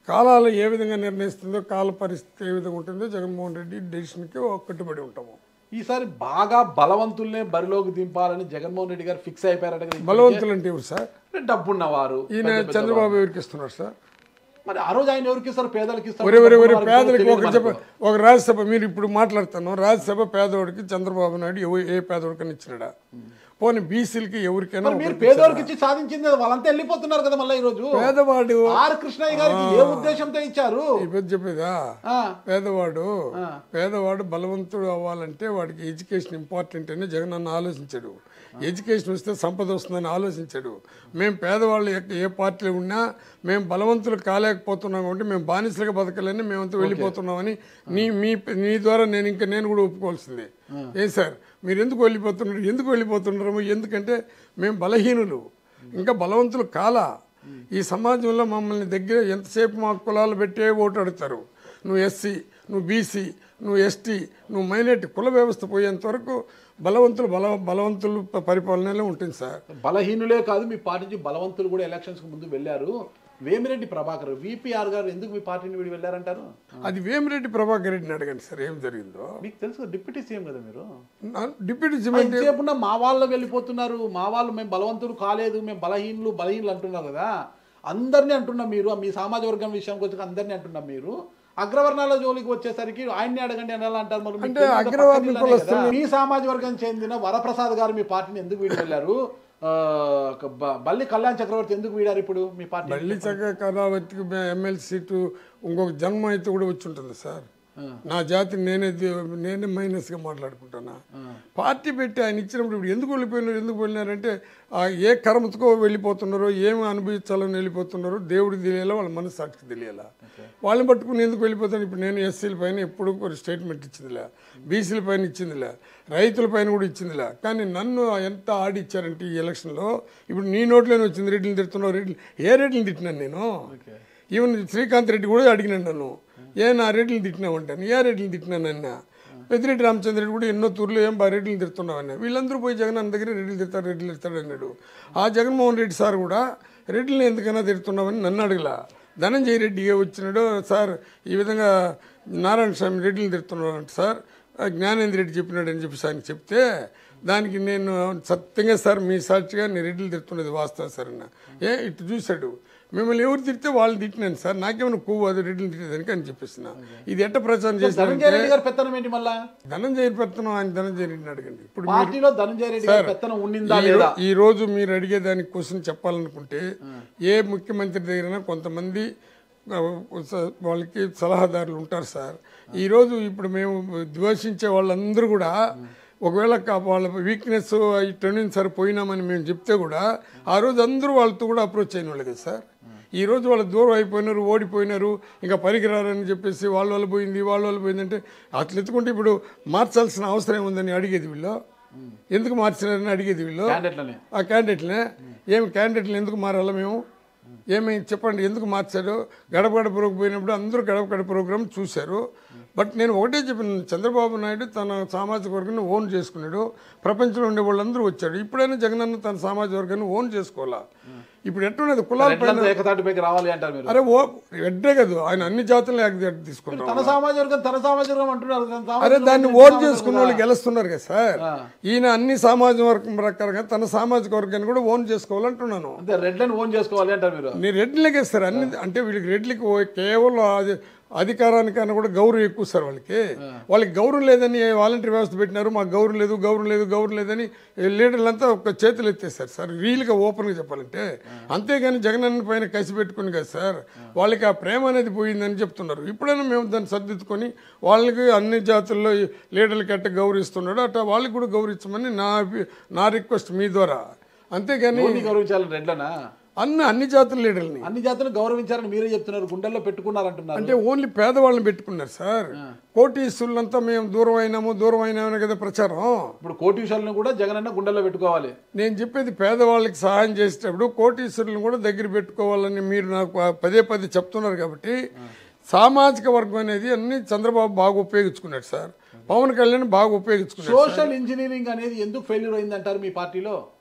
S3: కాలాలు ఏ విధంగా నిర్ణయిస్తుందో కాల పరిస్థితి ఏ విధంగా ఉంటుందో జగన్మోహన్ రెడ్డి డెసిషన్కి కట్టుబడి ఉంటాము
S2: ఈసారి బాగా బలవంతుల్నే బరిలోకి దింపాలని జగన్మోహన్ రెడ్డి గారు ఫిక్స్ అయిపోయారట కదా ఇప్పటికే.
S3: బలవంతులు అంటే ఎవరు సార్
S2: అంటే డబ్బున్నవారు
S3: ఈయన
S2: పెద్ద పెద్ద
S3: చంద్రబాబు
S2: వారు.
S3: ఎవరికి ఇస్తున్నారు సార్
S2: మరి ఆ రోజు ఆయన ఎవరికి ఇస్తారు పేదలకు ఇస్తారు
S3: ఒరే ఒరే ఒరే
S2: డబ్బున్నవారికి
S3: పేదలకి
S2: తెలియదు
S3: ఒక చెప్ప
S2: మనకు.
S3: ఒక రాజ్యసభ మీరు ఇప్పుడు మాట్లాడుతాను రాజ్యసభ పేదవాడికి చంద్రబాబు నాయుడు ఎవ- ఏ పేదవాడికైనా ఇచ్చినాడా పోనీ బీసీలకి ఎవరికైనా
S2: మరి మీరు
S3: ఒకరికి
S2: పేదవారికి
S3: ఇచ్చాడా?
S2: ఇచ్చి సాధించింది అది వాళ్ళంతా వెళ్ళిపోతున్నారు కదా మళ్ళీ ఈ రోజు
S3: పేదవాడు
S2: ఆర్ కృష్ణయ్య గారికి ఏ ఉద్దేశంతో ఇచ్చారు
S3: ఈ పెద్ద చెప్పేదా
S2: ఆ,
S3: పేదవాడు
S2: ఆ.
S3: పేదవాడు బలవంతుడు అవ్వాలంటే వాడికి ఎడ్యుకేషన్ ఇంపార్టెంట్ అని జగన్ అన్న ఆలోచించాడు ఎడ్యుకేషన్ వస్తే సంపద వస్తుందని ఆలోచించాడు మేము పేదవాళ్ళు ఎక్క- ఏ పార్టీలో ఉన్నా మేము బలవంతులు కాలేకపోతున్నాం కాబట్టి మేము బానిసలుగా బతకాలని మేమంతా వెళ్ళిపోతున్నామని నీ మీ నీ ద్వారా నేను ఇంకా నేను కూడా ఒప్పుకోవాల్సిందే ఏ సార్ మీరు ఎందుకు వెళ్ళిపోతున్నారు ఎందుకు వెళ్ళిపోతున్నారు ఎందుకంటే మేము బలహీనులు ఇంకా బలవంతులు కాలా ఈ సమాజంలో మమ్మల్ని దగ్గర ఎంతసేపు మా కులాలు పెట్టే ఓటు అడుగుతారు నువ్వు ఎస్సీ నువ్వు బీసీ నువ్వు ఎస్టీ నువ్వు మైనార్టీ కుల వ్యవస్థ పోయేంత వరకు బలవంతులు బల బలవంతులు ప- పరిపాలనలో ఉంటుంది సార్
S2: బలహీనులే కాదు మీ పార్టీ నుంచి బలవంతులు కూడా ఎలక్షన్స్ కు ముందు వెళ్ళారు వేమిరెడ్డి ప్రభాకర్ విపిఆర్ గారు ఎందుకు మీ పార్టీని వీడి వెళ్ళారంటారు
S3: అది వేమిరెడ్డి ప్రభాకర్ రెడ్డిని అడగండి సార్ ఏం జరిగిందో
S2: మీకు తెలుసు కదా, డిప్యూటీ సీఎం కదా మీరు
S3: నా- డిప్యూటీ సీఎం అంటే
S2: ఎంతసేపు ఉన్నా మా వాళ్ళు వెళ్ళిపోతున్నారు మా వాళ్ళు మేము బలవంతులు కాలేదు మేము బలహీనులు బలహీనులు అంటున్నారు కదా అందరినీ అంటున్నాం మీరు మీ సామాజిక వర్గం విషయానికి వచ్చి అందరినీ అంటున్నాం మీరు అగ్రవర్ణాల జోలికి వచ్చేసరికి ఆయన్ని అడగండి అని ఎలా అంటారు మరి మీకు
S3: అంటే
S2: తెలియక
S3: అగ్రవర్ణ
S2: పక్కన ఇల్లనే
S3: కులస్తులు-
S2: కదా. మీ సామాజిక వర్గం చెందిన వరప్రసాద్ గారు మీ పార్టీని ఎందుకు వీడి వెళ్ళారు ఆ, ఒక బ- బల్లి కళ్యాణ్ చక్రవర్తి ఎందుకు వీడారు ఇప్పుడు మీ పార్టీ
S3: మళ్ళీ చక్కగా కళావతికి ఎమ్మెల్సీ సీటు ఇంకొక జన్మ అయితే కూడా వచ్చి ఉంటుంది సార్ నా జాతిని నేనే ది- నేనే మైనస్గా మాట్లాడుకుంటానా పార్టీ పెట్టి ఆయన ఇచ్చినప్పుడు ఇప్పుడు ఎందుకు వెళ్ళిపోయినారు ఎందుకు వెళ్ళినారంటే ఆ ఏ కర్మతో వెళ్ళిపోతున్నారో ఏమి అనుభవించాలని వెళ్ళిపోతున్నారో దేవుడికి తెలియాలా వాళ్ళ మనస్సాక్షికి తెలియాలా వాళ్ళని పట్టుకుని ఎందుకు వెళ్ళిపోతాను ఇప్పుడు నేను ఎస్సీల పైన ఎప్పుడు ఒక స్టేట్మెంట్ ఇచ్చిందిలే బీసీల పైన ఇచ్చిందిలే రైతుల పైన కూడా ఇచ్చిందిలే కానీ నన్ను ఎంత ఆడిచ్చారంటే ఈ ఎలక్షన్లో ఇప్పుడు నీ నోట్లోనే వచ్చింది రెడ్డిని తిడుతున్నావు రెడ్డి ఏ రెడ్డిని తిట్టినాను నేను ఈవెన్ శ్రీకాంత్ రెడ్డి కూడా అడిగినాను నన్ను ఏ నా రెడ్డిని తిట్టినావంటాను ఏ రెడ్డిని తిట్టినానన్నా పెద్దిరెడ్డి రామచంద్ర రెడ్డి కూడా ఎన్నో తూర్లు ఏం బా రెడ్డిని తిడుతున్నావన్నా వీళ్ళందరూ పోయి జగన్ అన్న దగ్గర రెడ్డిలు తిడతారు రెడ్డిలు తిడతాడు అన్నాడు ఆ జగన్మోహన్ రెడ్డి సార్ కూడా రెడ్డిని ఎందుకైనా తిడుతున్నావని నన్ను అడగలా ధనంజయ రెడ్డి వచ్చినాడు సార్ ఈ విధంగా నారాయణ స్వామి రెడ్డిని తిడుతున్నాడు సార్ ఆ జ్ఞానేంద్ర రెడ్డి చెప్పినాడని చెప్పి ఆయన చెప్తే దానికి నేను సత్యంగా సార్ మీ సాక్షిగా నేను రెడ్డిలు తిడుతున్నది వాస్తవం సార్ అన్న ఏ ఇటు చూశాడు మిమ్మల్ని ఎవరు తిడితే వాళ్ళని తిట్టినాను సార్ నాకేమైనా కొవ్వు అది రెడ్డిలు తిట్టేదానికి అని చెప్పేసిన ఇది ఎట్ట ప్రచారం
S2: ధనంజయ
S3: చేశారంటే
S2: రెడ్డి గారు పెత్తనం ఏంటి మళ్ళా
S3: ధనంజయ పెడుతున్నాం ఆయన ధనంజయ రెడ్డిని అడగండి ఇప్పుడు మీరు-
S2: పార్టీలో ధనంజయ రెడ్డి గారి
S3: సార్,
S2: పెత్తనం ఉండిందా
S3: ఈ రో-
S2: లేదా
S3: ఈ రోజు మీరు అడిగే దానికి క్వశ్చన్ చెప్పాలనుకుంటే ఏ ముఖ్యమంత్రి దగ్గర కొంతమంది ఆ, స- వాళ్ళకి సలహాదారులు ఉంటారు సార్ ఈ రోజు ఇప్పుడు మేము ద్వేషించే వాళ్ళందరూ కూడా ఒకవేళ కా- వాళ్ళ వీక్నెస్ ఇటు సార్ పోయినామని మేము చెప్తే కూడా ఆ రోజు అందరూ వాళ్ళతో కూడా అప్రోచ్ అయిన వాళ్ళు కదా సార్ ఈ రోజు వాళ్ళు దూరం అయిపోయినారు ఓడిపోయినారు ఇంకా పనికిరారని చెప్పేసి వాళ్ళ వల్ల పోయింది వాళ్ళ వల్ల పోయిందంటే అట్లా ఎత్తుకుంటే ఇప్పుడు మార్చాల్సిన అవసరం ఏముందని అడిగేది వీళ్ళు ఎందుకు మార్చినారని అడిగేది వీళ్ళు
S2: క్యాండిడేట్లని
S3: ఆ క్యాండిడేట్లే ఏమి క్యాండిడేట్లు ఎందుకు మారాలా మేము ఏమి చెప్పండి ఎందుకు మార్చారు గడప గడప ప్రోగ్రాం పోయినప్పుడు అందరూ గడప గడప ప్రోగ్రాం చూశారు బట్ నేను ఒకటే చెప్పిన చంద్రబాబు నాయుడు తన సామాజిక వర్గాన్ని ఓన్ చేసుకున్నాడు ప్రపంచంలో ఉండే వాళ్ళందరూ వచ్చాడు ఇప్పుడైనా జగనన్న తన సామాజిక వర్గాన్ని ఓన్ చేసుకోవాలా ఇప్పుడు ఎట్టున్నది కులాల పైన
S2: రెడ్లంతా ఏకతాటిపైకి రావాలి అంటారు మీరు
S3: అరే ఓ ఎడ్డే కదా ఆయన అన్ని జాతులను ఏకదాటి తీసుకుంటాం
S2: తన సామాజిక వర్గం తన సామాజిక వర్గం అంటున్నారు తన సామాజిక
S3: అరే
S2: వర్గం
S3: దాన్ని
S2: తన
S3: ఓన్
S2: సామాజిక
S3: చేసుకున్న
S2: వర్గం.
S3: వాళ్ళు గెలుస్తున్నారు కదా సార్ ఈయన అన్ని సామాజిక వర్గం ప్రకారంగా తన సామాజిక వర్గాన్ని కూడా ఓన్ చేసుకోవాలంటున్నాను
S2: అంతే రెడ్లను ఓన్ చేసుకోవాలి అంటారు మీరు
S3: నీ రెడ్లకే సార్ అన్ని అంటే వీళ్ళకి రెడ్లకి ఓ- కేవలం అది అధికారానికన్నా కూడా గౌరవం ఎక్కువ సార్ వాళ్ళకి వాళ్ళకి గౌరవం లేదని వాలంటీర్ వ్యవస్థ పెట్టినారు మాకు గౌరవం లేదు గౌరవం లేదు గౌరవం లేదని లీడర్లంతా ఒక చేతులు ఎత్తేసారు సార్ రీల్గా ఓపెన్గా చెప్పాలంటే అంతేగాని జగనన్న పైన కసి పెట్టుకుని కదా సార్ వాళ్ళకి ఆ ప్రేమ అనేది పోయిందని చెప్తున్నారు ఇప్పుడైనా మేము దాన్ని సర్దిద్దుకొని వాళ్ళకి అన్ని జాతుల్లో ఈ లీడర్లకి అట్ట గౌరవిస్తున్నాడు అట్లా వాళ్ళకి కూడా గౌరవించమని నా అభి- నా రిక్వెస్ట్ మీ ద్వారా అంతేగాని
S2: ఎవరిని గౌరవించాలి రెడ్లనా
S3: అన్ని అన్ని జాతుల లీడర్ని
S2: అన్ని జాతులు గౌరవించారని మీరే చెప్తున్నారు గుండెల్లో పెట్టుకున్నారు అంటున్నారు
S3: అంటే ఓన్లీ పేదవాళ్ళని పెట్టుకున్నారు సార్ కోటీశ్వరులంతా మేము దూరం అయినాము దూరం అయినామని కదా ప్రచారం
S2: ఇప్పుడు కోటీశ్వరులను కూడా జగనన్న గుండెల్లో పెట్టుకోవాలి
S3: నేను చెప్పేది పేదవాళ్ళకి సహాయం చేసేటప్పుడు కోటీశ్వరులను కూడా దగ్గర పెట్టుకోవాలని మీరు నాకు పదే పదే చెప్తున్నారు కాబట్టి సామాజిక వర్గం అనేది అన్ని చంద్రబాబు బాగా ఉపయోగించుకున్నాడు సార్ పవన్ కళ్యాణ్ బాగా ఉపయోగించుకున్నాడు
S2: సోషల్ ఇంజనీరింగ్ అనేది ఎందుకు ఫెయిల్యూర్ అయిందంటారు మీ పార్టీలో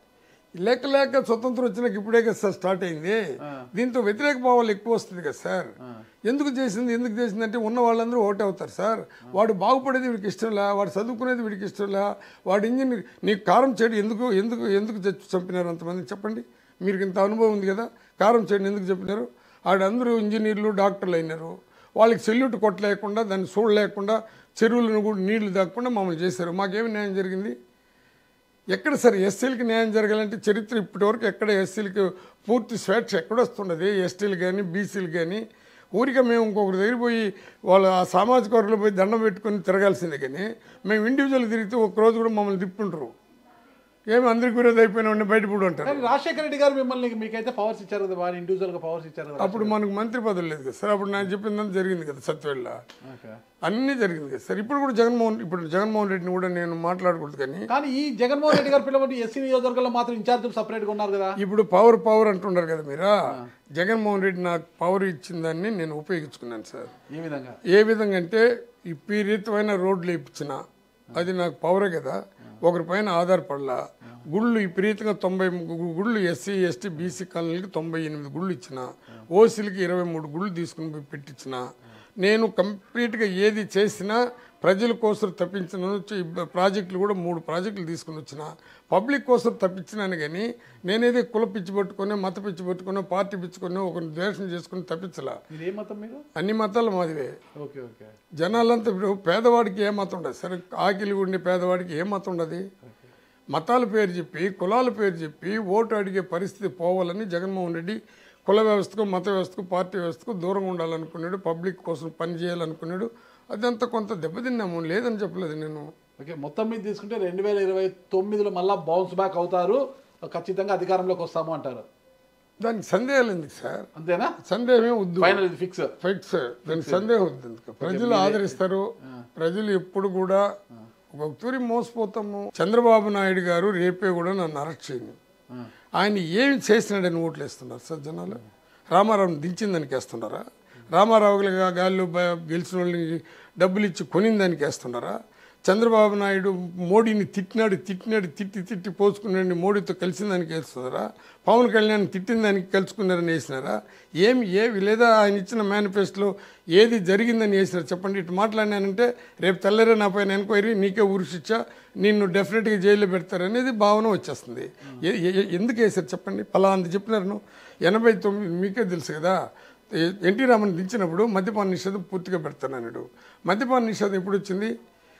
S3: లేక లేక స్వతంత్రం వచ్చినాక ఇప్పుడే కదా సార్ స్టార్ట్ అయింది దీంతో వ్యతిరేక భావాలు ఎక్కువ వస్తుంది కదా సార్ ఎందుకు చేసింది ఎందుకు చేసింది అంటే ఉన్న వాళ్ళందరూ ఒకటే అవుతారు సార్ వాడు బాగుపడేది వీడికి ఇష్టంలా వాడు చదువుకునేది వీడికి ఇష్టంలా వాడు ఇంజిన్ నీకు కారం చెడు ఎందుకు ఎందుకు ఎందుకు చ- చంపినారు అంతమంది చెప్పండి మీరు ఇంత అనుభవం ఉంది కదా కారం చెడు ఎందుకు చెప్పినారు ఆడందరూ ఇంజనీర్లు డాక్టర్లు అయినారు వాళ్ళకి సెల్యూట్ కొట్టలేకుండా దాన్ని చూడలేకుండా చెరువులను కూడా నీళ్లు దాక్కుండా మమ్మల్ని చేశారు మాకేమి న్యాయం జరిగింది ఎక్కడ సార్ ఎస్సీలకి న్యాయం జరగాలంటే చరిత్ర ఇప్పటివరకు ఎక్కడ ఎస్సీలకి పూర్తి స్వేచ్ఛ ఎక్కడ వస్తున్నది ఎస్టీలు కానీ బీసీలు కానీ ఊరికే మేము ఇంకొకరి దగ్గర పోయి వాళ్ళ ఆ సామాజిక వర్గంలో పోయి దండం పెట్టుకొని తిరగాల్సిందే కానీ మేము ఇండివిజువల్ తిరిగితే ఒక రోజు కూడా మమ్మల్ని తిప్పుంటారు ఏమి అందరికి విరోధ అయిపోయినా బయట కూడా ఉంటారు
S2: కానీ రాజశేఖర రెడ్డి గారు మిమ్మల్ని మీకైతే పవర్స్ ఇచ్చారు కదా వాడు ఇండివిజువల్ గా పవర్స్ ఇచ్చారు కదా
S3: అప్పుడు మనకు మంత్రి పదవి లేదు కదా సార్ అప్పుడు నాకు చెప్పిందంతా జరిగింది కదా సత్యవేళ్ళ
S2: ఓకే.
S3: అన్నీ జరిగింది కదా సార్ ఇప్పుడు కూడా జగన్మోహన్ ఇప్పుడు జగన్మోహన్ రెడ్డిని కూడా నేను మాట్లాడకూడదు కానీ
S2: కానీ ఈ జగన్మోహన్ రెడ్డి గారు పిల్లబట్టి ఎస్సీ నియోజకవర్గంలో మాత్రం ఇన్ఛార్జ్ సపరేట్ గా ఉన్నారు కదా
S3: ఇప్పుడు పవర్ పవర్ అంటున్నారు కదా మీరా జగన్మోహన్ రెడ్డి నాకు పవర్ ఇచ్చిన దాన్ని నేను ఉపయోగించుకున్నాను సార్
S2: ఏ విధంగా
S3: ఏ విధంగా అంటే విపరీతమైన రోడ్లు ఇప్పించిన అది నాకు పవరే కదా ఒకరి పైన ఆధారపడలా గుళ్ళు విపరీతంగా తొంభై గు- గుళ్ళు ఎస్సీ ఎస్టీ బీసీ కాలనీలకి తొంభై ఎనిమిది గుళ్ళు ఇచ్చిన ఓసీలకి ఇరవై మూడు గుళ్ళు తీసుకుని పోయి పెట్టించిన నేను కంప్లీట్గా ఏది చేసినా ప్రజల కోసం తప్పించిన ప్రాజెక్టులు కూడా మూడు ప్రాజెక్టులు తీసుకుని వచ్చిన పబ్లిక్ కోసం తప్పించినాను కానీ నేనేది కుల పిచ్చి పట్టుకొని మత పిచ్చి పట్టుకొని పార్టీ పిచ్చుకొని ఒక ద్వేషం చేసుకుని తప్పించలా
S2: మీరు ఏ మతం మీరు
S3: అన్ని మతాలు మాదివే
S2: ఓకే ఓకే
S3: జనాలంతా ఇప్పుడు పేదవాడికి ఏ మతం ఉండదు సరే ఆకిలి ఉండే పేదవాడికి ఏ మతం ఉండదు మతాల పేరు చెప్పి కులాల పేరు చెప్పి ఓటు అడిగే పరిస్థితి పోవాలని జగన్మోహన్ రెడ్డి కుల వ్యవస్థకు మత వ్యవస్థకు పార్టీ వ్యవస్థకు దూరంగా ఉండాలనుకున్నాడు పబ్లిక్ కోసం పని చేయాలనుకున్నాడు అదంతా కొంత దెబ్బతిన్నాము లేదని చెప్పలేదు నేను
S2: ఓకే మొత్తం మీద తీసుకుంటే రెండు వేల ఇరవై తొమ్మిదిలో మళ్ళా బౌన్స్ బ్యాక్ అవుతారు ఖచ్చితంగా అధికారంలోకి వస్తాము అంటారు
S3: దానికి సందేహాలు ఎందుకు సార్
S2: అంతేనా
S3: సందేహమే వద్దు
S2: ఫైనల్ ఇది ఫిక్స్
S3: ఫైట్స్ దానికి సందేహం వద్దు ఎందుకు ప్రజలు ఆదరిస్తారు ప్రజలు ఎప్పుడు కూడా ఒక తూరి మోసపోతాము చంద్రబాబు నాయుడు గారు రేపే కూడా నన్ను అరెస్ట్ చేయను ఆయన ఏమి చేసినాడని ఓట్లు వేస్తున్నారు సార్ జనాలు రామారావుని దించిన దానికి వేస్తున్నారా రామారావు గాళ్ళు బ- గెలిచిన వాళ్ళని డబ్బులు ఇచ్చి కొనిన దానికి వేస్తున్నారా చంద్రబాబు నాయుడు మోడీని తిట్టినాడు తిట్టినాడు తిట్టి తిట్టి పోసుకున్నాడు మోడీతో కలిసిన దానికి వేస్తున్నారా పవన్ కళ్యాణ్ తిట్టిన దానికి కలుసుకున్నారని వేసినారా ఏమి ఏవి లేదా ఆయన ఇచ్చిన మేనిఫెస్టోలో ఏది జరిగిందని వేసినారు చెప్పండి ఇటు మాట్లాడినానంటే రేపు తెల్లరే నా పైన ఎంక్వైరీ నీకే ఊరిశిచ్చ నిన్ను డెఫినెట్గా జైల్లో పెడతారనేది భావన వచ్చేస్తుంది ఏ- ఏ- ఎందుకు వేశారు చెప్పండి పలాంది చెప్పినారు ఎనభై తొమ్మిది మీకే తెలుసు కదా ఎ- ఎన్టీ రామన్ దించినప్పుడు మద్యపాన నిషేధం పూర్తిగా పెడతానన్నాడు మద్యపాన నిషేధం ఎప్పుడు వచ్చింది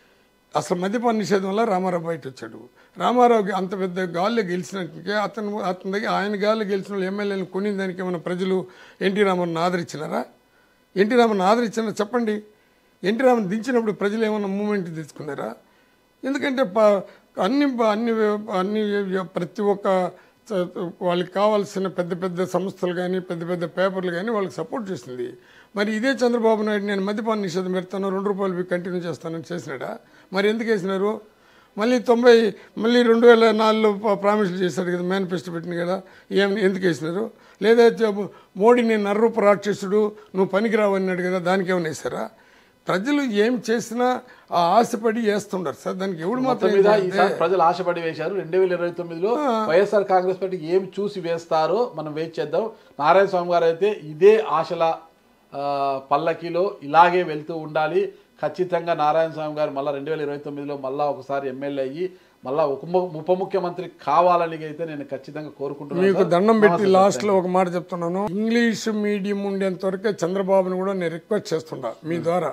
S3: అసలు మద్యపాన నిషేధం వల్ల రామారావు బయట వచ్చాడు రామారావు అంత పెద్ద గాల్లో గెలిచినట్టుకే అతను అతని దగ్గర ఆయన గాల్లో గెలిచిన వాళ్ళు ఎమ్మెల్యేలు కొనిన దానికి ఏమైనా ప్రజలు ఎన్టీ రామన్ ఆదరించినారా ఎన్టీ రామన్ ఆదరించిన చెప్పండి ఎన్టీ రామన్ దించినప్పుడు ప్రజలు ఏమైనా మూమెంట్ తీసుకున్నారా ఎందుకంటే ప- అన్ని అన్ని అన్ని ప్రతి ఒక్క చ- వాళ్ళకి కావాల్సిన పెద్ద పెద్ద సంస్థలు కానీ పెద్ద పెద్ద పేపర్లు కానీ వాళ్ళకి సపోర్ట్ చేసింది మరి ఇదే చంద్రబాబు నాయుడు నేను మద్యపాన నిషేధం పెడతాను రెండు రూపాయలు కంటిన్యూ చేస్తానని చేసినాడా మరి ఎందుకు వేసినారు మళ్ళీ తొంభై మళ్ళీ రెండు వేల నాలుగులో ప్రామిస్లు చేశాడు కదా మేనిఫెస్టో పెట్టిన కదా ఏం ఎందుకు వేసినారు లేదా చె- మోడీ నేను నర్రూప రాక్షసుడు నువ్వు పనికిరావు అన్నాడు కదా దానికి ఏమైనా వేసారా ప్రజలు ఏం చేసినా ఆ ఆశపడి వేస్తుంటారు సార్ దానికి ఎవడు
S2: మొత్తం
S3: మాత్రం
S2: మీద
S3: ఏం చేయాలి?
S2: ఈసారి ప్రజలు ఆశపడి వేశారు రెండు వేల ఇరవై తొమ్మిదిలో వైఎస్ఆర్ కాంగ్రెస్ పార్టీ ఏం చూసి వేస్తారో మనం వెయిట్ చేద్దాం నారాయణ స్వామి గారు అయితే ఇదే ఆశల ఆ, పల్లకిలో ఇలాగే వెళ్తూ ఉండాలి ఖచ్చితంగా నారాయణ స్వామి గారు మళ్ళీ రెండు వేల ఇరవై తొమ్మిదిలో మళ్ళా ఒకసారి ఎమ్మెల్యే అయ్యి మళ్ళా ఉప ఉప ముఖ్యమంత్రి కావాలని అయితే నేను ఖచ్చితంగా కోరుకుంటున్నాను
S3: మీకు
S2: సార్.
S3: దండం పెట్టి
S2: నమస్తే సార్.
S3: లాస్ట్ లో ఒక మాట చెప్తున్నాను ఇంగ్లీష్ మీడియం ఉండేంత వరకే చంద్రబాబును కూడా నేను రిక్వెస్ట్ చేస్తున్నా మీ ద్వారా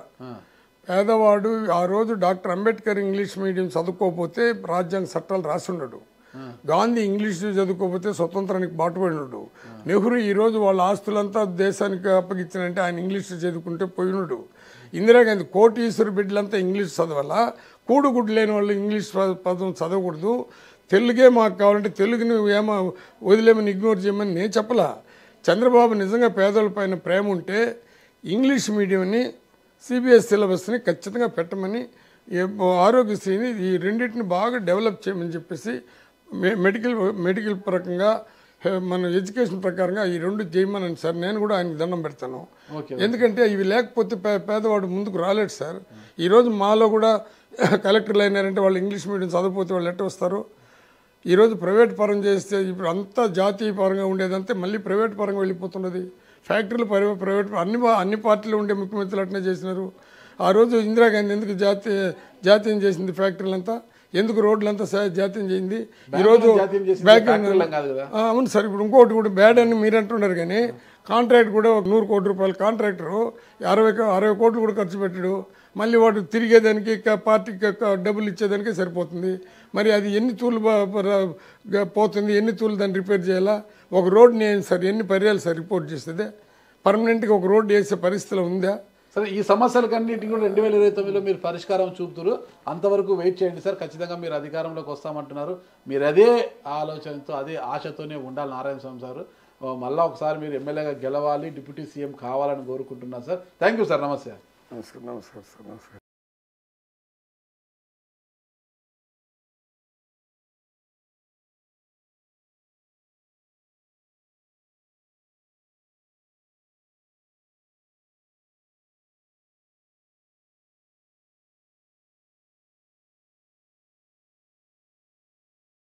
S3: పేదవాడు ఆ రోజు డాక్టర్ అంబేద్కర్ ఇంగ్లీష్ మీడియం చదువుకోకపోతే రాజ్యాంగ చట్టాలు రాసి ఉండడు గాంధీ ఇంగ్లీష్ చదువుకోకపోతే స్వతంత్రానికి బాటుపడినడు నెహ్రూ ఈ రోజు వాళ్ళ ఆస్తులంతా దేశానికి అప్పగించినంటే ఆయన ఇంగ్లీష్ చదువుకుంటే పోయినడు ఇందిరాగాంధీ కోటీశ్వర బిడ్డలంతా ఇంగ్లీష్ చదవాలా కూడుగుడ్డు లేని వాళ్ళు ఇంగ్లీష్ ప- పదం చదవకూడదు తెలుగే మాకు కావాలంటే తెలుగుని ఏమో వదిలేమని ఇగ్నోర్ చేయమని నేను చెప్పలా చంద్రబాబు నిజంగా పేదల పైన ప్రేమ ఉంటే ఇంగ్లీష్ మీడియంని సిబిఎస్ సిలబస్ని ఖచ్చితంగా పెట్టమని ఏ- ఆరోగ్యశ్రీని ఈ రెండింటిని బాగా డెవలప్ చేయమని చెప్పేసి మె- మెడికల్ మెడికల్ పరంగా హె- మన ఎడ్యుకేషన్ ప్రకారంగా ఈ రెండు చేయమని సార్ నేను కూడా ఆయనకి దండం పెడతాను ఎందుకంటే ఇవి లేకపోతే పే- పేదవాడు ముందుకు రాలేడు సార్ ఈరోజు మాలో కూడా కలెక్టర్లు అయినారంటే వాళ్ళు ఇంగ్లీష్ మీడియం చదవకపోతే వాళ్ళు ఎట్ట వస్తారు ఈరోజు ప్రైవేట్ పరం చేస్తే ఇప్పుడు అంతా జాతీయ పరంగా ఉండేదంతా మళ్ళీ ప్రైవేట్ పరంగా వెళ్ళిపోతున్నది ఫ్యాక్టరీలు పరి ప్రైవేట్ అన్ని పా- అన్ని పార్టీలు ఉండే ముఖ్యమంత్రులు అట్నే చేసినారు ఆ రోజు ఇందిరాగాంధీ ఎందుకు జాతీయ జాతీయం చేసింది ఫ్యాక్టరీలంతా ఎందుకు రోడ్లంతా సా- జాతీయం చేయింది ఈరోజు
S2: జాతీయం చేసింది
S3: బ్యాక్
S2: ఫ్యాక్టరీలం కాదు కదా.
S3: ఆ, అవును సార్ ఇప్పుడు ఇంకోటి కూడా బ్యాడ్ అని మీరు అంటున్నారు కానీ కాంట్రాక్ట్ కూడా ఒక నూరు కోటి రూపాయల కాంట్రాక్టరు అరవై కో- అరవై కోట్లు కూడా ఖర్చు పెట్టాడు మళ్ళీ వాడు తిరిగేదానికి క- పార్టీకి క- డబ్బులు ఇచ్చేదానికి సరిపోతుంది మరి అది ఎన్ని తూలు బ- బ- గ- పోతుంది ఎన్ని తూలు దాన్ని రిపేర్ చేయాలా ఒక రోడ్ని ఏం సార్ ఎన్ని పర్యాలు సార్ రిపోర్ట్ చేస్తుంది పర్మనెంట్గా ఒక రోడ్డు వేసే పరిస్థితిలో ఉందా
S2: సరే ఈ సమస్యలకన్నిటికీ కూడా రెండు వేల ఇరవై తొమ్మిదిలో మీరు పరిష్కారం చూపుతారు అంతవరకు వెయిట్ చేయండి సార్ ఖచ్చితంగా మీరు అధికారంలోకి వస్తామంటున్నారు మీరు అదే ఆలోచనతో అదే ఆశతోనే ఉండాలి నారాయణ స్వామి సార్ ఓ, మళ్ళా ఒకసారి మీరు ఎమ్మెల్యేగా గెలవాలి డిప్యూటీ సీఎం కావాలని కోరుకుంటున్నాను సార్ థ్యాంక్ యూ సార్ నమస్తే
S3: నమస్కారం నమస్కారం సార్ నమస్కారం